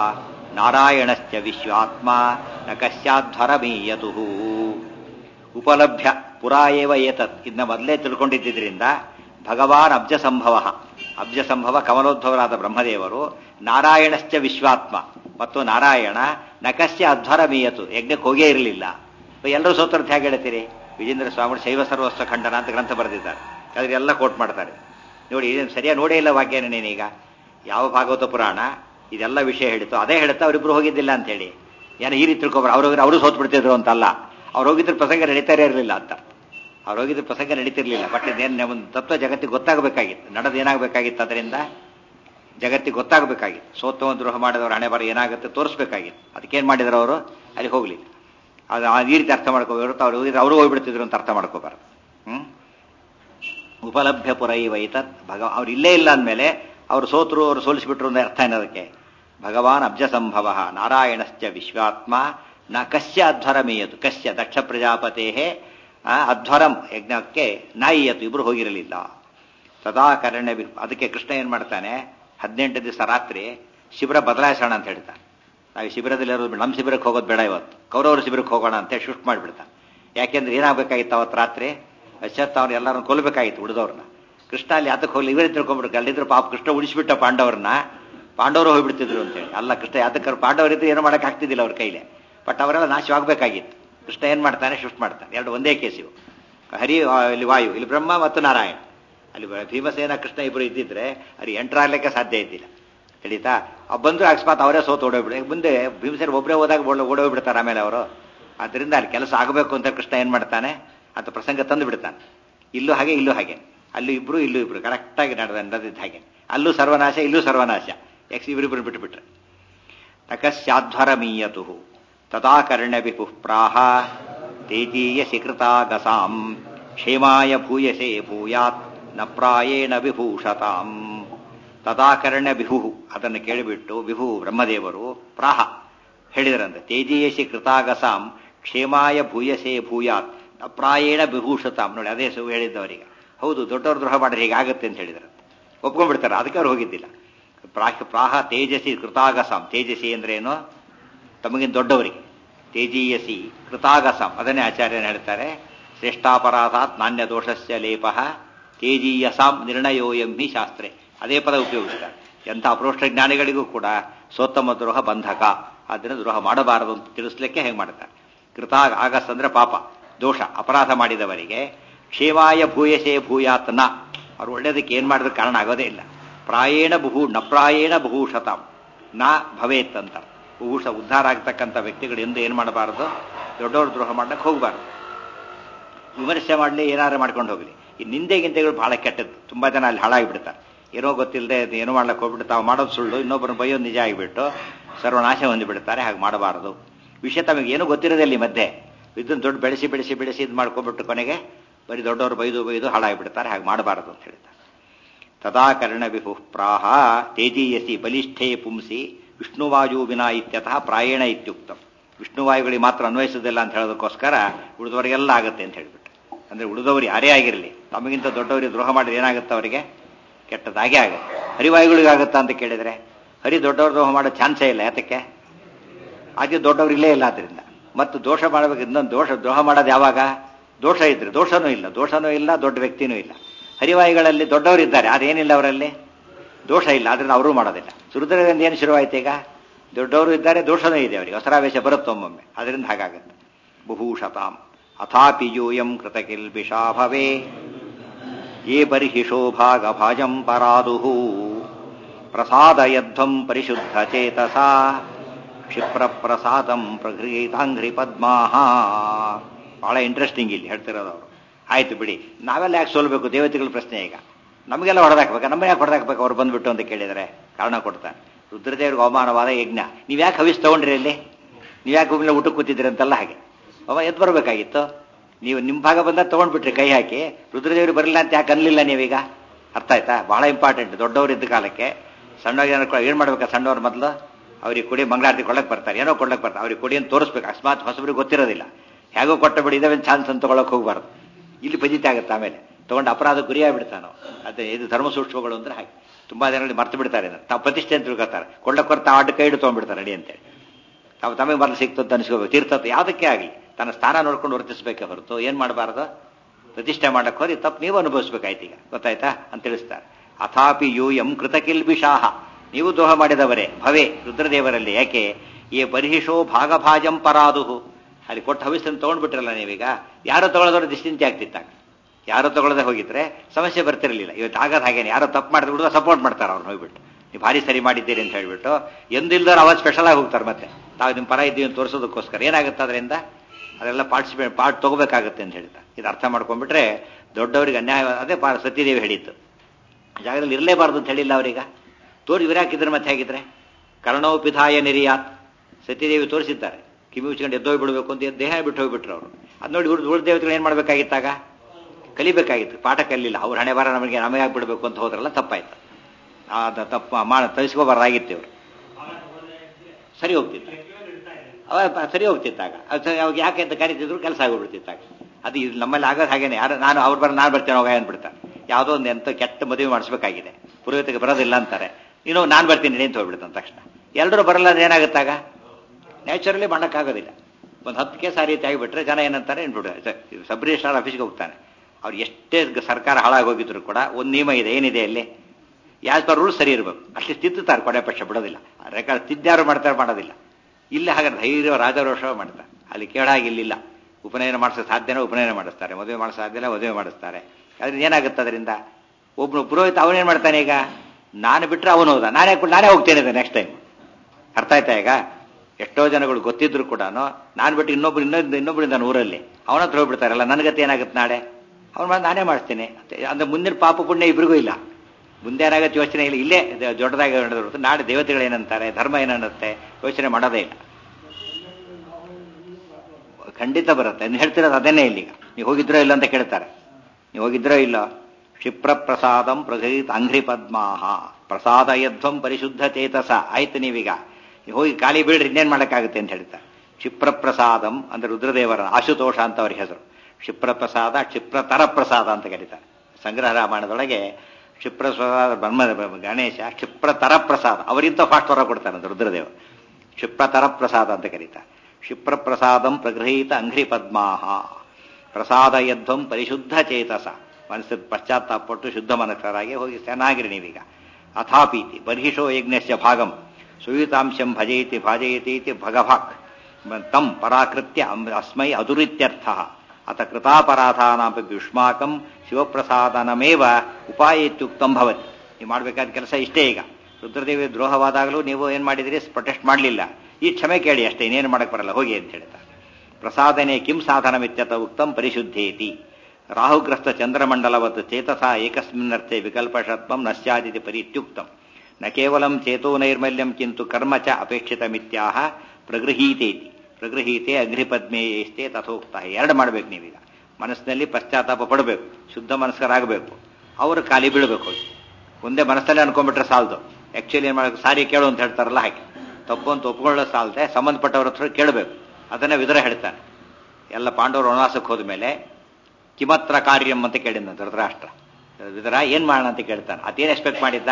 ನಾರಾಯಣಶ್ಚ ವಿಶ್ವಾತ್ಮ ನ ಕಶ್ಯಾಧ್ವರಮೀಯತು ಉಪಲಭ್ಯ ಪುರಾ ಏವ ಏತತ್ ಇದನ್ನ ಮೊದಲೇ ತಿಳ್ಕೊಂಡಿದ್ದರಿಂದ ಭಗವಾನ್ ಅಬ್ಜ ಸಂಭವ ಅಬ್ಜ ಸಂಭವ ಕಮಲೋದ್ಭವರಾದ ಬ್ರಹ್ಮದೇವರು ನಾರಾಯಣಶ್ಚ ವಿಶ್ವಾತ್ಮ ಮತ್ತು ನಾರಾಯಣ ನಕಸ್ಯ ಅಧ್ವರ ಮೀಯತು ಯಜ್ಞಕ್ಕೆ ಹೋಗೇ ಇರಲಿಲ್ಲ ಎಲ್ಲರೂ ಸೋತರ್ಥ ಹೇಗೆ ಹೇಳ್ತೀರಿ ವಿಜೇಂದ್ರ ಸ್ವಾಮಿ ಶೈವ ಸರ್ವಸ್ವ ಖಂಡನ ಅಂತ ಗ್ರಂಥ ಬರೆದಿದ್ದಾರೆ ಅದರೆಲ್ಲ ಕೋಟ್ ಮಾಡ್ತಾರೆ ನೋಡಿ ಇದೇನು ಸರಿಯಾಗಿ ನೋಡೇ ಇಲ್ಲ ವಾಕ್ಯನ ನೀನೀಗ ಯಾವ ಭಾಗವತ ಪುರಾಣ ಇದೆಲ್ಲ ವಿಷಯ ಹೇಳಿತು ಅದೇ ಹೇಳುತ್ತಾ ಅವರಿಬ್ರು ಹೋಗಿದ್ದಿಲ್ಲ ಅಂತ ಹೇಳಿ ಏನೋ ಈ ರೀತಿ ತಿಳ್ಕೊಬಾರ ಅವ್ರು ಅವರು ಸೋತ್ ಬಿಡ್ತಿದ್ರು ಅಂತಲ್ಲ ಅವ್ರು ಹೋಗಿದ್ರ ಪ್ರಸಂಗ ನಡೀತಾರೇ ಇರಲಿಲ್ಲ ಅಂತ ಅವ್ರು ಹೋಗಿದ್ರ ಪ್ರಸಂಗ ನಡೀತಿರ್ಲಿಲ್ಲ ಬಟ್ ಇದೇನು ಒಂದು ತತ್ವ ಜಗತ್ತಿಗೆ ಗೊತ್ತಾಗಬೇಕಾಗಿತ್ತು ನಡೆದು ಏನಾಗಬೇಕಾಗಿತ್ತು ಅದರಿಂದ ಜಗತ್ತಿಗೆ ಗೊತ್ತಾಗಬೇಕಾಗಿತ್ತು ಸೋತವ ದ್ರೋಹ ಮಾಡಿದವರು ಹಣೆ ಬರ ಏನಾಗುತ್ತೆ ತೋರಿಸ್ಬೇಕಾಗಿತ್ತು ಅದಕ್ಕೇನು ಮಾಡಿದ್ರು ಅವರು ಅಲ್ಲಿ ಹೋಗ್ಲಿಲ್ಲ ಅದು ಈ ರೀತಿ ಅರ್ಥ ಮಾಡ್ಕೋಬೇಕು ಅವ್ರು ಹೋಗಿದ್ರೆ ಅವರು ಹೋಗ್ಬಿಡ್ತಿದ್ರು ಅಂತ ಅರ್ಥ ಮಾಡ್ಕೋಬಾರ್ದು ಹ್ಮ್ ಉಪಲಭ್ಯ ಪುರೈವೈತತ್ ಭಗ ಅವ್ರು ಇಲ್ಲೇ ಇಲ್ಲ ಅಂದಮೇಲೆ ಅವರು ಸೋತರು ಅವರು ಸೋಲಿಸಿಬಿಟ್ರು ಅಂತ ಅರ್ಥ ಏನದಕ್ಕೆ ಭಗವಾನ್ ಅಬ್ಜ ಸಂಭವ ನಾರಾಯಣಶ್ಚ ವಿಶ್ವಾತ್ಮ ನ ಕಶ್ಯ ಅಧ್ವರಮೀಯತು ಕಶ್ಯ ದಕ್ಷ ಪ್ರಜಾಪತೆ ಅಧ್ವರಂ ಯಜ್ಞಕ್ಕೆ ನಾಯಿಯತು ಇಬ್ರು ಹೋಗಿರಲಿಲ್ಲ ಸದಾ ಕರಣ್ಯ ಅದಕ್ಕೆ ಕೃಷ್ಣ ಏನ್ ಮಾಡ್ತಾನೆ ಹದಿನೆಂಟು ದಿವಸ ರಾತ್ರಿ ಶಿಬಿರ ಬದಲಾಯಿಸೋಣ ಅಂತ ಹೇಳ್ತಾನೆ ನಾವು ಶಿಬಿರದಲ್ಲಿ ಇರೋದು ನಮ್ಮ ಶಿಬಿರಕ್ಕೆ ಹೋಗೋದು ಬೇಡ ಇವತ್ತು ಕೌರವರ ಶಿಬಿರಕ್ಕೆ ಹೋಗೋಣ ಅಂತ ಶಿಫ್ಟ್ ಮಾಡಿಬಿಡ್ತಾನೆ ಯಾಕೆಂದ್ರೆ ಏನಾಗಬೇಕಾಗಿತ್ತು ಅವತ್ತು ರಾತ್ರಿ ಅಶ್ವತ್ಥ ಅವ್ರು ಎಲ್ಲರನ್ನು ಕೊಲ್ಲಬೇಕಾಗಿತ್ತು ಉಳಿದವ್ರನ್ನ ಕೃಷ್ಣ ಅಲ್ಲಿ ಯಾತಕ್ಕೆ ಹೋಗ್ಲಿ ಇವರೇ ತಿಳ್ಕೊಂಡ್ಬಿಟ್ಟು ಅಲ್ಲಿದ್ರು ಪಾಪ ಕೃಷ್ಣ ಉಳಿಸ್ಬಿಟ್ಟ ಪಾಂಡವರನ್ನ ಪಾಂಡವರು ಹೋಗ್ಬಿಡ್ತಿದ್ರು ಅಂತೇಳಿ ಅಲ್ಲ ಕೃಷ್ಣ ಯಾತಕ್ಕೆ ಪಾಂಡವರಿದ್ರೆ ಏನೂ ಮಾಡಕ್ ಆಗ್ತಿದ್ದಿಲ್ಲ ಅವ್ರ ಕೈಲಿ ಬಟ್ ಅವರೆಲ್ಲ ನಾಶವಾಗಬೇಕಾಗಿತ್ತು ಕೃಷ್ಣ ಏನ್ ಮಾಡ್ತಾನೆ ಶಿಫ್ಟ್ ಮಾಡ್ತಾನೆ ಎರಡು ಒಂದೇ ಕೇಸ್ ಇವು ಹರಿ ಇಲ್ಲಿ ವಾಯು ಇಲ್ಲಿ ಬ್ರಹ್ಮ ಮತ್ತು ನಾರಾಯಣ ಅಲ್ಲಿ ಭೀಮಸೇನ ಕೃಷ್ಣ ಇಬ್ಬರು ಇದ್ದಿದ್ರೆ ಅಲ್ಲಿ ಎಂಟರ್ ಆಗ್ಲಿಕ್ಕೆ ಸಾಧ್ಯ ಇದ್ದಿಲ್ಲ ತಿಳಿತಾ ಬಂದ್ರು ಅಕಸ್ಮಾತ್ ಅವರೇ ಸೋತು ಓಡೋಗ್ಬಿಡಿ ಮುಂದೆ ಭೀಮಸೇನ ಒಬ್ಬರೇ ಹೋದಾಗ ಓಡೋಗ್ಬಿಡ್ತಾರೆ ಆಮೇಲೆ ಅವರು ಆದ್ದರಿಂದ ಅಲ್ಲಿ ಕೆಲಸ ಆಗಬೇಕು ಅಂತ ಕೃಷ್ಣ ಏನ್ ಮಾಡ್ತಾನೆ ಅಂತ ಪ್ರಸಂಗ ತಂದು ಬಿಡ್ತಾನೆ ಇಲ್ಲೂ ಹಾಗೆ ಇಲ್ಲೂ ಹಾಗೆ ಅಲ್ಲೂ ಇಬ್ರು ಇಲ್ಲೂ ಇಬ್ರು ಕರೆಕ್ಟಾಗಿ ನಡೆದ ನಡೆದಿದ್ದ ಹಾಗೆ ಅಲ್ಲೂ ಸರ್ವನಾಶ ಇಲ್ಲೂ ಸರ್ವನಾಶ ಯಾಕೆ ಇವರಿಬ್ಬರು ಬಿಟ್ಟುಬಿಟ್ರೆ ತಕಸ್ಯಾಧ್ವರಮೀಯತು ತದಾ ಕರ್ಣವಿಪು ಪ್ರಾಹ ತೇಜೀಯಸಿ ಕೃತಾಗಸಾಂ ಕ್ಷೇಮಾಯ ಭೂಯಸೆ ಭೂಯಾತ್ ನ ಪ್ರಾಯೇಣ ವಿಭೂಷತಾಂ ತದಾ ಕರ್ಣ ವಿಭು ಅದನ್ನು ಕೇಳಿಬಿಟ್ಟು ವಿಭು ಬ್ರಹ್ಮದೇವರು ಪ್ರಾಹ ಹೇಳಿದರಂತೆ ತೇಜೀಯಸಿ ಕೃತಾಗಸಾಂ ಕ್ಷೇಮಾಯ ಭೂಯಸೆ ಭೂಯಾತ್ ನ ಪ್ರಾಯೇಣ ವಿಭೂಷತಾಂ ನೋಡಿ ಅದೇ ಸು ಹೇಳಿದ್ದವರಿಗೆ ಹೌದು ದೊಡ್ಡವರು ದ್ರೋಹ ಮಾಡಿದ್ರೆ ಹೀಗಾಗುತ್ತೆ ಅಂತ ಹೇಳಿದ್ರು ಒಪ್ಕೊಂಡ್ಬಿಡ್ತಾರೆ ಅದಕ್ಕೆ ಅವ್ರು ಹೋಗಿದ್ದಿಲ್ಲ ಪ್ರಾಹ ಪ್ರಾಹ ತೇಜಸಿ ಕೃತಾಗಸಾಂ ತೇಜಸಿ ಅಂದ್ರೆ ಏನು ತಮಗಿನ ದೊಡ್ಡವರಿಗೆ ತೇಜೀಯಸಿ ಕೃತಾಗಸಾಂ ಅದನ್ನೇ ಆಚಾರ್ಯನ ಹೇಳ್ತಾರೆ ಶ್ರೇಷ್ಠಾಪರಾಧಾತ್ ನಾಣ್ಯ ದೋಷಸ್ಯ ಲೇಪ ತೇಜೀಯಸಾಂ ನಿರ್ಣಯೋಯಂ ಹಿ ಶಾಸ್ತ್ರೆ ಅದೇ ಪದ ಉಪಯೋಗಿಸ್ತಾರೆ ಎಂಥ ಅಪರೋಷ್ಟ ಜ್ಞಾನಿಗಳಿಗೂ ಕೂಡ ಸೋತ್ತಮ ದ್ರೋಹ ಬಂಧಕ ಅದನ್ನು ದ್ರೋಹ ಮಾಡಬಾರದು ಅಂತ ತಿಳಿಸ್ಲಿಕ್ಕೆ ಹೇಗೆ ಮಾಡ್ತಾರೆ ಕೃತಾ ಆಗಸ್ ಅಂದ್ರೆ ಪಾಪ ದೋಷ ಅಪರಾಧ ಮಾಡಿದವರಿಗೆ ಕ್ಷೇಮಾಯ ಭೂಯಸೆ ಭೂಯಾತ್ನ ಅವ್ರು ಒಳ್ಳೇದಕ್ಕೆ ಏನ್ ಮಾಡಿದ್ರೆ ಕಾರಣ ಆಗೋದೇ ಇಲ್ಲ ಪ್ರಾಯೇಣ ಬಹು ನ ಪ್ರಾಯೇಣ ಬಹುಶತಾಂ ನ ಭವೇತ್ ಅಂತ ಬಹುಶ ಉದ್ಧಾರ ಆಗ್ತಕ್ಕಂಥ ವ್ಯಕ್ತಿಗಳು ಎಂದು ಏನು ಮಾಡಬಾರದು ದೊಡ್ಡವರು ದ್ರೋಹ ಮಾಡಕ್ಕೆ ಹೋಗಬಾರ್ದು ವಿಮರ್ಶೆ ಮಾಡಲಿ ಏನಾರು ಮಾಡ್ಕೊಂಡು ಹೋಗಲಿ ಈ ನಿಂದೆ ಗಿಂತೆಗಳು ಬಹಳ ಕೆಟ್ಟದ್ದು ತುಂಬಾ ಜನ ಅಲ್ಲಿ ಹಾಳಾಗಿಬಿಡ್ತಾರೆ ಏನೋ ಗೊತ್ತಿಲ್ಲದೆ ಏನೋ ಮಾಡ್ಲಿಕ್ಕೆ ಹೋಗ್ಬಿಟ್ಟು ತಾವು ಮಾಡೋದು ಸುಳ್ಳು ಇನ್ನೊಬ್ಬರನ್ನ ಬೈಯೋದು ನಿಜ ಆಗಿಬಿಟ್ಟು ಸರ್ವನಾಶ ಹೊಂದಿಬಿಡ್ತಾರೆ ಹಾಗೆ ಮಾಡಬಾರದು ವಿಷಯ ತಮಗೆ ಏನೂ ಗೊತ್ತಿರೋದಿಲ್ಲ ಈ ಮಧ್ಯೆ ಇದನ್ನು ದೊಡ್ಡ ಬೆಳೆಸಿ ಬೆಳೆಸಿ ಬೆಳೆಸಿ ಇದು ಮಾಡ್ಕೊಂಡ್ಬಿಟ್ಟು ಕೊನೆಗೆ ಬರೀ ದೊಡ್ಡವರು ಬೈದು ಬೈದು ಹಾಳಾಗಿಬಿಡ್ತಾರೆ ಹಾಗೆ ಮಾಡಬಾರದು ಅಂತ ಹೇಳ್ತಾರೆ ತದಾ ಕರ್ಣ ವಿಭು ಪ್ರಾಹ ತೇಜೀಯಸಿ ಬಲಿಷ್ಠೇ ಪುಂಸಿ ವಿಷ್ಣುವಾಯು ವಿನಾ ಇತ್ಯತಃ ಪ್ರಾಯಣ ಇತ್ಯುಕ್ತಂ ವಿಷ್ಣುವಾಯುಗಳಿಗೆ ಮಾತ್ರ ಅನ್ವಯಿಸೋದಿಲ್ಲ ಅಂತ ಹೇಳೋದಕ್ಕೋಸ್ಕರ ಉಳಿದವರಿಗೆಲ್ಲ ಆಗುತ್ತೆ ಅಂತ ಹೇಳ್ಬಿಟ್ಟು ಅಂದ್ರೆ ಉಳಿದವರು ಯಾರೇ ಆಗಿರಲಿ ತಮಗಿಂತ ದೊಡ್ಡವರಿಗೆ ದ್ರೋಹ ಮಾಡಿದ್ರೆ ಏನಾಗುತ್ತೆ ಅವರಿಗೆ ಕೆಟ್ಟದಾಗೆ ಆಗುತ್ತೆ ಹರಿವಾಯುಗಳಿಗೆ ಆಗುತ್ತಾ ಅಂತ ಕೇಳಿದ್ರೆ ಹರಿ ದೊಡ್ಡವರು ದ್ರೋಹ ಮಾಡೋ ಚಾನ್ಸೇ ಇಲ್ಲ ಯಾತಕ್ಕೆ ಹಾಗೆ ದೊಡ್ಡವರು ಇಲ್ಲೇ ಇಲ್ಲ ಅದರಿಂದ ಮತ್ತು ದೋಷ ಮಾಡಬೇಕು ಇನ್ನೊಂದು ದೋಷ ದ್ರೋಹ ಮಾಡೋದು ಯಾವಾಗ ದೋಷ ಇದ್ರೆ ದೋಷನೂ ಇಲ್ಲ ದೋಷನೂ ಇಲ್ಲ ದೊಡ್ಡ ವ್ಯಕ್ತಿನೂ ಇಲ್ಲ ಹರಿವಾಯುಗಳಲ್ಲಿ ದೊಡ್ಡವರು ಇದ್ದಾರೆ ಅದೇನಿಲ್ಲ ಅವರಲ್ಲಿ ದೋಷ ಇಲ್ಲ ಆದ್ರಿಂದ ಅವರು ಮಾಡೋದಿಲ್ಲ ಸುರುದ್ರದಿಂದ ಏನು ಶುರುವಾಯ್ತು ಈಗ ದೊಡ್ಡವರು ಇದ್ದಾರೆ ದೋಷನೂ ಇದೆ ಅವರಿಗೆ ಹೊಸರಾವೇಶ ಬರುತ್ತೊಮ್ಮೊಮ್ಮೆ ಅದರಿಂದ ಹಾಗಾಗುತ್ತೆ ಬಹುಶತಾಂ ಅಥಾಪಿ ಯೂಯಂ ಕೃತಕಿಲ್ಬಿಷಾ ಭವೇ ಯೇ ಬರ್ಹಿಷೋ ಭಾಗಭಾಜಂ ಪರಾದುಹು ಪ್ರಸಾದಯಧ್ವಂ ಪರಿಶುದ್ಧ ಚೇತಸಾ ಕ್ಷಿಪ್ರ ಪ್ರಸಾದಂ ಪ್ರಗೃಹೀತಾಂಘ್ರಿ ಪದ್ಮಾಹ ಬಹಳ ಇಂಟ್ರೆಸ್ಟಿಂಗ್ ಇಲ್ಲಿ ಹೇಳ್ತಿರೋದು ಅವರು ಆಯ್ತು ಬಿಡಿ ನಾವೆಲ್ಲ ಯಾಕೆ ಸೋಲ್ಬೇಕು ದೇವತೆಗಳ ಪ್ರಶ್ನೆ ಈಗ ನಮಗೆಲ್ಲ ಹೊಡೆದಾಕ್ಬೇಕು ನಮ್ಮ ಯಾಕೆ ಹೊಡೆದಾಕ್ಬೇಕು ಅವ್ರು ಬಂದ್ಬಿಟ್ಟು ಅಂತ ಕೇಳಿದರೆ ಕಾರಣ ಕೊಡ್ತಾರೆ ರುದ್ರದೇವ್ರಿಗೆ ಅವಮಾನವಾದ ಯಜ್ಞ ನೀವು ಯಾಕೆ ಹವಿಸ್ ತಗೊಂಡ್ರಿ ಅಲ್ಲಿ ನೀವು ಯಾಕೆ ಒಮ್ಮೆ ಊಟಕ್ಕೆ ಕೂತಿದ್ರಿ ಅಂತೆಲ್ಲ ಹಾಗೆ ಅವ ಎದ್ದು ಬರಬೇಕಾಗಿತ್ತು ನೀವು ನಿಮ್ಮ ಭಾಗ ಬಂದ ತಗೊಂಡ್ಬಿಟ್ರಿ ಕೈ ಹಾಕಿ ರುದ್ರದೇವ್ರಿಗೆ ಬರಲಿಲ್ಲ ಅಂತ ಯಾಕೆ ಅನ್ಲಿಲ್ಲ ನೀವೀಗ ಅರ್ಥ ಆಯ್ತಾ ಬಹಳ ಇಂಪಾರ್ಟೆಂಟ್ ದೊಡ್ಡವರು ಇದ್ದ ಕಾಲಕ್ಕೆ ಸಣ್ಣವ್ರಿಗೆ ಏನಾರು ಏನು ಮಾಡ್ಬೇಕಾ ಸಣ್ಣವ್ರ ಮೊದಲು ಅವ್ರಿಗೆ ಕುಡಿ ಮಂಗಳಾರತಿ ಕೊಡಕ್ಕೆ ಬರ್ತಾರೆ ಏನೋ ಕೊಡಕ್ಕೆ ಬರ್ತಾರೆ ಅವ್ರಿಗೆ ಕುಡಿ ಅಂತ ತೋರಿಸ್ಬೇಕು ಅಕಸ್ಮಾತ್ ಹೊಸಬ್ರಿಗೆ ಗೊತ್ತಿರೋದಿಲ್ಲ ಹೇಗೋ ಕೊಟ್ಟ ಬಿಡಿ ಇದೇ ಚಾನ್ಸ್ ಅಂತ ತಗೊಳಕ್ ಹೋಗ್ಬಾರ್ದು ಇಲ್ಲಿ ಫಜಿತಿ ಆಗುತ್ತೆ ಆಮೇಲೆ ತಗೊಂಡು ಅಪರಾಧ ಗುರಿಯಾಗ್ಬಿಡ್ತಾನೋ ಅದೇ ಇದು ಧರ್ಮ ಸೂಕ್ಷ್ಮಗಳು ಅಂದ್ರೆ ಹಾಗೆ ತುಂಬಾ ಜನರಲ್ಲಿ ಮರ್ತು ಬಿಡ್ತಾರೆ ತಾವು ಪ್ರತಿಷ್ಠೆ ಅಂತ ತಿಳ್ಕೊತಾರೆ ಕೊಡ್ಲಕ್ಕೆ ಬರ್ತಾ ಅಡ್ಡ ಕೈ ಹಿಡಿದು ತೊಗೊಂಡ್ಬಿಡ್ತಾರೆ ನಡಿ ಅಂತೇಳಿ ತಾವು ತಮಗೆ ಮೊದಲು ಸಿಕ್ತು ಅಂತ ಅನಿಸ್ಕೋಬೇಕು ತೀರ್ಥತ್ವ ಯಾವುದಕ್ಕೆ ಆಗಲಿ ತನ್ನ ಸ್ಥಾನ ನೋಡ್ಕೊಂಡು ವರ್ತಿಸಬೇಕೆ ಹೊರತು ಏನ್ ಮಾಡಬಾರ್ದು ಪ್ರತಿಷ್ಠೆ ಮಾಡಕ್ಕೆ ಹೋಗಿ ತಪ್ಪು ನೀವು ಅನುಭವಿಸ್ಬೇಕಾಯ್ತು ಈಗ ಗೊತ್ತಾಯ್ತಾ ಅಂತ ತಿಳಿಸ್ತಾರೆ ಅಥಾಪಿ ಯೂಯಂ ಕೃತಕಿಲ್ಬಿಷಾಹ ನೀವು ದ್ರೋಹ ಮಾಡಿದವರೇ ಭವೆ ರುದ್ರದೇವರಲ್ಲಿ ಯಾಕೆ ಈ ಬರಿಹಿಷೋ ಭಾಗಭಾಜಂ ಪರಾದುಹು ಅಲ್ಲಿ ಕೊಟ್ಟು ಹವಿಸನ್ನು ತಗೊಂಡ್ಬಿಟ್ರಲ್ಲ ನೀವೀಗ ಯಾರೋ ತಗೊಳ್ಳೋದವ್ರು ದಿಶ್ಚಿಂತೆ ಆಗ್ತಿತ್ತಾಗ ಯಾರೋ ತಗೊಳ್ಳದೆ ಹೋಗಿದ್ರೆ ಸಮಸ್ಯೆ ಬರ್ತಿರಲಿಲ್ಲ ಇವತ್ತು ಆಗದ ಹಾಗೇನೆ ಯಾರೋ ತಪ್ಪು ಮಾಡಿದ್ರು ಕೂಡ ಸಪೋರ್ಟ್ ಮಾಡ್ತಾರೆ ಅವ್ರು ಹೋಗ್ಬಿಟ್ಟು ನೀವು ಭಾರಿ ಸರಿ ಮಾಡಿದ್ದೀರಿ ಅಂತ ಹೇಳ್ಬಿಟ್ಟು ಎಂದಿಲ್ದವ್ರು ಅವಾಗ ಸ್ಪೆಷಲ್ ಆಗಿ ಹೋಗ್ತಾರೆ ಮತ್ತೆ ತಾವು ನಿಮ್ಮ ಪರ ಇದ್ದೀವಿ ಅಂತ ತೋರಿಸೋದಕ್ಕೋಸ್ಕರ ಏನಾಗುತ್ತೆ ಅದರಿಂದ ಅದೆಲ್ಲ ಪಾರ್ಟಿಸಿಪೇಟ್ ಪಾರ್ಟ್ ತಗೋಬೇಕಾಗುತ್ತೆ ಅಂತ ಹೇಳ್ತಾ ಇದು ಅರ್ಥ ಮಾಡ್ಕೊಂಡ್ಬಿಟ್ರೆ ದೊಡ್ಡವರಿಗೆ ಅನ್ಯಾಯ ಅದೇ ಪಾ ಸತ್ಯದೇವಿ ಹೇಳಿತ್ತು ಜಾಗದಲ್ಲಿ ಇರಲೇಬಾರ್ದು ಅಂತ ಹೇಳಿಲ್ಲ ಅವರೀಗ ತೋರಿ ಇವ್ರಾಕಿದ್ರೆ ಮತ್ತೆ ಹೇಗಿದ್ರೆ ಕರ್ಣವು ಪಿಧಾಯ ನಿರಿಯಾತ್ ಸತ್ಯದೇವಿ ತೋರಿಸಿದ್ದಾರೆ ಕಿವಿ ಮುಚ್ಕೊಂಡು ಎದ್ದೋಗಿ ಬಿಡಬೇಕು ಅಂತ ದೇಹ ಬಿಟ್ಟು ಹೋಗ್ಬಿಟ್ರು ಅವರು ಅದು ನೋಡಿ ಉಳಿದ ಉಳಿದ ದೇವತೆಗಳು ಏನು ಮಾಡಬೇಕಾಗಿತ್ತಾಗ ಕಲಿಬೇಕಾಗಿತ್ತು ಪಾಠ ಕಲಿಲ್ಲ ಅವ್ರ ಹಣೆ ಬರ ನಮಗೆ ನಮಗೆ ಬಿಡಬೇಕು ಅಂತ ಹೋದ್ರಲ್ಲ ತಪ್ಪಾಯ್ತು ಅದು ತಪ್ಪು ಮಾಡ ತರಿಸ್ಕೋಬಾರ್ದಾಗಿತ್ತು ಇವರು ಸರಿ ಹೋಗ್ತಿತ್ತು ಅವ ಸರಿ ಹೋಗ್ತಿತ್ತಾಗ ಅದು ಅವಾಗ ಯಾಕೆ ಅಂತ ಕರಿತಿದ್ರು ಕೆಲಸ ಆಗೋಗ್ಬಿಡ್ತಿತ್ತಾಗ ಅದು ಇದು ನಮ್ಮಲ್ಲಿ ಆಗೋದು ಹಾಗೇನೆ ಯಾರು ನಾನು ಅವ್ರು ಬರ ನಾನು ಬರ್ತೇನೆ ಹೋಗ ಅಂದ್ಬಿಡ್ತಾರೆ ಯಾವುದೋ ಒಂದು ಎಂತ ಕೆಟ್ಟ ಮದುವೆ ಮಾಡಿಸ್ಬೇಕಾಗಿದೆ ಪುರೋಹಿತಕ್ಕೆ ಬರೋದಿಲ್ಲ ಅಂತಾರೆ ನೀನು ನಾನು ಬರ್ತೀನಿ ಅಂತ ಹೋಗ್ಬಿಡ್ತಾನೆ ತಕ್ಷಣ ಎಲ್ಲರೂ ಬರಲ್ಲ ಅಂದ್ರೆ ಏನಾಗುತ್ತಾಗ ನ್ಯಾಚುರಲಿ ಮಾಡೋಕ್ಕಾಗೋದಿಲ್ಲ ಒಂದು ಹತ್ತು ಕೇಸ್ ಆ ರೀತಿ ಆಗಿಬಿಟ್ರೆ ಜನ ಏನಂತಾರೆ ಅನ್ಬಿಡು ಸಬ್ ರಿಜಿಸ್ಟ್ರಾರ್ ಆಫೀಸ್ಗೆ ಹೋಗ್ತಾನೆ ಅವ್ರು ಎಷ್ಟೇ ಸರ್ಕಾರ ಹಾಳಾಗೋಗಿದ್ರು ಕೂಡ ಒಂದು ನಿಯಮ ಇದೆ ಏನಿದೆ ಅಲ್ಲಿ ಯಾಸ್ ಪರ್ ರೂಲ್ಸ್ ಸರಿ ಇರಬೇಕು ಅಷ್ಟು ತಿದ್ದುತ್ತಾರೆ ಕೊನೆ ಪಕ್ಷ ಬಿಡೋದಿಲ್ಲ ರೆಕಾರ್ಡ್ ತಿದ್ದಾರು ಮಾಡ್ತಾರೆ ಮಾಡೋದಿಲ್ಲ ಇಲ್ಲಿ ಹಾಗೆ ಧೈರ್ಯ ರಾಜರೋಷ ಮಾಡ್ತಾರೆ ಅಲ್ಲಿ ಕೇಳಾಗಿ ಇಲ್ಲಿಲ್ಲ ಉಪನಯನ ಮಾಡಿಸೋ ಸಾಧ್ಯನೋ ಉಪನಯನ ಮಾಡಿಸ್ತಾರೆ ಮದುವೆ ಮಾಡಿಸೋ ಸಾಧ್ಯನ ಮದುವೆ ಮಾಡಿಸ್ತಾರೆ ಅದರಿಂದ ಏನಾಗುತ್ತೆ ಅದರಿಂದ ಒಬ್ಬನು ಪುರೋಹಿತ ಅವನೇನ್ ಮಾಡ್ತಾನೆ ಈಗ ನಾನು ಬಿಟ್ರೆ ಅವನು ಹೋದ ನಾನೇ ನಾನೇ ಹೋಗ್ತೇನೆ ನೆಕ್ಸ್ಟ್ ಟೈಮ್ ಅರ್ಥ ಆಯ್ತಾ ಈಗ ಎಷ್ಟೋ ಜನಗಳು ಗೊತ್ತಿದ್ರು ಕೂಡ ನಾನು ಬಿಟ್ಟು ಇನ್ನೊಬ್ರು ಇನ್ನೊಂದು ಇನ್ನೊಬ್ಬರಿಂದ ಊರಲ್ಲಿ ಅವನ ಹತ್ರ ಹೋಗ್ಬಿಡ್ತಾರಲ್ಲ ನನಗತ್ತೆ ಏನಾಗುತ್ತೆ ನಾಳೆ ಅವ್ನು ಮಾಡಿ ನಾನೇ ಮಾಡ್ತೇನೆ ಅಂದ್ರೆ ಮುಂದಿನ ಪಾಪ ಪುಣ್ಯ ಇಬ್ರಿಗೂ ಇಲ್ಲ ಮುಂದೆ ಏನಾಗತ್ತೆ ಯೋಚನೆ ಇಲ್ಲ ಇಲ್ಲೇ ದೊಡ್ಡದಾಗಿ ನಡೆದಿರುತ್ತೆ ನಾಳೆ ದೇವತೆಗಳು ಏನಂತಾರೆ ಧರ್ಮ ಏನನ್ನುತ್ತೆ ಯೋಚನೆ ಮಾಡೋದೇ ಇಲ್ಲ ಖಂಡಿತ ಬರುತ್ತೆ ನೀವು ಹೇಳ್ತಿರೋದು ಅದನ್ನೇ ಇಲ್ಲಿಗ ನೀವು ಹೋಗಿದ್ರೋ ಇಲ್ಲ ಅಂತ ಕೇಳ್ತಾರೆ ನೀವು ಹೋಗಿದ್ರೋ ಇಲ್ಲ ಕ್ಷಿಪ್ರ ಪ್ರಸಾದಂ ಪ್ರಸರಿತ ಅಂಘ್ರಿ ಪದ್ಮಾಹ ಪ್ರಸಾದ ಯಧ್ವಂ ಪರಿಶುದ್ಧ ಚೇತಸ ಆಯ್ತು ನೀವೀಗ ನೀವು ಹೋಗಿ ಖಾಲಿ ಬೀಳ್ರಿ ಇನ್ನೇನ್ ಮಾಡಕ್ಕಾಗುತ್ತೆ ಅಂತ ಹೇಳ್ತಾರೆ ಕ್ಷಿಪ್ರ ಪ್ರಸಾದಂ ಅಂದ್ರೆ ರುದ್ರದೇವರ ಆಶುತೋಷ ಅಂತ ಅವ್ರ ಹೆಸರು ಕ್ಷಿಪ್ರ ಪ್ರಸಾದ ಕ್ಷಿಪ್ರತರ ಪ್ರಸಾದ ಅಂತ ಕರೀತಾರೆ ಸಂಗ್ರಹ ರಾಮಾಯಣದೊಳಗೆ ಕ್ಷಿಪ್ರ ಪ್ರಸಾದ ಬ್ರಹ್ಮ ಗಣೇಶ ಕ್ಷಿಪ್ರತರ ಪ್ರಸಾದ ಅವರಿಂತ ಫಾಸ್ಟ್ ಹೊರ ಕೊಡ್ತಾರಂತ ರುದ್ರದೇವ ಕ್ಷಿಪ್ರತರ ಪ್ರಸಾದ ಅಂತ ಕರೀತಾರೆ ಕ್ಷಿಪ್ರ ಪ್ರಸಾದಂ ಪ್ರಗೃಹೀತ ಅಂಘ್ರಿ ಪದ್ಮಾಹ ಪ್ರಸಾದ ಯಧ್ವಂ ಪರಿಶುದ್ಧ ಚೇತಸ ಮನಸ್ಸು ಪಶ್ಚಾತ್ತಾಪಟ್ಟು ಶುದ್ಧ ಮನಸ್ಸರಾಗಿ ಹೋಗಿ ಚೆನ್ನಾಗಿರಿ ನೀವೀಗ ಅಥಾಪೀತಿ ಬರ್ಹಿಷೋ ಯಜ್ಞಸ್ಯ ಭಾಗಂ ಸುಯುತಾಂಶಂ ಭಜಯತಿ ಭಾಜಯತೀತಿ ಭಗಭಾಕ್ ತಂ ಪರಾಕೃತ್ಯ ಅಸ್ಮೈ ಅದುರಿತ್ಯರ್ಥ ಅತ ಕೃತಾಪರಾಧಾನಾಪಿ ಯುಷ್ಮಾಕಂ ಶಿವಪ್ರಸಾದನಮೇವ ಉಪಾಯ ಇತ್ಯುಕ್ತಂ ಭವತಿ ನೀವು ಮಾಡಬೇಕಾದ ಕೆಲಸ ಇಷ್ಟೇ ಈಗ ರುದ್ರದೇವಿ ದ್ರೋಹವಾದಾಗಲೂ ನೀವು ಏನ್ ಮಾಡಿದಿರಿ ಪ್ರೊಟೆಸ್ಟ್ ಮಾಡಲಿಲ್ಲ ಈ ಕ್ಷಮೆ ಕೇಳಿ ಅಷ್ಟೇ ಇನ್ನೇನು ಮಾಡಕ್ ಬರಲ್ಲ ಹೋಗಿ ಅಂತ ಹೇಳ್ತಾರೆ ಪ್ರಸಾದನೆ ಕಿಂ ಸಾಧನಮಿತ್ಯತ ಉಕ್ತಂ ಪರಿಶುದ್ಧೇತಿ ರಾಹುಗ್ರಸ್ತ ಚಂದ್ರಮಂಡಲವತ್ ಚೇತಸ ಏಕಸ್ಮಿನ್ನರ್ಥೆ ವಿಕಲ್ಪಷತ್ವಂ ನಶ್ಯಾದಿತಿ ಪರಿತ್ಯುಕ್ತಂ ನ ಕೇವಲಂ ಚೇತೋ ನೈರ್ಮಲ್ಯಂ ಕಿಂತು ಕರ್ಮ ಚ ಅಪೇಕ್ಷಿತಮಿತ್ಯಾಹ ಪ್ರಗೃಹೀತೇತಿ ಪ್ರಗೃಹೀತೆ ಅಗ್ನಿಪದ್ಮೇ ಎಷ್ಟೇ ತಥೋಕ್ತ ಎರಡು ಮಾಡ್ಬೇಕು ನೀವೀಗ ಮನಸ್ಸಿನಲ್ಲಿ ಪಶ್ಚಾತ್ತಾಪ ಪಡಬೇಕು ಶುದ್ಧ ಮನಸ್ಕರಾಗಬೇಕು ಅವರು ಖಾಲಿ ಬೀಳಬೇಕು ಒಂದೇ ಮನಸ್ಸಲ್ಲೇ ಅನ್ಕೊಂಡ್ಬಿಟ್ರೆ ಸಾಲದು ಆಕ್ಚುಲಿ ಏನ್ ಮಾಡಬೇಕು ಸಾರಿ ಕೇಳು ಅಂತ ಹೇಳ್ತಾರಲ್ಲ ಹಾಗೆ ತಪ್ಪು ಅಂತ ಒಪ್ಕೊಳ್ಳೋ ಸಾಲದೆ ಸಂಬಂಧಪಟ್ಟವ್ರ ಹತ್ರ ಕೇಳಬೇಕು ಅದನ್ನ ವಿದುರ ಹೇಳ್ತಾನೆ ಎಲ್ಲ ಪಾಂಡವರು ವನವಾಸಕ್ಕೆ ಹೋದ ಮೇಲೆ ಕಿಮತ್ರ ಕಾರ್ಯಂ ಅಂತ ಕೇಳಿದ ಧೃತರಾಷ್ಟ್ರ ವಿದುರ ಏನ್ ಮಾಡೋಣ ಅಂತ ಕೇಳ್ತಾನೆ ಅದೇನು ಎಕ್ಸ್ಪೆಕ್ಟ್ ಮಾಡಿದ್ದ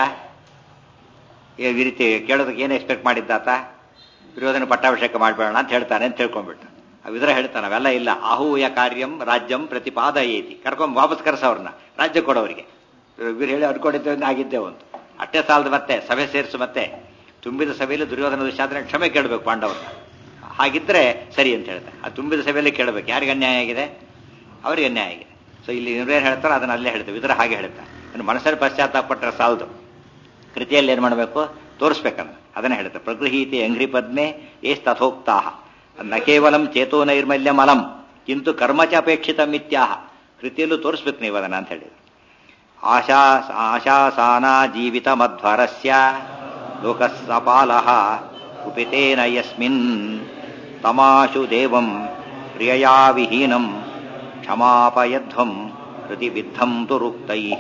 ಈ ರೀತಿ ಕೇಳೋದಕ್ಕೆ ಏನು ಎಕ್ಸ್ಪೆಕ್ಟ್ ಮಾಡಿದ್ದಾತ ವಿರೋಧನ ಪಟ್ಟಾಭಿಷೇಕ ಮಾಡಬೇಡ ಅಂತ ಹೇಳ್ತಾನೆ ಅಂತ ತಿಳ್ಕೊಂಡ್ಬಿಟ್ಟು ಆ ವಿದುರ ಹೇಳ್ತಾನೆ ಅವೆಲ್ಲ ಇಲ್ಲ ಅಹೂಯ ಕಾರ್ಯಂ ರಾಜ್ಯಂ ಪ್ರತಿಪಾದಯೇತಿ ಕರ್ಕೊಂಡ್ ವಾಪಸ್ ಕರೆಸ ಅವ್ರನ್ನ ರಾಜ್ಯ ಕೊಡೋರಿಗೆ ಇವ್ರು ಹೇಳಿ ಅಡ್ಕೊಂಡಿದ್ದೇವೆ ಆಗಿದ್ದೆ ಒಂದು ಅಟ್ಟೆ ಸಾಲದ ಮತ್ತೆ ಸಭೆ ಸೇರಿಸು ಮತ್ತೆ ತುಂಬಿದ ಸಭೆಯಲ್ಲಿ ದುರ್ಯೋಧನ ದುಶಾಸನ ಕ್ಷಮೆ ಕೇಳಬೇಕು ಪಾಂಡವ್ರನ್ನ ಹಾಗಿದ್ರೆ ಸರಿ ಅಂತ ಹೇಳ್ತಾರೆ ಆ ತುಂಬಿದ ಸಭೆಯಲ್ಲಿ ಕೇಳಬೇಕು ಯಾರಿಗೆ ಅನ್ಯಾಯ ಆಗಿದೆ ಅವರಿಗೆ ಅನ್ಯಾಯ ಆಗಿದೆ ಸೊ ಇಲ್ಲಿ ಇವ್ರೇನು ಹೇಳ್ತಾರೋ ಅದನ್ನ ಅಲ್ಲೇ ಹೇಳ್ತೇವೆ ಇದರ ಹಾಗೆ ಹೇಳ್ತಾರೆ ಇನ್ನು ಮನಸ್ಸಲ್ಲಿ ಪಶ್ಚಾತ್ತಾಪಟ್ಟರೆ ಸಾಲದು ಕೃತಿಯಲ್ಲಿ ಏನ್ ಮಾಡಬೇಕು ತೋರಿಸ್ಬೇಕನ್ನ ಅದನ್ನ ಹೇಳ್ತಾರೆ ಪ್ರಗೃಹೀತಿ ಅಂಗ್ರಿ ಪದ್ಮೆ ಏಸ್ ತಥೋಕ್ತಾಹ ನ ಕೇವಲಂ ಚೇತೋ ನೈರ್ಮಲ್ಯಂ ಅಲಂ ಕಿಂತು ಕರ್ಮಚ ಅಪೇಕ್ಷಿತ ಮಿತ್ಯಾಹ ಕೃತಿಯಲ್ಲೂ ತೋರಿಸ್ಬೇಕು ನೀವು ಅದನ್ನ ಅಂತ ಹೇಳಿದ್ರು ಆಶಾ ಆಶಾಸಾನ ಜೀವಿತ ಮಧ್ವರಸ್ಯ ಲೋಕಸ್ಸಪಾಲಃ ಕುಪಿತೇನ ಯಸ್ಮಿನ್ ತಮಾಶು ದೇವಂ ಪ್ರಿಯಯಾ ವಿಹೀನಂ ಕ್ಷಮಾಪಯಧ್ವಂ ಪ್ರತಿಬಿದ್ಧಂ ದುರುಕ್ತೈಃ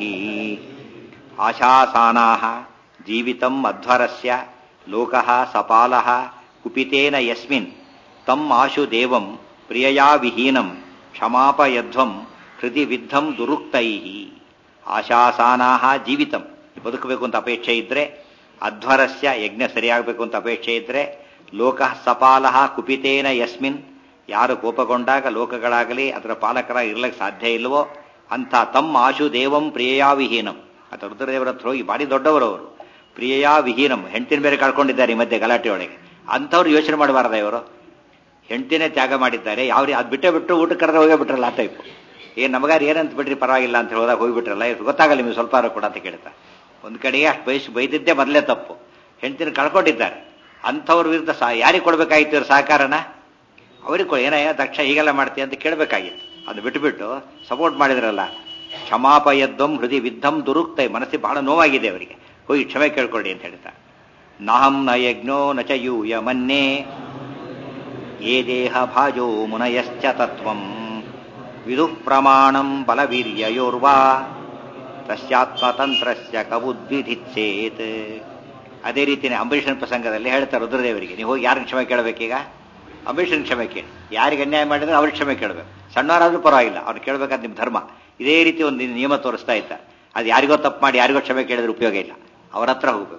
ಆಶಾಸಾನಾಃ ಜೀವಿತಂ ಅಧ್ವರಸ್ಯ ಲೋಕಃ ಸಪಾಲಃ ಕುಪಿತೇನ ಯಸ್ಮಿನ್ ತಂ ಆಶು ದೇವಂ ಪ್ರಿಯಯಾ ವಿಹೀನಂ ಕ್ಷಮಾಪಯಧ್ವಂ ಹೃದಿ ವಿದ್ಧಂ ದುರುಕ್ತೈಃ ಆಶಾಸಾನಾಹ ಜೀವಿತಂ ಬದುಕಬೇಕು ಅಂತ ಅಪೇಕ್ಷೆ ಇದ್ರೆ ಅಧ್ವರಸ್ಯ ಯಜ್ಞ ಸರಿಯಾಗಬೇಕು ಅಂತ ಅಪೇಕ್ಷೆ ಇದ್ರೆ ಲೋಕ ಸಪಾಲಃ ಕುಪಿತೇನ ಯಸ್ಮಿನ್ ಯಾರು ಕೋಪಗೊಂಡಾಗ ಲೋಕಗಳಾಗಲಿ ಅದರ ಪಾಲಕರ ಇರ್ಲಿಕ್ಕೆ ಸಾಧ್ಯ ಇಲ್ವೋ ಅಂತ ತಮ್ಮ ಆಶು ದೇವಂ ಪ್ರಿಯಯಾ ವಿಹೀನಂ ಅಂತ ರುದ್ರದೇವರ ಹತ್ರ ಹೋಗಿ ಭಾರಿ ದೊಡ್ಡವರು ಅವರು ಪ್ರಿಯಯಾ ವಿಹೀನಂ ಹೆಂಡತಿನ ಬೇರೆ ಕಳ್ಕೊಂಡಿದ್ದಾರೆ ಈ ಮಧ್ಯೆ ಗಲಾಟೆ ಒಳಗೆ ಅಂಥವ್ರು ಯೋಚನೆ ಮಾಡಬಾರ್ದ ಇವರು ಹೆಂಡತಿನೇ ತ್ಯಾಗ ಮಾಡಿದ್ದಾರೆ ಯಾವ ಅದು ಬಿಟ್ಟೇ ಬಿಟ್ಟು ಊಟ ಕರೆದ್ರೆ ಹೋಗೇ ಬಿಟ್ರಲ್ಲ ಆ ಟೈಪ್ ಏನ್ ನಮಗಾರ ಏನಂತ ಬಿಡ್ರಿ ಪರವಾಗಿಲ್ಲ ಅಂತ ಹೋದಾಗ ಹೋಗ್ಬಿಟ್ರಲ್ಲ ಇದು ಗೊತ್ತಾಗಲ್ಲ ನಿಮ್ಗೆ ಸ್ವಲ್ಪ ಕೂಡ ಅಂತ ಕೇಳ್ತಾ ಒಂದ್ ಕಡೆಗೆ ಅಷ್ಟು ಬಯಸ್ ಬೈದಿದ್ದೇ ಮೊದಲೇ ತಪ್ಪು ಹೆಂಡತಿನ ಕಳ್ಕೊಂಡಿದ್ದಾರೆ ಅಂಥವ್ರ ವಿರುದ್ಧ ಸಹ ಯಾರಿಗೆ ಕೊಡ್ಬೇಕಾಗಿತ್ತು ಇವ್ರ ಸಹಕಾರನ ಅವ್ರಿಗೆ ಕೊಡಿ ಏನಯ್ಯ ದಕ್ಷ ಹೀಗೆಲ್ಲ ಮಾಡ್ತೀಯ ಅಂತ ಕೇಳಬೇಕಾಗಿತ್ತು ಅದು ಬಿಟ್ಟುಬಿಟ್ಟು ಸಪೋರ್ಟ್ ಮಾಡಿದ್ರಲ್ಲ ಕ್ಷಮಾಪಯದ್ವಂ ಹೃದಯ ವಿದ್ಧಂ ದುರುಕ್ತೈ ಮನಸ್ಸಿಗೆ ಬಹಳ ನೋವಾಗಿದೆ ಅವರಿಗೆ ಹೋಗಿ ಕ್ಷಮೆ ಕೇಳ್ಕೊಳ್ಳಿ ಅಂತ ಹೇಳ್ತಾರೆ ನಾಹಂ ನ ಯಜ್ಞೋ ನ ಚ ಯೂಯ ಮನ್ನೇ ಯೇ ದೇಹ ಭಾಜೋ ಮುನಯಶ್ಚ ತತ್ವಂ ವಿದುಃ ಪ್ರಮಾಣಂ ಬಲವೀರ್ಯಯೋರ್ವಾ ತಸ್ಯಾತ್ಮತಂತ್ರಸ್ಯ ಕಬುದ್ವಿಧಿತ್ಸೇತ್ ಅದೇ ರೀತಿನೇ ಅಂಬರೀಷನ ಪ್ರಸಂಗದಲ್ಲಿ ಹೇಳ್ತಾರೆ ರುದ್ರದೇವರಿಗೆ ನೀವು ಹೋಗಿ ಯಾರನ್ನ ಕ್ಷಮೆ ಕೇಳಬೇಕೀಗ ಅಂಬರೀಷನ್ ಕ್ಷಮೆ ಕೇಳಿ ಯಾರಿಗೆ ಅನ್ಯಾಯ ಮಾಡಿದ್ರೆ ಅವ್ರಿಗೆ ಕ್ಷಮೆ ಕೇಳಬೇಕು ಸಣ್ಣವರಾದ್ರೂ ಪರವಾಗಿಲ್ಲ ಅವ್ರು ಕೇಳಬೇಕಾದ ನಿಮ್ಮ ಧರ್ಮ ಇದೇ ರೀತಿ ಒಂದು ನಿಯಮ ತೋರಿಸ್ತಾ ಇದ್ದ ಅದು ಯಾರಿಗೋ ತಪ್ಪು ಮಾಡಿ ಯಾರಿಗೋ ಕ್ಷಮೆ ಕೇಳಿದ್ರೆ ಉಪಯೋಗ ಇಲ್ಲ ಅವ್ರ ಹತ್ರ ಹೋಗ್ಬೇಕು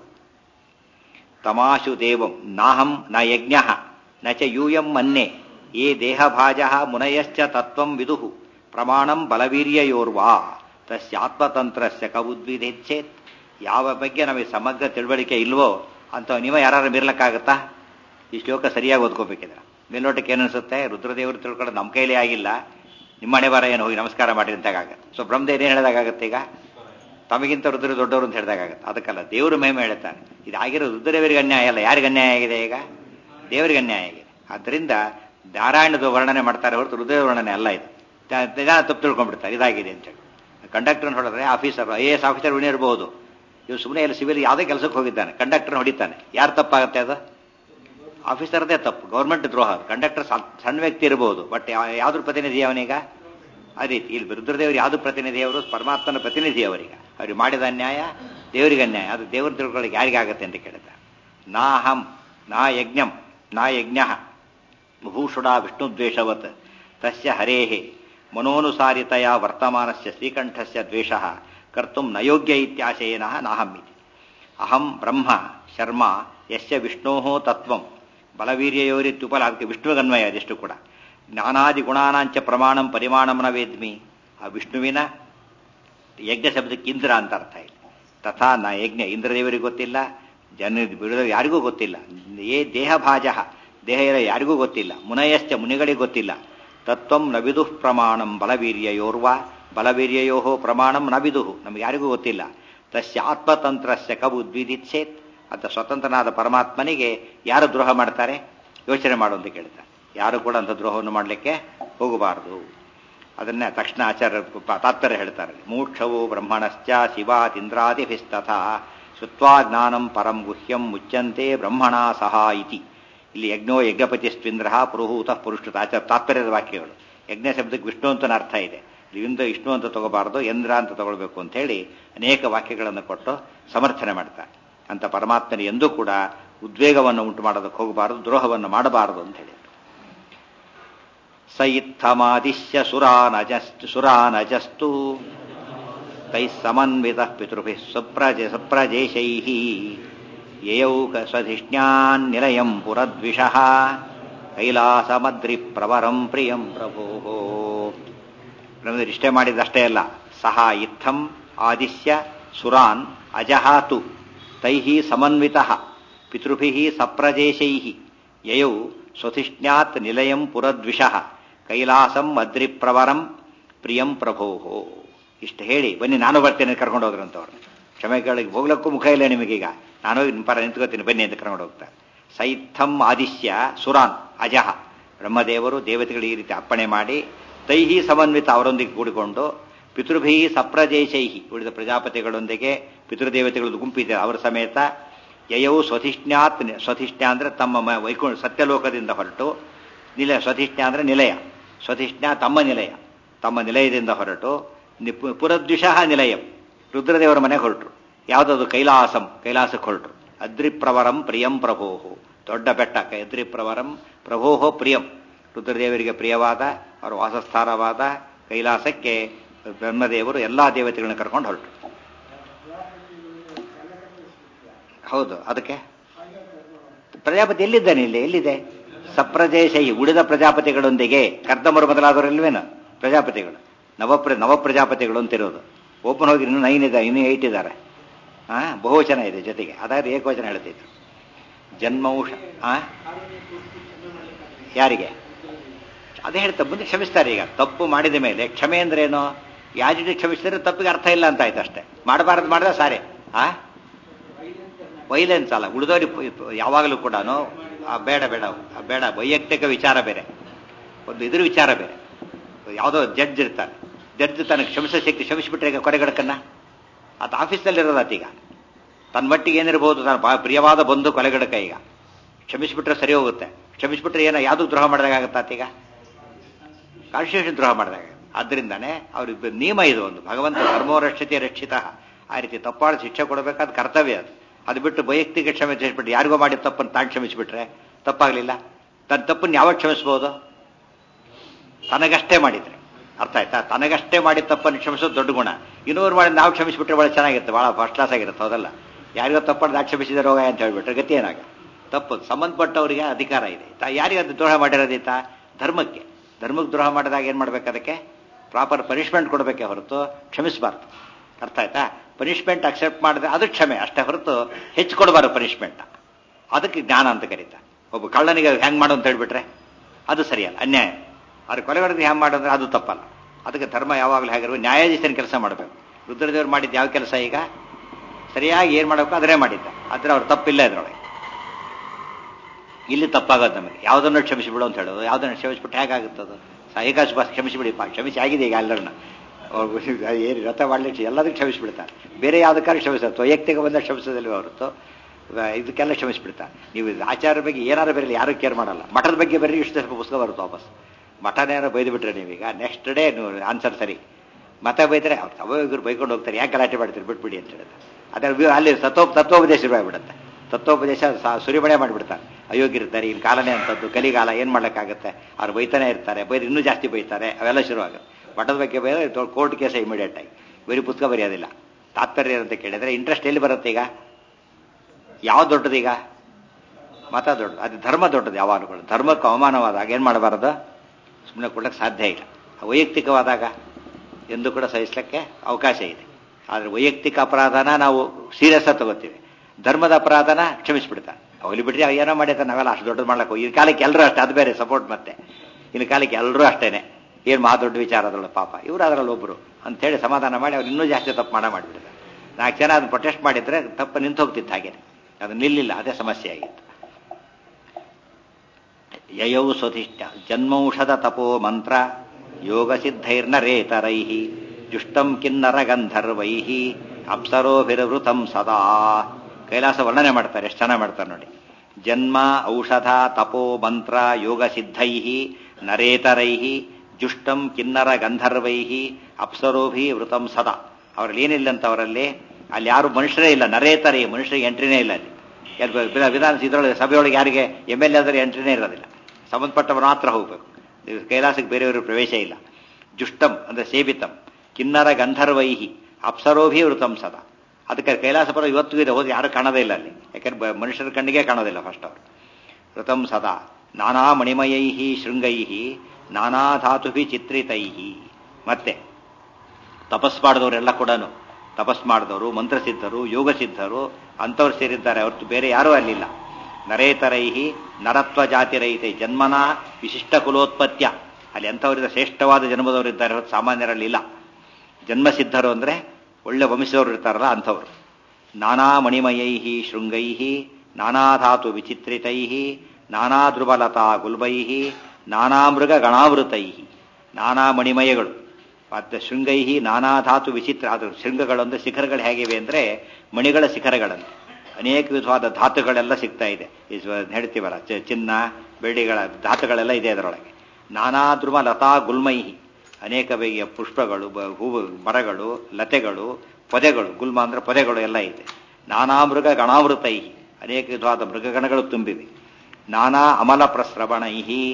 ತಮಾಶು ದೇವಂ ನಾಹಂ ನ ಯಜ್ಞ ನ ಚ ಯೂಯಂ ಮನ್ನೆ ಯೇ ದೇಹಭಾಜ ಮುನಯಶ್ಚ ತತ್ವಂ ವಿದುಹು ಪ್ರಮಾಣಂ ಬಲವೀರ್ಯಯೋರ್ವಾ ತಸ್ಯಾತ್ಮತಂತ್ರಸ್ಯ ಕಬುದ್ವಿಧೇಚ್ಛೇತ್ ಯಾವ ಬಗ್ಗೆ ನಮಗೆ ಸಮಗ್ರ ತಿಳುವಳಿಕೆ ಇಲ್ವೋ ಅಂತ ನೀವು ಯಾರು ಮೀರ್ಲಕ್ಕಾಗತ್ತಾ ಈ ಶ್ಲೋಕ ಸರಿಯಾಗಿ ಓದ್ಕೋಬೇಕಿದ್ರೆ ಮೇಲ್ನೋಟಕ್ಕೆ ಏನನ್ಸುತ್ತೆ ರುದ್ರದೇವರು ತಿಳ್ಕೊಳ್ಳೋದು ನಮ್ಮ ಕೈಲೇ ಆಗಿಲ್ಲ ನಿಮ್ಮ ಮನೆ ಬಾರ ಏನು ಹೋಗಿ ನಮಸ್ಕಾರ ಮಾಡಿದಂತಾಗತ್ತೆ ಸೊ ಬ್ರಹ್ಮದೇವ್ ಏನು ಹೇಳಿದಾಗತ್ತೆ ಈಗ ತಮಗಿಂತ ರುದ್ರ ದೊಡ್ಡವರು ಅಂತ ಹೇಳಿದಾಗತ್ತೆ ಅದಕ್ಕಲ್ಲ ದೇವರು ಮಹಿಮೆ ಹೇಳ್ತಾನೆ ಇದಾಗಿರೋ ರುದ್ರದೇವರಿಗೆ ಅನ್ಯಾಯ ಅಲ್ಲ ಯಾರಿಗೆ ಅನ್ಯಾಯ ಆಗಿದೆ ಈಗ ದೇವರಿಗೆ ಅನ್ಯಾಯ ಆಗಿದೆ ಆದ್ದರಿಂದ ನಾರಾಯಣದ ವರ್ಣನೆ ಮಾಡ್ತಾರೆ ಹೊರತು ರುದ್ರ ವರ್ಣನೆ ಅಲ್ಲ ಇದು ಜ- ಜನ ತಪ್ಪು ತಿಳ್ಕೊಂಡ್ಬಿಡ್ತಾರೆ ಇದಾಗಿದೆ ಅಂತೇಳಿ ಕಂಡಕ್ಟರ್ ಹೊಡೆದ್ರೆ officer I A S officer ಇರ್ಬೋದು ಇವ್ರು ಸುಮ್ಮನೆ ಎಲ್ಲ ಸಿವಿಲ್ ಯಾವುದೇ ಕೆಲಸಕ್ಕೆ ಹೋಗಿದ್ದಾನೆ ಕಂಡಕ್ಟರ್ ಹೊಡಿತಾನೆ ಯಾರು ತಪ್ಪಾಗುತ್ತೆ ಅದು ಆಫೀಸರ್ದೇ ತಪ್ಪು ಗೌರ್ಮೆಂಟ್ ದ್ರೋಹ ಕಂಡಕ್ಟರ್ ಸಣ್ಣ ವ್ಯಕ್ತಿ ಇರಬಹುದು ಬಟ್ ಯಾವ್ದ್ರ ಪ್ರತಿನಿಧಿ ಅವನೀಗ ಅದೇ ರೀತಿ ಇಲ್ಲಿ ರುದ್ರದೇವರು ಯಾವ್ದು ಪ್ರತಿನಿಧಿ ಅವರು ಪರಮಾತ್ಮನ ಪ್ರತಿನಿಧಿ ಅವರಿಗೆ ಅವ್ರಿಗೆ ಮಾಡಿದ ಅನ್ಯಾಯ ದೇವರಿಗೆ ಅನ್ಯಾಯ ಅದು ದೇವ್ರ ತಿಳ್ಕೊಳ್ಳಿಕ್ಕೆ ಯಾರಿಗಾಗತ್ತೆ ಅಂತ ಕೇಳ್ತಾರೆ ನಾಹಂ ನಾ ಯಜ್ಞಂ ನಾ ಯಜ್ಞ ಭೂಷುಡಾ ವಿಷ್ಣುದ್ವೇಷವತ್ ತಸ್ಯ ಹರೇಃ ಮನೋನುಸಾರಿತಯ ವರ್ತಮಾನಸ್ಯ ಶ್ರೀಕಂಠಸ್ಯ ದ್ವೇಷಃ ಕರ್ತು ನಯೋಗ್ಯ ಇತ್ಯಾಶಯೇನ ನಾಹಂ ಇತಿ ಅಹಂ ಬ್ರಹ್ಮ ಶರ್ಮ ಯಸ್ಯ ವಿಷ್ಣೋ ತತ್ವಂ ಬಲವೀರ್ಯಯೋರಿತ್ಯುಪಲ ಅದಕ್ಕೆ ವಿಷ್ಣುಗನ್ವಯ ಅದೆಷ್ಟು ಕೂಡ ಜ್ಞಾನಾದಿ ಗುಣಾನಾಂಚ ಪ್ರಮಾಣಂ ಪರಿಮಾಣಂ ನ ವೇದ್ಮಿ ಆ ವಿಷ್ಣುವಿನ ಯಜ್ಞ ಶಬ್ದಕ್ಕೆ ಇಂದ್ರ ಅಂತ ಅರ್ಥ ಇಲ್ಲ ತಥಾ ನ ಯಜ್ಞ ಇಂದ್ರದೇವರಿಗೆ ಗೊತ್ತಿಲ್ಲ ಜನ ಬಿಡುವ ಯಾರಿಗೂ ಗೊತ್ತಿಲ್ಲ ಏ ದೇಹಭಾಜ ದೇಹ ಇರೋ ಯಾರಿಗೂ ಗೊತ್ತಿಲ್ಲ ಮುನಯಶ್ಚ ಮುನಿಗಳಿಗೆ ಗೊತ್ತಿಲ್ಲ ತತ್ವಂ ನವಿದು ಪ್ರಮಾಣಂ ಬಲವೀರ್ಯಯೋರ್ವ ಬಲವೀರ್ಯಯೋ ಪ್ರಮಾಣಂ ನವಿದು ನಮ್ಗೆ ಯಾರಿಗೂ ಗೊತ್ತಿಲ್ಲ ತಸ್ಯ ಆತ್ಮತಂತ್ರಸ್ಯ ಕಬು ದ್ವಿದಿತ್ಸೇತ್ ಅಂತ ಸ್ವತಂತ್ರನಾದ ಪರಮಾತ್ಮನಿಗೆ ಯಾರು ದ್ರೋಹ ಮಾಡ್ತಾರೆ ಯೋಚನೆ ಮಾಡು ಅಂತ ಕೇಳ್ತಾರೆ ಯಾರು ಕೂಡ ಅಂಥ ದ್ರೋಹವನ್ನು ಮಾಡಲಿಕ್ಕೆ ಹೋಗಬಾರದು ಅದನ್ನೇ ತಕ್ಷಣ ಆಚಾರ್ಯ ತಾತ್ಪರ್ಯ ಹೇಳ್ತಾರೆ ಮೂಕ್ಷವು ಬ್ರಹ್ಮಣಶ್ಚ ಶಿವಾದಿಂದ್ರಾದಿಭಿಸ್ತಥಾ ಶುತ್ವಾ ಜ್ಞಾನಂ ಪರಂ ಗುಹ್ಯಂ ಮುಚ್ಚಂತೆ ಬ್ರಹ್ಮಣ ಸಹ ಇತಿ ಇಲ್ಲಿ ಯಜ್ಞೋ ಯಜ್ಞಪತಿಸ್ತ್ವಿಂದ್ರ ಪುರುಹೂತ ಪುರುಷ ಆಚಾರ ತಾತ್ಪರ್ಯದ ವಾಕ್ಯಗಳು ಯಜ್ಞ ಶಬ್ದಕ್ಕೆ ವಿಷ್ಣು ಅಂತ ಅರ್ಥ ಇದೆ ಇಲ್ಲಿಂದ ವಿಷ್ಣು ಅಂತ ತಗೋಬಾರದು ಯಂದ್ರ ಅಂತ ತಗೊಳ್ಬೇಕು ಅಂತ ಹೇಳಿ ಅನೇಕ ವಾಕ್ಯಗಳನ್ನು ಕೊಟ್ಟು ಸಮರ್ಥನೆ ಮಾಡ್ತಾರೆ ಅಂತ ಪರಮಾತ್ಮನ ಎಂದೂ ಕೂಡ ಉದ್ವೇಗವನ್ನು ಉಂಟು ಮಾಡೋದಕ್ಕೆ ಹೋಗಬಾರದು ದ್ರೋಹವನ್ನು ಮಾಡಬಾರದು ಅಂತ ಹೇಳಿ ಸ ಇತ್ತಮಾದಿಶ್ಯ ಸುರಾನಜಸ್ತು ಸುರಾನಜಸ್ತು ತೈಃ ಸಮನ್ವಿತ ಪಿತೃಭಿ ಸಪ್ರಜ ಸಪ್ರಜೇಶೈ ಯಯೌ ಸ್ವಧಿಷ್ಣ್ಯಾನ್ ನಿಲಯಂ ಪುರದ್ವಿಷಃ ಕೈಲಾಸಮದ್ರಿ ಪ್ರವರಂ ಪ್ರಿಯಂ ಪ್ರಭೋ ನಮಗೆ ಇಷ್ಟೇ ಮಾಡಿದಷ್ಟೇ ಅಲ್ಲ ಸಹ ಇತ್ತಂ ಆದಿಶ್ಯ ಸುರಾನ್ ಅಜಹಾತು ತೈಹಿ ಸಮನ್ವಿತ ಪಿತೃಭಿ ಸಪ್ರಜೇಶೈ ಯಯೌ ಸ್ವಧಿಷ್ಣ್ಯಾತ್ ನಿಲಯಂ ಪುರದ್ವಿಷಃ ಕೈಲಾಸಂ ಅದ್ರಿಪ್ರವರಂ ಪ್ರಿಯಂ ಪ್ರಭೋ ಇಷ್ಟು ಹೇಳಿ ಬನ್ನಿ ನಾನು ಬರ್ತೇನೆ ಕರ್ಕೊಂಡು ಹೋದ್ರಂತವ್ರು ಕ್ಷಮೆಗಳಿಗೆ ಹೋಗ್ಲಕ್ಕೂ ಮುಖ ಇಲ್ಲ ನಿಮಗೀಗ ನಾನು ನಿಮ್ಮ ಪರ ನಿಂತ್ಕೋತೀನಿ ಬನ್ನಿ ಅಂತ ಕರ್ಕೊಂಡು ಹೋಗ್ತಾರೆ ಸೈಥಂ ಆದಿಶ್ಯ ಸುರಾನ್ ಅಜಹ ಬ್ರಹ್ಮದೇವರು ದೇವತೆಗಳು ಈ ರೀತಿ ಅಪ್ಪಣೆ ಮಾಡಿ ತೈಹಿ ಸಮನ್ವಿತ ಅವರೊಂದಿಗೆ ಕೂಡಿಕೊಂಡು ಪಿತೃಭಿ ಸಪ್ರಜೇಶೈಹಿ ಉಳಿದ ಪ್ರಜಾಪತಿಗಳೊಂದಿಗೆ ಪಿತೃದೇವತೆಗಳದ್ದು ಗುಂಪಿದೆ ಅವರ ಸಮೇತ ಯಯವು ಸ್ವಧಿಷ್ಣ್ಯಾತ್ ಸ್ವಧಿಷ್ಣ್ಯ ಅಂದ್ರೆ ತಮ್ಮ ಮ- ವೈಕುಂಠ ಸತ್ಯಲೋಕದಿಂದ ಹೊರಟು ನಿಲಯ ಸ್ವಧಿಷ್ಣ್ಯ ಅಂದ್ರೆ ನಿಲಯ ಸ್ವಧಿಷ್ಣ್ಯ ತಮ್ಮ ನಿಲಯ ತಮ್ಮ ನಿಲಯದಿಂದ ಹೊರಟು ನಿ- ಪು- ಪುರದ್ವಿಷಃ ನಿಲಯಂ ರುದ್ರದೇವರ ಮನೆಗೆ ಹೊರಟರು ಯಾವುದದು ಕೈಲಾಸಂ ಕೈಲಾಸಕ್ಕೆ ಹೊರಟರು ಅದ್ರಿಪ್ರವರಂ ಪ್ರಿಯಂ ಪ್ರಭೋಹು ದೊಡ್ಡ ಬೆಟ್ಟ ಕ- ಅದ್ರಿಪ್ರವರಂ ಪ್ರಭೋಹೋ ಪ್ರಿಯಂ ರುದ್ರದೇವರಿಗೆ ಪ್ರಿಯವಾದ ಅವರ ವಾಸಸ್ಥಾನವಾದ ಕೈಲಾಸಕ್ಕೆ ಬ್ರಹ್ಮದೇವರು ಎಲ್ಲಾ ದೇವತೆಗಳನ್ನ ಕರ್ಕೊಂಡು ಹೊರಟರು ಹೌದು ಅದಕ್ಕೆ ಪ್ರಜಾಪತಿ ಎಲ್ಲಿದ್ದಾನೆ ಇಲ್ಲಿ ಎಲ್ಲಿದೆ ಸಪ್ರಜೇಶೈ ಉಳಿದ ಪ್ರಜಾಪತಿಗಳೊಂದಿಗೆ ಕರ್ದಮರು ಮೊದಲಾದವರು ಇಲ್ವೇನು ಪ್ರಜಾಪತಿಗಳು ನವಪ್ರ ನವ ಪ್ರಜಾಪತಿಗಳು ಅಂತಿರೋದು ಓಪನ್ ಹೋಗಿ ಇನ್ನೂ ನೈನ್ ಇದೆ ಇನ್ನೂ ಏಟ್ ಇದ್ದಾರೆ ಹಾ ಬಹುವಚನ ಇದೆ ಜೊತೆಗೆ ಅದಾದ್ರೆ ಏಕವಚನ ಹೇಳ್ತಿದ್ರು ಜನ್ಮೌಷ ಆ ಯಾರಿಗೆ ಅದೇ ಹೇಳ್ತಾ ಮುಂದೆ ಕ್ಷಮಿಸ್ತಾರೆ ಈಗ ತಪ್ಪು ಮಾಡಿದ ಮೇಲೆ ಕ್ಷಮೆ ಅಂದ್ರೇನು ಯಾಜಿಗೆ ಕ್ಷಮಿಸಿದ್ರೆ ತಪ್ಪಿಗೆ ಅರ್ಥ ಇಲ್ಲ ಅಂತ ಆಯ್ತು ಅಷ್ಟೇ ಮಾಡಬಾರದು ಮಾಡಿದ ಸಾರೆ ಆ ವೈಲೆನ್ಸ್ ಅಲ್ಲ ಉಳಿದವ್ರಿಗೆ ಯಾವಾಗಲೂ ಕೂಡ ಬೇಡ ಬೇಡ ಆ ಬೇಡ ವೈಯಕ್ತಿಕ ವಿಚಾರ ಬೇರೆ ಒಂದು ಇದ್ರ ವಿಚಾರ ಬೇರೆ ಯಾವುದೋ ಜಡ್ಜ್ ಇರ್ತಾನೆ ಜಡ್ಜ್ ತನಗೆ ಕ್ಷಮಿಸೋ ಶಕ್ತಿ ಕ್ಷಮಿಸಿಬಿಟ್ರೆ ಈಗ ಕೊಲೆಗಡಕನ್ನ ಆತ ಆಫೀಸ್ನಲ್ಲಿ ಇರೋದಾತ ಈಗ ತನ್ನ ಮಟ್ಟಿಗೆ ಏನಿರ್ಬೋದು ತನ್ನ ಬಾ- ಪ್ರಿಯವಾದ ಬಂಧು ಕೊಲೆಗಡಕ ಈಗ ಕ್ಷಮಿಸಿಬಿಟ್ರೆ ಸರಿ ಹೋಗುತ್ತೆ ಕ್ಷಮಿಸಿಬಿಟ್ರೆ ಏನೋ ಯಾವುದು ದ್ರೋಹ ಮಾಡಿದಾಗತ್ತ ಈಗ ಕಾನ್ಸ್ಟಿಟ್ಯೂಷನ್ ದ್ರೋಹ ಮಾಡಿದಾಗ ಆದ್ರಿಂದಾನೆ ಅವ್ರಿಗೆ ನಿಯಮ ಇದು ಒಂದು ಭಗವಂತ ಧರ್ಮೋ ರಕ್ಷತೆ ರಕ್ಷಿತ ಆ ರೀತಿ ತಪ್ಪಾದ ಶಿಕ್ಷೆ ಕೊಡಬೇಕಾದ ಕರ್ತವ್ಯ ಅದು ಅದು ಬಿಟ್ಟು ವೈಯಕ್ತಿಕ ಕ್ಷಮೆ ಕ್ಷಮಿಸ್ಬಿಟ್ಟು ಯಾರಿಗೋ ಮಾಡಿದ ತಪ್ಪನ್ನು ತಾನು ಕ್ಷಮಿಸಿಬಿಟ್ರೆ ತಪ್ಪಾಗಲಿಲ್ಲ ತನ್ನ ತಪ್ಪನ್ನು ಯಾವಾಗ ಕ್ಷಮಿಸ್ಬೋದು ತನಗಷ್ಟೇ ಮಾಡಿದ್ರೆ ಅರ್ಥ ಆಯ್ತಾ ತನಗಷ್ಟೇ ಮಾಡಿದ ತಪ್ಪನ್ನು ಕ್ಷಮಿಸೋದು ದೊಡ್ಡ ಗುಣ ಇನ್ನೂರು ಮಾಡಿ ನಾವು ಕ್ಷಮಿಸಿಬಿಟ್ರೆ ಭಾಳ ಚೆನ್ನಾಗಿರುತ್ತೆ ಭಾಳ ಫಸ್ಟ್ ಕ್ಲಾಸ್ ಆಗಿರುತ್ತೆ ಹೌದಲ್ಲ ಯಾರಿಗೋ ತಪ್ಪನ್ನು ನಾ ಕ್ಷಮಿಸಿದ ರೋಗ ಅಂತ ಹೇಳ್ಬಿಟ್ರೆ ಗತಿ ಏನಾಗ ತಪ್ಪು ಸಂಬಂಧಪಟ್ಟವರಿಗೆ ಅಧಿಕಾರ ಇದೆ ತಾ ಯಾರಿಗೆ ಅದು ದ್ರೋಹ ಮಾಡಿರೋದೀತ ಧರ್ಮಕ್ಕೆ ಧರ್ಮಕ್ಕೆ ದ್ರೋಹ ಮಾಡಿದಾಗ ಏನು ಮಾಡ್ಬೇಕು ಅದಕ್ಕೆ ಪ್ರಾಪರ್ ಪನಿಷ್ಮೆಂಟ್ ಕೊಡಬೇಕೆ ಹೊರತು ಕ್ಷಮಿಸಬಾರ್ದು ಅರ್ಥ ಆಯ್ತಾ ಪನಿಷ್ಮೆಂಟ್ ಅಕ್ಸೆಪ್ಟ್ ಮಾಡಿದ್ರೆ ಅದು ಕ್ಷಮೆ ಅಷ್ಟೇ ಹೊರತು ಹೆಚ್ಚು ಕೊಡಬಾರ್ದು ಪನಿಷ್ಮೆಂಟ್ ಅದಕ್ಕೆ ಜ್ಞಾನ ಅಂತ ಕರೀತಾ ಒಬ್ಬ ಕಳ್ಳನಿಗೆ ಹೆಂಗ್ ಮಾಡು ಅಂತ ಹೇಳ್ಬಿಟ್ರೆ ಅದು ಸರಿಯಲ್ಲ ಅನ್ಯಾಯ ಅವ್ರು ಕೊಲೆಗಾರರಿಗೆ ಹ್ಯಾಂಗ್ ಮಾಡೋದ್ರೆ ಅದು ತಪ್ಪಲ್ಲ ಅದಕ್ಕೆ ಧರ್ಮ ಯಾವಾಗಲೂ ಹೇಗಿರ್ಬೇಕು ನ್ಯಾಯಾಧೀಶನ ಕೆಲಸ ಮಾಡಬೇಕು ರುದ್ರದೇವರು ಮಾಡಿದ್ದು ಯಾವ ಕೆಲಸ ಈಗ ಸರಿಯಾಗಿ ಏನು ಮಾಡಬೇಕು ಅದನ್ನೇ ಮಾಡಿದ್ದ ಆದರೆ ಅವ್ರು ತಪ್ಪಿಲ್ಲ ಇದ್ರೊಳಗೆ ಇಲ್ಲಿ ತಪ್ಪಾಗೋದು ನಮಗೆ ಯಾವುದನ್ನು ಕ್ಷಮಿಸಿಬಿಡು ಅಂತ ಹೇಳೋದು ಯಾವುದನ್ನು ಕ್ಷಮಿಸ್ಬಿಟ್ಟು ಹೇಗಾಗುತ್ತದು ಏಕಾಶ ಬಾಸ್ ಕ್ಷಮಿಸಿಬಿಡಿಪ್ಪ ಕ್ಷಮಿಸಿ ಆಗಿದೆ ಈಗ ಎಲ್ಲರನ್ನ ಏನು ವ್ರತ ಮಾಡಲಿಕ್ಕೆ ಎಲ್ಲದಕ್ಕೂ ಕ್ಷಮಿಸಿಬಿಡ್ತಾರೆ ಬೇರೆ ಯಾವುದಕ್ಕಾದ್ರೂ ಕ್ಷಮಿಸ್ತಾರೆ ವೈಯಕ್ತಿಕ ಬಂದ ಕ್ಷಮಿಸೋದಿಲ್ಲ ಹೊರತು ಇದಕ್ಕೆಲ್ಲ ಕ್ಷಮಿಸ್ಬಿಡ್ತಾರೆ ನೀವು ಆಚಾರ ಬಗ್ಗೆ ಏನಾರು ಬರಲಿ ಯಾರು ಕೇರ್ ಮಾಡಲ್ಲ ಮಠದ ಬಗ್ಗೆ ಬರೀ ಇಷ್ಟು ಸ್ವಲ್ಪ ಪುಸ್ತಕ ಬರುತ್ತೆ ವಾಪಸ್ ಮಠನೇನೋ ಬೈದು ಬಿಟ್ರೆ ನೀವೀಗ ನೆಕ್ಸ್ಟ್ ಡೇ ನೀವು ಆನ್ಸರ್ ಸರಿ ಮತ ಬೈದರೆ ಅವ್ರು ತವೋಗಿರು ಬೈಕೊಂಡು ಹೋಗ್ತಾರೆ ಯಾಕೆ ಗಲಾಟೆ ಮಾಡ್ತೀರಿ ಬಿಟ್ಬಿಡಿ ಅಂತ ಹೇಳಿದ್ರೆ ಅದ್ರ ಅಲ್ಲಿ ತತ್ವ ತತ್ವೋಪದೇಶ ಶುರುವಾಗ್ಬಿಡುತ್ತೆ ತತ್ವೋಪದೇಶ ಸುರಿಮಣೆ ಮಾಡಿಬಿಡ್ತಾರೆ ಅಯೋಗ್ಯರಿರ್ತಾರೆ ಇಲ್ಲಿ ಕಾಲನೇ ಅಂತದ್ದು ಕಲಿಗಾಲ ಏನು ಮಾಡೋಕ್ಕಾಗುತ್ತೆ ಅವ್ರು ಬೈತಾನೆ ಇರ್ತಾರೆ ಬೈದು ಇನ್ನೂ ಜಾಸ್ತಿ ಬೈತಾರೆ ಅವೆಲ್ಲ ಶುರುವಾಗುತ್ತೆ ಮಠದ ಬಗ್ಗೆ ಬೈದ್ರೆ ಕೋರ್ಟ್ ಕೇಸ ಇಮಿಡಿಯೇಟ್ ಆಗಿ ಬರೀ ಪುಸ್ತಕ ಬರೆಯೋದಿಲ್ಲ ತಾತ್ಪರ್ಯ ಅಂತ ಕೇಳಿದ್ರೆ ಇಂಟ್ರೆಸ್ಟ್ ಎಲ್ಲಿ ಬರುತ್ತೆ ಈಗ ಯಾವ್ದು ದೊಡ್ಡದೀಗ ಮತ ದೊಡ್ಡದು ಅದು ಧರ್ಮ ದೊಡ್ಡದು ಯಾವಾಗಲೂ ಧರ್ಮಕ್ಕೆ ಅವಮಾನವಾದಾಗ ಏನು ಮಾಡಬಾರದು ಸುಮ್ಮನೆ ಕೊಡಕ್ಕೆ ಸಾಧ್ಯ ಇಲ್ಲ ವೈಯಕ್ತಿಕವಾದಾಗ ಎಂದು ಕೂಡ ಸಹಿಸ್ಲಿಕ್ಕೆ ಅವಕಾಶ ಇದೆ ಆದರೆ ವೈಯಕ್ತಿಕ ಅಪರಾಧನ ನಾವು ಸೀರಿಯಸ್ ಆಗಿ ತಗೋತೀವಿ ಧರ್ಮದ ಅಪರಾಧನ ಕ್ಷಮಿಸ್ಬಿಡ್ತಾರೆ ಅವಲಿ ಬಿಟ್ಟರೆ ಏನೋ ಮಾಡಿರ್ತಾರೆ ನಾವೆಲ್ಲ ಅಷ್ಟು ದೊಡ್ಡದು ಮಾಡ್ಲಕ್ಕೆ ಈ ಕಾಲಕ್ಕೆ ಎಲ್ಲರೂ ಅಷ್ಟೇ ಅದು ಬೇರೆ ಸಪೋರ್ಟ್ ಮತ್ತೆ ಇನ್ನು ಕಾಲಕ್ಕೆ ಎಲ್ಲರೂ ಅಷ್ಟೇನೆ ಏನು ಮಹಾ ದೊಡ್ಡ ವಿಚಾರ ಅದರಲ್ಲ ಪಾಪ ಇವರು ಅದರಲ್ಲಿ ಒಬ್ಬರು ಅಂತೇಳಿ ಸಮಾಧಾನ ಮಾಡಿ ಅವ್ರು ಇನ್ನೂ ಜಾಸ್ತಿ ತಪ್ಪು ಮಾಡ ಮಾಡಿಬಿಡ್ತಾರೆ ನಾಲ್ಕು ಜನ ಅದನ್ನು ಪ್ರೊಟೆಸ್ಟ್ ಮಾಡಿದ್ರೆ ತಪ್ಪು ನಿಂತು ಹೋಗ್ತಿತ್ತು ಹಾಗೆ ಅದು ನಿಲ್ಲಿಲ್ಲ ಅದೇ ಸಮಸ್ಯೆ ಆಗಿತ್ತು ಯಯೌ ಸ್ವತಿಷ್ಠ ಜನ್ಮೌಷಧ ತಪೋ ಮಂತ್ರ ಯೋಗ ಸಿದ್ಧೈರ್ನರೇತರೈ ಜುಷ್ಟಂ ಕಿನ್ನರ ಗಂಧರ್ವೈ ಅಪ್ಸರೋಭಿರವೃತಂ ಸದಾ ಕೈಲಾಸ ವರ್ಣನೆ ಮಾಡ್ತಾರೆ ಎಷ್ಟು ಚೆನ್ನಾಗಿ ಮಾಡ್ತಾರೆ ನೋಡಿ ಜನ್ಮ ಔಷಧ ತಪೋ ಮಂತ್ರ ಯೋಗ ಸಿದ್ಧೈ ನರೇತರೈ ಜುಷ್ಟಂ ಕಿನ್ನರ ಗಂಧರ್ವೈ ಅಪ್ಸರೋಭಿ ವೃತಂ ಸದಾ ಅವರಲ್ಲಿ ಏನಿಲ್ಲ ಅಂತ ಅವರಲ್ಲಿ ಅಲ್ಲಿ ಯಾರು ಮನುಷ್ಯರೇ ಇಲ್ಲ ನರೇತರೈ ಮನುಷ್ಯರಿಗೆ ಎಂಟ್ರಿನೇ ಇಲ್ಲ ಅಲ್ಲಿ ವಿಧಾನ ಇದರೊಳಗೆ ಸಭೆಯೊಳಗೆ ಯಾರಿಗೆ ಎಮ್ ಎಲ್ ಎ ಆದರೆ ಎಂಟ್ರಿನೇ ಇರೋದಿಲ್ಲ ಸಂಬಂಧಪಟ್ಟವರು ಮಾತ್ರ ಹೋಗಬೇಕು ಕೈಲಾಸಕ್ಕೆ ಬೇರೆಯವರು ಪ್ರವೇಶ ಇಲ್ಲ ಜುಷ್ಟಂ ಅಂದ್ರೆ ಸೇವಿತಂ ಕಿನ್ನರ ಗಂಧರ್ವೈಹಿ ಅಪ್ಸರೋಭಿ ವೃತಂ ಸದಾ ಅದಕ್ಕೆ ಕೈಲಾಸಪುರ ಇವತ್ತು ಇದೆ ಹೋದ್ರೆ ಯಾರು ಕಾಣೋದೇ ಇಲ್ಲ ಅಲ್ಲಿ ಯಾಕಂದ್ರೆ ಮನುಷ್ಯರ ಕಣ್ಣಿಗೆ ಕಾಣೋದಿಲ್ಲ ಫಸ್ಟ್ ಅವರು ವೃತಂ ಸದಾ ನಾನಾ ಮಣಿಮಯೈ ಶೃಂಗೈ ನಾನಾ ಧಾತುಭಿ ಚಿತ್ರಿತೈ ಮತ್ತೆ ತಪಸ್ ಮಾಡಿದವರೆಲ್ಲ ಕೂಡ ತಪಸ್ ಮಾಡಿದವರು ಮಂತ್ರಸಿದ್ಧರು ಯೋಗಸಿದ್ಧರು ಅಂಥವ್ರು ಸೇರಿದ್ದಾರೆ ಹೊರತು ಬೇರೆ ಯಾರೂ ಅಲ್ಲಿಲ್ಲ ನರೇತರೈಹಿ ನರತ್ವ ಜಾತಿರೈತೆ ಜನ್ಮನ ವಿಶಿಷ್ಟ ಕುಲೋತ್ಪತ್ಯ ಅಲ್ಲಿ ಎಂಥವರಿಂದ ಶ್ರೇಷ್ಠವಾದ ಜನ್ಮದವರಿದ್ದಾರೆ ಹೊರತು ಸಾಮಾನ್ಯರಲ್ಲಿಲ್ಲ ಜನ್ಮಸಿದ್ಧರು ಅಂದರೆ ಒಳ್ಳೆ ವಂಶದವರು ಇರ್ತಾರಲ್ಲ ಅಂಥವ್ರು ನಾನಾ ಮಣಿಮಯೈ ಶೃಂಗೈ ನಾನಾ ಧಾತು ವಿಚಿತ್ರಿತೈ ನಾನಾ ಧ್ರುವಲತಾ ಗುಲ್ಬೈ ನಾನಾ ಮೃಗ ಗಣಾವೃತೈ ನಾನಾ ಮಣಿಮಯಗಳು ಮತ್ತು ಶೃಂಗೈ ನಾನಾ ಧಾತು ವಿಚಿತ್ರ ಅದು ಶೃಂಗಗಳು ಅಂದರೆ ಶಿಖರಗಳು ಹೇಗಿವೆ ಅಂದರೆ ಮಣಿಗಳ ಶಿಖರಗಳನ್ನು ಅನೇಕ ವಿಧವಾದ ಧಾತುಗಳೆಲ್ಲ ಸಿಗ್ತಾ ಇದೆ ಹೇಳ್ತೀವಲ್ಲ ಚಿನ್ನ ಬೆಳ್ಳಿಗಳ ಧಾತುಗಳೆಲ್ಲ ಇದೆ ಅದರೊಳಗೆ ನಾನಾ ಧ್ರುವ ಲತಾ ಗುಲ್ಮೈಹಿ ಅನೇಕ ಬಗೆಯ ಪುಷ್ಪಗಳು ಹೂವು ಮರಗಳು ಲತೆಗಳು ಪೊದೆಗಳು ಗುಲ್ಮ ಅಂದ್ರೆ ಪೊದೆಗಳು ಎಲ್ಲ ಇದೆ ನಾನಾ ಮೃಗ ಗಣಾವೃತೈ ಅನೇಕ ವಿಧವಾದ ಮೃಗಗಣಗಳು ತುಂಬಿವೆ ನಾನಾ ಅಮಲ ಪ್ರಸ್ರವಣೈ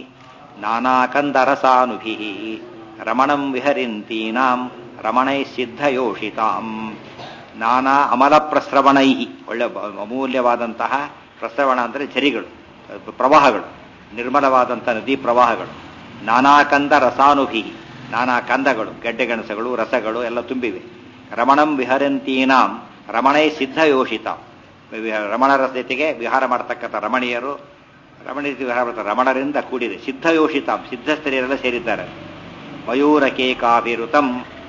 ನಾನಾ ಕಂದರಸಾನುಭಿ ರಮಣಂ ವಿಹರಿಂತೀನಾಂ ರಮಣೈ ಸಿದ್ಧಯೋಷಿತಾಂ ನಾನಾ ಅಮಲ ಪ್ರಸ್ರವಣೈ ಒಳ್ಳೆ ಅಮೂಲ್ಯವಾದಂತಹ ಪ್ರಸ್ರವಣ ಅಂದರೆ ಝರಿಗಳು ಪ್ರವಾಹಗಳು ನಿರ್ಮಲವಾದಂಥ ನದಿ ಪ್ರವಾಹಗಳು ನಾನಾ ಕಂದ ರಸಾನುಭಿ ನಾನಾ ಕಂದಗಳು ಗೆಡ್ಡೆಗೆಣಸಗಳು ರಸಗಳು ಎಲ್ಲ ತುಂಬಿವೆ ರಮಣಂ ವಿಹರಂತೀನಾಂ ರಮಣೈ ಸಿದ್ಧಯೋಷಿತ ರಮಣರ ಜೊತೆಗೆ ವಿಹಾರ ಮಾಡತಕ್ಕಂಥ ರಮಣೀಯರು ರಮಣೀಯ ವಿಹಾರ ಮಾಡ್ತಾರೆ ರಮಣರಿಂದ ಕೂಡಿದೆ ಸಿದ್ಧಯೋಷಿತಾಂ ಸಿದ್ಧಸ್ಥರಿಯರೆಲ್ಲ ಸೇರಿದ್ದಾರೆ ಮಯೂರಕೇಕಾಭಿರುತಂ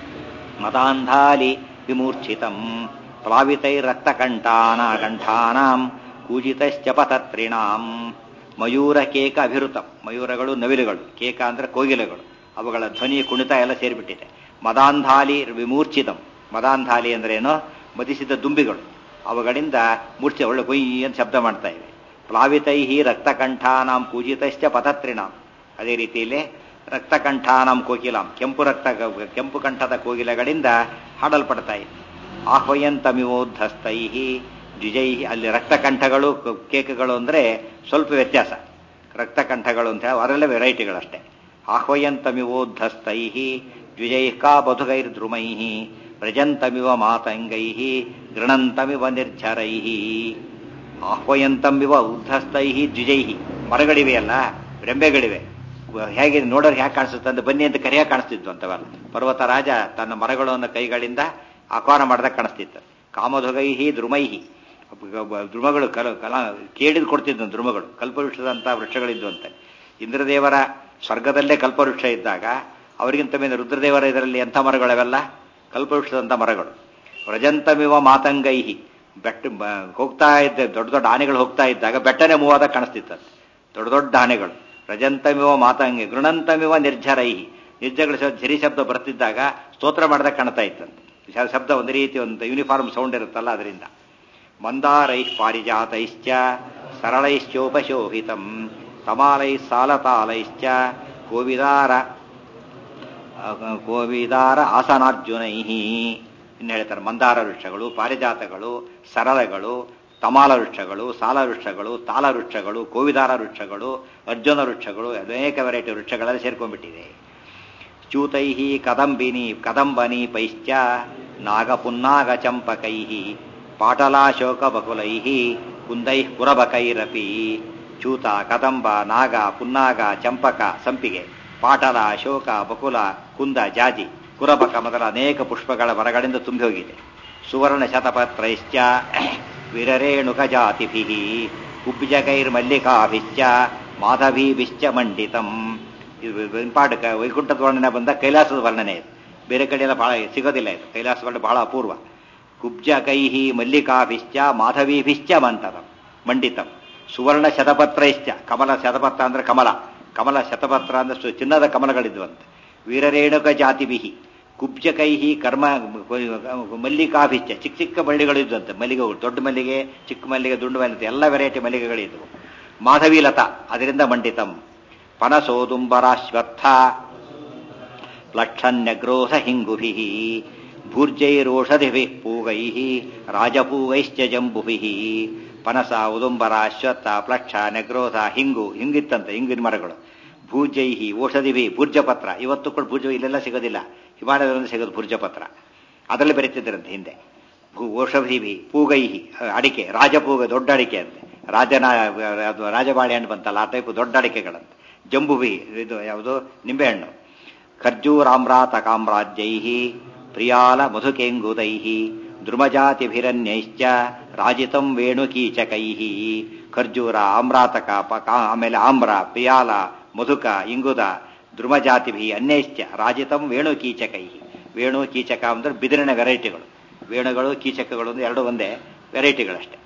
ಮದಾಂಧಾಲಿ ವಿಮೂರ್ಛಿತಂ ಪ್ಲಾವಿತೈರಕ್ತಕಂಠಾನ ಕಂಠಾನಾಂ ಕೂಜಿತಶ್ಚ ಪತತ್ರಿಣಾಂ ಮಯೂರ ಕೇಕ ಅಭಿರುತಂ ಮಯೂರಗಳು ನವಿಲುಗಳು ಕೇಕ ಅಂದ್ರೆ ಕೋಗಿಲೆಗಳು ಅವುಗಳ ಧ್ವನಿ ಕುಣಿತ ಎಲ್ಲ ಸೇರಿಬಿಟ್ಟಿದೆ ಮದಾಂಧಾಲಿ ವಿಮೂರ್ಛಿತಂ ಮದಾಂಧಾಲಿ ಅಂದ್ರೇನು ಮದಿಸಿದ ದುಂಬಿಗಳು ಅವುಗಳಿಂದ ಮೂರ್ಛೆ ಒಳ್ಳೆ ಕೊಯ್ ಅಂತ ಶಬ್ದ ಮಾಡ್ತಾ ಇವೆ ಪ್ಲಾವಿತೈ ರಕ್ತಕಂಠಾನಾಂ ಕೂಜಿತಶ್ಚ ಪತತ್ರಿಣಾಂ ಅದೇ ರೀತಿಯಲ್ಲಿ ರಕ್ತಕಂಠಾನಾಂ ಕೋಕಿಲಾಂ ಕೆಂಪು ರಕ್ತ ಕೆಂಪು ಕಂಠದ ಕೋಗಿಲೆಗಳಿಂದ ಹಾಡಲ್ಪಡ್ತಾ ಇದೆ ಆಹ್ವಯಂತಮಿವೋದ್ಧಸ್ತೈ ದ್ವಿಜೈ ಅಲ್ಲಿ ರಕ್ತಕಂಠಗಳು ಕೇಕಗಳು ಅಂದರೆ ಸ್ವಲ್ಪ ವ್ಯತ್ಯಾಸ ರಕ್ತಕಂಠಗಳು ಅಂತ ಹೇಳಿ ಅವರೆಲ್ಲ ವೆರೈಟಿಗಳಷ್ಟೇ ಆಹ್ವಯಂತಮಿವೋದ್ಧಸ್ತೈ ದ್ವಿಜೈ ಕಾ ಬಧುಗೈರ್ದ್ರುಮೈ ವ್ರಜಂತಮಿವ ಮಾತಂಗೈ ಗೃಣಂತಮಿವ ನಿರ್ಝರೈ ಆಹ್ವಯಂತಮಿವ ಉದ್ಧಸ್ತೈ ದ್ವಿಜೈ ಮರಗಳಿವೆಯಲ್ಲ ರೆಂಬೆಗಳಿವೆ ಹೇಗೆ ನೋಡೋರು ಹೇಗೆ ಕಾಣಿಸುತ್ತೆ ಅಂದ್ರೆ ಬನ್ನಿ ಅಂತ ಕರಿಯಾಗಿ ಕಾಣಿಸ್ತಿದ್ವು ಅಂತವಲ್ಲ ಪರ್ವತ ರಾಜ ತನ್ನ ಮರಗಳನ್ನು ಕೈಗಳಿಂದ ಆಹ್ವಾನ ಮಾಡಿದಾಗ ಕಾಣಿಸ್ತಿತ್ತು ಕಾಮಧುಗೈಹಿ ದ್ರುಮೈಹಿ ದ್ರುಮಗಳು ಕಲ ಕಲಾ ಕೇಳಿದ್ ಕೊಡ್ತಿದ್ವು ದ್ರುಮಗಳು ಕಲ್ಪವೃಕ್ಷದಂಥ ವೃಕ್ಷಗಳಿದ್ವು ಅಂತ ಇಂದ್ರದೇವರ ಸ್ವರ್ಗದಲ್ಲೇ ಕಲ್ಪವೃಕ್ಷ ಇದ್ದಾಗ ಅವರಿಗಿಂತ ಮೇಲೆ ರುದ್ರದೇವರ ಇದರಲ್ಲಿ ಎಂಥ ಮರಗಳವೆಲ್ಲ ಕಲ್ಪವೃಕ್ಷದಂಥ ಮರಗಳು ವ್ರಜಂತಮಿವ ಮಾತಂಗೈಹಿ ಬೆಟ್ಟ ಬ- ಹೋಗ್ತಾ ಇದ್ದ ದೊಡ್ಡ ದೊಡ್ಡ ಆನೆಗಳು ಹೋಗ್ತಾ ಇದ್ದಾಗ ಬೆಟ್ಟನೆ ಮೂವಾದ ಕಾಣಿಸ್ತಿತ್ತಂತೆ ದೊಡ್ಡ ದೊಡ್ಡ ಆನೆಗಳು ರಜಂತಮಿವ ಮಾತಂಗೆ ಗೃಣಂತಮಿವ ನಿರ್ಜರೈಹಿ ನಿರ್ಜಗಳ ಶಬ್ದ ಝರಿ ಶಬ್ದ ಬರ್ತಿದ್ದಾಗ ಸ್ತೋತ್ರ ಮಾಡಿದಾಗ ಕಾಣ್ತಾ ಇತ್ತಂತೆ ಶ- ಶಬ್ದ ಒಂದು ರೀತಿ ಒಂದು ಯೂನಿಫಾರ್ಮ್ ಸೌಂಡ್ ಇರುತ್ತಲ್ಲ ಅದರಿಂದ ಮಂದಾರೈಃ ಪಾರಿಜಾತೈಶ್ಚ ಸರಳೈಶ್ಚೋಪಶೋಭಿತಂ ತಮಾಲೈಃ ಸಾಲತಾಲೈಶ್ಚ ಕೋವಿದಾರ ಕೋವಿದಾರ ಆಸನಾರ್ಜುನೈ ಇನ್ನು ಹೇಳ್ತಾರೆ ಮಂದಾರ ವೃಕ್ಷಗಳು ಪಾರಿಜಾತಗಳು ಸರಳಗಳು ತಮಾಲ ವೃಕ್ಷಗಳು ಸಾಲ ವೃಕ್ಷಗಳು ತಾಲ ವೃಕ್ಷಗಳು ಕೋವಿದಾರ ವೃಕ್ಷಗಳು ಅರ್ಜುನ ವೃಕ್ಷಗಳು ಅನೇಕ ವೆರೈಟಿ ವೃಕ್ಷಗಳಲ್ಲಿ ಸೇರ್ಕೊಂಡ್ಬಿಟ್ಟಿದೆ ಚ್ಯೂತೈ ಕದಂಬಿನಿ ಕದಂಬನಿ ಪೈಶ್ಚ ನಾಗಪುನ್ನಾಗ ಚಂಪಕೈ ಪಾಟಲಾಶೋಕ ಬಕುಲೈ ಕುಂದೈ ಪುರಬಕೈರಪಿ ಚ್ಯೂತ ಕದಂಬ ನಾಗ ಪುನ್ನಾಗ ಚಂಪಕ ಸಂಪಿಗೆ ಪಾಟಲ ಅಶೋಕ ಬಕುಲ ಕುಂದ ಜಾಜಿ ಕುರಬಕ ಮೊದಲ ಅನೇಕ ಪುಷ್ಪಗಳ ಮರಗಳಿಂದ ತುಂಬಿ ಹೋಗಿದೆ ಸುವರ್ಣ ಶತಪತ್ರೈಶ್ಚ ವಿರರೇಣುಕ ಜಾತಿಭಿ ಕುಬ್ಜಕೈರ್ಮಲ್ಲಿಕಾಭಿಶ್ಚ ಮಾಧವೀಭಿಶ್ಚ ಮಂಡಿತಂ ಇದು ಇಂಪಾರ್ಟ್ ವೈಕುಂಠದ ವರ್ಣನೆ ಬಂದ ಕೈಲಾಸದ ವರ್ಣನೆ ಇದು ಬೇರೆ ಕಡೆ ಎಲ್ಲ ಬಹಳ ಸಿಗೋದಿಲ್ಲ ಇದು ಕೈಲಾಸ ವರ್ಣನೆ ಬಹಳ ಅಪೂರ್ವ ಕುಬ್ಜಕೈಹಿ ಮಲ್ಲಿಕಾಭಿಶ್ಚ ಮಾಧವೀಭಿಶ್ಚ ಮಂತದಂ ಮಂಡಿತಂ ಸುವರ್ಣ ಶತಪತ್ರೈಶ್ಚ ಕಮಲ ಶತಪತ್ರ ಅಂದ್ರೆ ಕಮಲ ಕಮಲ ಶತಪತ್ರ ಅಂದ್ರೆ ಸು- ಚಿನ್ನದ ಕಮಲಗಳಿದ್ವಂತೆ ವೀರರೇಣುಕ ಜಾತಿಭಿಹಿ ಕುಬ್ಜಕೈಹಿ ಕರ್ಮ ಮಲ್ಲಿಕಾಭಿಶ್ಚ ಚಿಕ್ಕ ಚಿಕ್ಕ ಬಳ್ಳಿಗಳಿದ್ವಂತೆ ಮಲ್ಲಿಗೆಗಳು ದೊಡ್ಡ ಮಲ್ಲಿಗೆ ಚಿಕ್ಕ ಮಲ್ಲಿಗೆ ದುಂಡು ಮಲ್ಲಿಗೆ ಎಲ್ಲ ವೆರೈಟಿ ಮಲ್ಲಿಗೆಗಳಿದ್ವು ಮಾಧವಿ ಲತಾ ಅದರಿಂದ ಮಂಡಿತಂ ಪನಸೋದುಂಬರಾಶ್ವತ್ಥ ಪ್ಲಕ್ಷನ್ಯಗ್ರೋಧ ಹಿಂಗುಭಿ ಭೂರ್ಜೈರೋಷಧಿಭಿ ಪೂಗೈ ರಾಜಪೂಗೈಶ್ಚ ಜಂಬುಭಿ ಪನಸ ಉದುಂಬರ ಅಶ್ವತ್ಥ ಪ್ಲಕ್ಷ ನೆಗ್ರೋಧ ಹಿಂಗು ಹಿಂಗಿತ್ತಂತೆ ಹಿಂಗಿನ ಮರಗಳು ಭೂಜೈಹಿ ಔಷಧಿಭಿ ಭೂರ್ಜಪತ್ರ ಇವತ್ತು ಕೂಡ ಭೂಜ ಇಲ್ಲೆಲ್ಲ ಸಿಗೋದಿಲ್ಲ ಹಿಮಾಲಯದಲ್ಲಿ ಸಿಗೋದು ಭೂರ್ಜಪತ್ರ ಅದರಲ್ಲಿ ಬರೀತಿದ್ದರಂತೆ ಹಿಂದೆ ಭೂ ಔಷಧಿಭಿ ಪೂಗೈಹಿ ಅಡಿಕೆ ರಾಜಪೂಗ ದೊಡ್ಡ ಅಡಿಕೆ ಅಂತೆ ರಾಜನ ಅದು ರಾಜಬಾಳೆ ಹಣ್ಣು ಬಂತಲ್ಲ ಆ ಟೈಪ್ ದೊಡ್ಡ ಅಡಿಕೆಗಳಂತೆ ಜಂಬುಭಿ ಇದು ಯಾವುದು ನಿಂಬೆಹಣ್ಣು ಖರ್ಜೂರಾಮ್ರಾತ ಕಾಮ್ರಾಜ್ಯೈ ಪ್ರಿಯಾಲ ಮಧುಕೇಂಗುದೈ ದ್ರುಮಜಾತಿಭಿರನ್ಯೈಶ್ಚ ರಾಜಿತಂ ವೇಣುಕೀಚಕೈ ಖರ್ಜೂರ ಆಮ್ರಾತಕ ಪಕ ಆಮೇಲೆ ಆಮ್ರ ಪ್ರಿಯಾಲ ಮಧುಕ ಇಂಗುದ ದ್ರುಮಜಾತಿಭಿ ಅನ್ಯೈಶ್ಚ ರಾಜಿತಂ ವೇಣುಕೀಚಕೈ ವೇಣು ಕೀಚಕ ಅಂದ್ರೆ ಬಿದಿರಿನ ವೆರೈಟಿಗಳು ವೇಣುಗಳು ಕೀಚಕಗಳು ಅಂದ್ರೆ ಎರಡು ಒಂದೇ ವೆರೈಟಿಗಳಷ್ಟೇ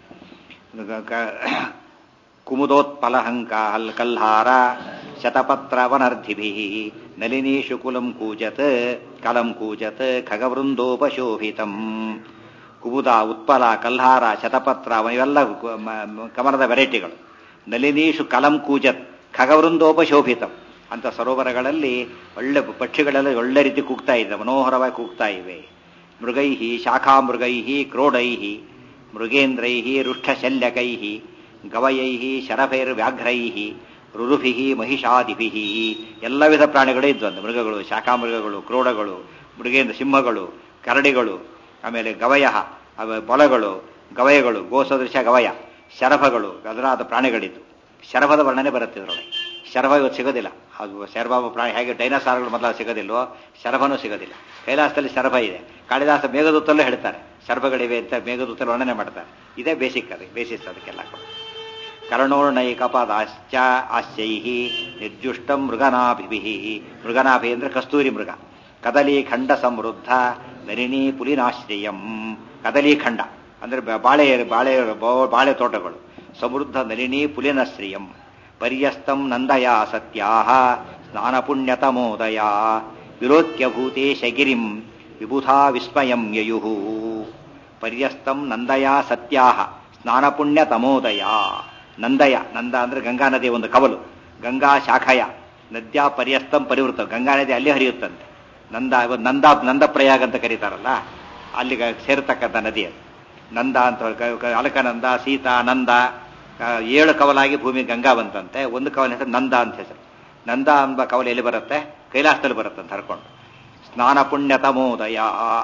ಕುಮುದೋತ್ಪಲಹಂಕ ಹಲ್ ಕಲ್ಹಾರ ಶತಪತ್ರವನರ್ಧಿಭಿ ನಲಿನೀಷು ಕುಲಂ ಕೂಜತ್ ಕಲಂ ಕೂಜತ್ ಖಗವೃಂದೋಪಶೋಭಿತಂ ಕುಬುದ ಉತ್ಪಲ ಕಲ್ಹಾರ ಶತಪತ್ರ ಇವೆಲ್ಲ ಕು- ಮ- ಮ- ಕಮಲದ ವೆರೈಟಿಗಳು ನಲಿನೀಷು ಕಲಂ ಕೂಜತ್ ಖಗವೃಂದೋಪಶೋಭಿತಂ ಅಂತ ಸರೋವರಗಳಲ್ಲಿ ಒಳ್ಳೆ ಪಕ್ಷಿಗಳೆಲ್ಲ ಒಳ್ಳೆ ರೀತಿ ಕೂಗ್ತಾ ಇದೆ ಮನೋಹರವಾಗಿ ಕೂಗ್ತಾ ಇವೆ ಮೃಗೈ ಶಾಖಾಮೃಗೈ ಕ್ರೋಡೈ ಮೃಗೇಂದ್ರೈ ರುಷ್ಠಶಲ್ಯಕೈ ಗವಯೈ ಶರಭೈರ್ವ್ಯಾಘ್ರೈ ರುರುಭಿ ಮಹಿಷಾದಿಭಿ ಎಲ್ಲ ವಿಧ ಪ್ರಾಣಿಗಳೇ ಇದ್ವಂತೆ ಮೃಗಗಳು ಶಾಖಾಮೃಗಗಳು ಕ್ರೋಡಗಳು ಮೃಗೇಂದ್ರ ಸಿಂಹಗಳು ಕರಡಿಗಳು ಆಮೇಲೆ ಗವಯ ಅವ- ಮೊಲಗಳು ಗವಯಗಳು ಗೋಸದೃಶ ಗವಯ ಶರಭಗಳು ಅದರಾದ ಪ್ರಾಣಿಗಳಿದ್ದು ಶರಭದ ವರ್ಣನೆ ಬರುತ್ತೆ ಇದರೊಳಗೆ ಶರಭ ಇವತ್ತು ಸಿಗೋದಿಲ್ಲ ಅದು ಶರಭ ಪ್ರಾಣಿ ಹೇಗೆ ಡೈನಸಾರ್ಗಳು ಮೊದಲ ಸಿಗೋದಿಲ್ವೋ ಶರಭನೂ ಸಿಗೋದಿಲ್ಲ ಕೈಲಾಸದಲ್ಲಿ ಶರಭ ಇದೆ ಕಾಳಿದಾಸ ಮೇಘದೂತಲ್ಲೂ ಹೇಳ್ತಾರೆ ಶರಭಗಳಿವೆ ಅಂತ ಮೇಘದೂತಲ್ಲಿ ವರ್ಣನೆ ಮಾಡ್ತಾರೆ ಇದೇ ಬೇಸಿಕ್ ಅದು ಬೇಸಿಸ್ ಅದಕ್ಕೆಲ್ಲ ಕೂಡ ಕರ್ಣೋರ್ಣೈಕಪದಾಶ್ಚ ಆಶ್ಚೈ ನಿರ್ಜುಷ್ಟಂ ಮೃಗನಾಭಿಭಿ ಮೃಗನಾಭಿ ಅಂದ್ರೆ ಕಸ್ತೂರಿ ಮೃಗ ಕದಲೀಖಂಡ ಸಮೃದ್ಧ ನರಿಣಿ ಪುಲಿನಾಶ್ರಯಂ ಕದಲೀಖಂಡ ಅಂದ್ರೆ ಬ- ಬಾಳೆ ಬಾಳೆ ಬ- ಬಾಳೆ ತೋಟಗಳು ಸಮೃದ್ಧ ನಲಿನಿ ಪುಲಿನಶ್ರಿಯಂ ಪರ್ಯಸ್ತಂ ನಂದಯ ಸತ್ಯಾಹ ಸ್ನಾನಪುಣ್ಯತಮೋದಯ ವಿರೋತ್ಯ ಭೂತೇಶ ಗಿರಿಂ ವಿಬುಧಾ ವಿಸ್ಮಯಂ ಯಯುಃ ಪರ್ಯಸ್ತಂ ನಂದಯ ಸತ್ಯಾಹ ಸ್ನಾನಪುಣ್ಯ ತಮೋದಯ ನಂದಯ ನಂದ ಅಂದ್ರೆ ಗಂಗಾ ನದಿಯ ಒಂದು ಕವಲು ಗಂಗಾ ಶಾಖಯ ನದ್ಯಾ ಪರ್ಯಸ್ತಂ ಪರಿವೃತ ಗಂಗಾ ನದಿ ಅಲ್ಲಿ ಹರಿಯುತ್ತಂತೆ ನಂದ ಇವತ್ತು ನಂದ ನಂದ ಪ್ರಯಾಗ ಅಂತ ಕರೀತಾರಲ್ಲ ಅಲ್ಲಿಗೆ ಸೇರತಕ್ಕಂಥ ನದಿ ಅದು ನಂದ ಅಂತ ಕ- ಕ- ಅಲಕನಂದ ಸೀತಾ ನಂದ ಆ, ಏಳು ಕವಲಾಗಿ ಭೂಮಿ ಗಂಗಾ ಬಂತಂತೆ ಒಂದು ಕವಲ ಹೆಸರು ನಂದ ಅಂತ ಹೆಸರು ನಂದ ಎಂಬ ಕವಲ ಎಲ್ಲಿ ಬರುತ್ತೆ ಕೈಲಾಸದಲ್ಲಿ ಬರುತ್ತೆ ಅಂತ ಹರ್ಕೊಂಡು ಸ್ನಾನ ಪುಣ್ಯ ತಮೋದಯ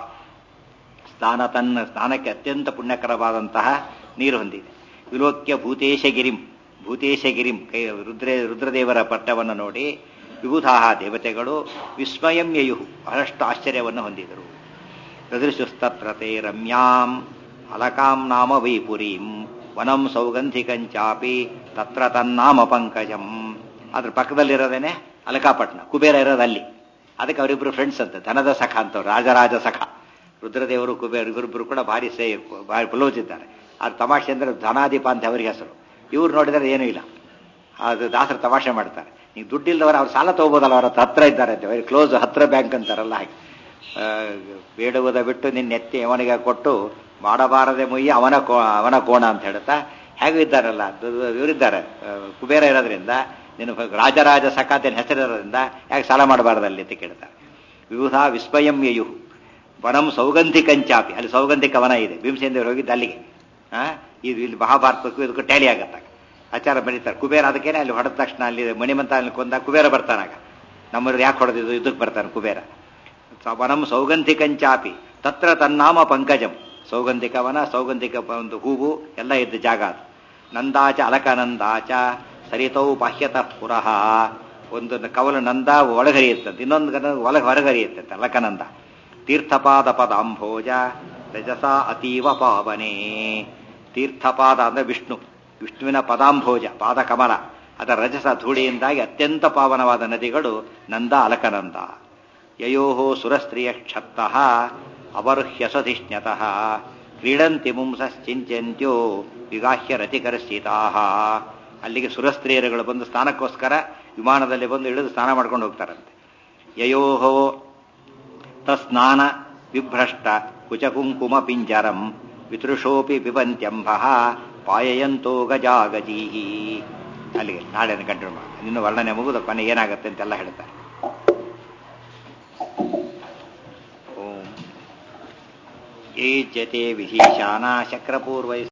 ಸ್ನಾನ ತನ್ನ ಸ್ನಾನಕ್ಕೆ ಅತ್ಯಂತ ಪುಣ್ಯಕರವಾದಂತಹ ನೀರು ಹೊಂದಿದೆ ವಿಲೋಕ್ಯ ಭೂತೇಶಗಿರಿಂ ಭೂತೇಶಗಿರಿಂ ಕೈ ರುದ್ರೇ ರುದ್ರದೇವರ ಪಟ್ಟವನ್ನು ನೋಡಿ ವಿಬುಧಾಹ ದೇವತೆಗಳು ವಿಸ್ಮಯಂ ಯಯುಹು ಬಹಳಷ್ಟು ಆಶ್ಚರ್ಯವನ್ನು ಹೊಂದಿದರು ದದೃಶುಸ್ತತ್ರತೆ ರಮ್ಯಾಂ ಅಲಕಾಂ ನಾಮ ವೈಪುರೀಂ ವನಂ ಸೌಗಂಧಿಕಂಚಾಪಿ ತತ್ರ ತನ್ನಾಮ ಪಂಕಜಂ ಅದ್ರ ಪಕ್ಕದಲ್ಲಿರೋದೇನೆ ಅಲಕಾಪಟ್ನ ಕುಬೇರ ಇರೋದು ಅಲ್ಲಿ ಅದಕ್ಕೆ ಅವರಿಬ್ರು ಫ್ರೆಂಡ್ಸ್ ಅಂತ ಧನದ ಸಖ ಅಂತವ್ರು ರಾಜರಾಜ ಸಖ ರುದ್ರದೇವರು ಕುಬೇರ್ ಇವರಿಬ್ಬರು ಕೂಡ ಭಾರಿ ಸೇ ಭಾರಿ ಕ್ಲೋಸ್ ಇದ್ದಾರೆ ಅದು ತಮಾಷೆ ಅಂದರೆ ಧನಾದೀಪ ಅಂತ ಅವರಿಗೆ ಹೆಸರು ಇವ್ರು ನೋಡಿದರೆ ಏನೂ ಇಲ್ಲ ಅದು ದಾಸರು ತಮಾಷೆ ಮಾಡ್ತಾರೆ ನೀವು ದುಡ್ಡಿಲ್ಲದವರು ಅವ್ರು ಸಾಲ ತಗೋಬೋದಲ್ಲ ಅವ್ರ ಹತ್ರ ಇದ್ದಾರೆ ಅಂತ ವೆರಿ ಕ್ಲೋಸ್ ಹತ್ರ ಬ್ಯಾಂಕ್ ಅಂತಾರಲ್ಲ ಹಾಗೆ ಆ, ಬೇಡುವುದ ಬಿಟ್ಟು ನಿನ್ನ ಎತ್ತಿ ಅವನಿಗೆ ಕೊಟ್ಟು ಮಾಡಬಾರದೆ ಮುಯ್ಯಿ ಅವನ ಕೋ ಅವನ ಕೋಣ ಅಂತ ಹೇಳುತ್ತಾ ಹೇಗೂ ಇದ್ದಾರಲ್ಲ ದು- ದು- ಇವರಿದ್ದಾರೆ ಆ, ಕುಬೇರ ಇರೋದ್ರಿಂದ ನಿನ್ನ ರಾಜರಾಜ ಸಖಾತಿನ ಹೆಸರಿರೋದ್ರಿಂದ ಯಾಕೆ ಸಾಲ ಮಾಡಬಾರ್ದಲ್ಲಿ ಅಂತ ಕೇಳ್ತಾರೆ ವಿವಿಧ ವಿಸ್ಮಯಂ ಯಯು ವನಂ ಸೌಗಂಧಿಕಂಚಾಪಿ ಅಲ್ಲಿ ಸೌಗಂಧಿಕ ವನ ಇದೆ ಭೀಮಸೇಂದ್ರ ಹೋಗಿದ್ದು ಅಲ್ಲಿಗೆ ಆ, ಇದು ಇಲ್ಲಿ ಮಹಾಭಾರತಕ್ಕೂ ಇದಕ್ಕೂ ಟ್ಯಾಲಿ ಆಗತ್ತಾಗ ಆಚಾರ ಬರೀತಾರೆ ಕುಬೇರ ಅದಕ್ಕೇನೆ ಅಲ್ಲಿ ಹೊಡೆದ ತಕ್ಷಣ ಅಲ್ಲಿ ಮಣಿಮಂತ ಅಲ್ಲಿ ಕೊಂದ ಕುಬೇರ ಬರ್ತಾನಾಗ ನಮ್ಮವ್ರು ಯಾಕೆ ಹೊಡೆದಿದ್ದು ಇದಕ್ಕೆ ಬರ್ತಾನೆ ಕುಬೇರ ಸ- ವನಂ ಸೌಗಂಧಿಕಂಚಾಪಿ ತತ್ರ ತನ್ನಾಮ ಪಂಕಜಂ ಸೌಗಂಧಿಕ ವನ ಸೌಗಂಧಿಕ ಪ- ಒಂದು ಹೂವು ಎಲ್ಲ ಇದ್ದ ಜಾಗ ಅದು ನಂದಾಚ ಅಲಕನಂದಾಚ ಸರಿತೌ ಬಾಹ್ಯತಃ ಪುರಃ ಒಂದು ಕವಲು ನಂದ ಒಳಗರಿಯುತ್ತಂತೆ ಇನ್ನೊಂದು ಗನ ಒಳಗೆ ಹೊರಗರಿಯುತ್ತಂತೆ ಅಲಕನಂದ ತೀರ್ಥಪಾದ ಪದಾಂಭೋಜ ರಜಸ ಅತೀವ ಪಾವನೆ ತೀರ್ಥಪಾದ ಅಂದ್ರೆ ವಿಷ್ಣು ವಿಷ್ಣುವಿನ ಪದಾಂಭೋಜ ಪಾದ ಕಮಲ ಅದರ ರಜಸ ಧೂಳಿಯಿಂದಾಗಿ ಅತ್ಯಂತ ಪಾವನವಾದ ನದಿಗಳು ನಂದ ಅಲಕನಂದ ಯಯೋ ಸುರಸ್ತ್ರೀಯ ಕ್ಷತ್ತಃ ಅವರ್ಹ್ಯಸಧಿಷ್ಣ್ಯತಃ ಕ್ರೀಡಂತಿ ಮುಂಸಶ್ಚಿಂತ್ಯಂತ್ಯೋ ವಿಗಾಹ್ಯ ರತಿಕರ್ಷಿತಾ ಅಲ್ಲಿಗೆ ಸುರಸ್ತ್ರೀಯರುಗಳು ಬಂದು ಸ್ನಾನಕ್ಕೋಸ್ಕರ ವಿಮಾನದಲ್ಲಿ ಬಂದು ಇಳಿದು ಸ್ನಾನ ಮಾಡ್ಕೊಂಡು ಹೋಗ್ತಾರಂತೆ ಯಯೋ ತಸ್ನಾನ ವಿಭ್ರಷ್ಟ ಕುಚಕುಂಕುಮ ಪಿಂಜರಂ ವಿತೃಷೋಪಿ ಪಿಬಂತ್ಯಂಭ ಪಾಯಯಂತೋ ಗಜಾಗಜೀಹಿ ಅಲ್ಲಿಗೆ ನಾಳೆ ಕಂಟಿನ್ಯೂ ಮಾಡಿ ಇನ್ನು ವರ್ಣನೆ ಮುಗಿದ ಕೊನೆ ಏನಾಗುತ್ತೆ ಅಂತೆಲ್ಲ ಹೇಳ್ತಾರೆ ಓಂ ಏಜ್ಯತೆ ವಿಧೀಶಾನ ಶಕ್ರಪೂರ್ವೈ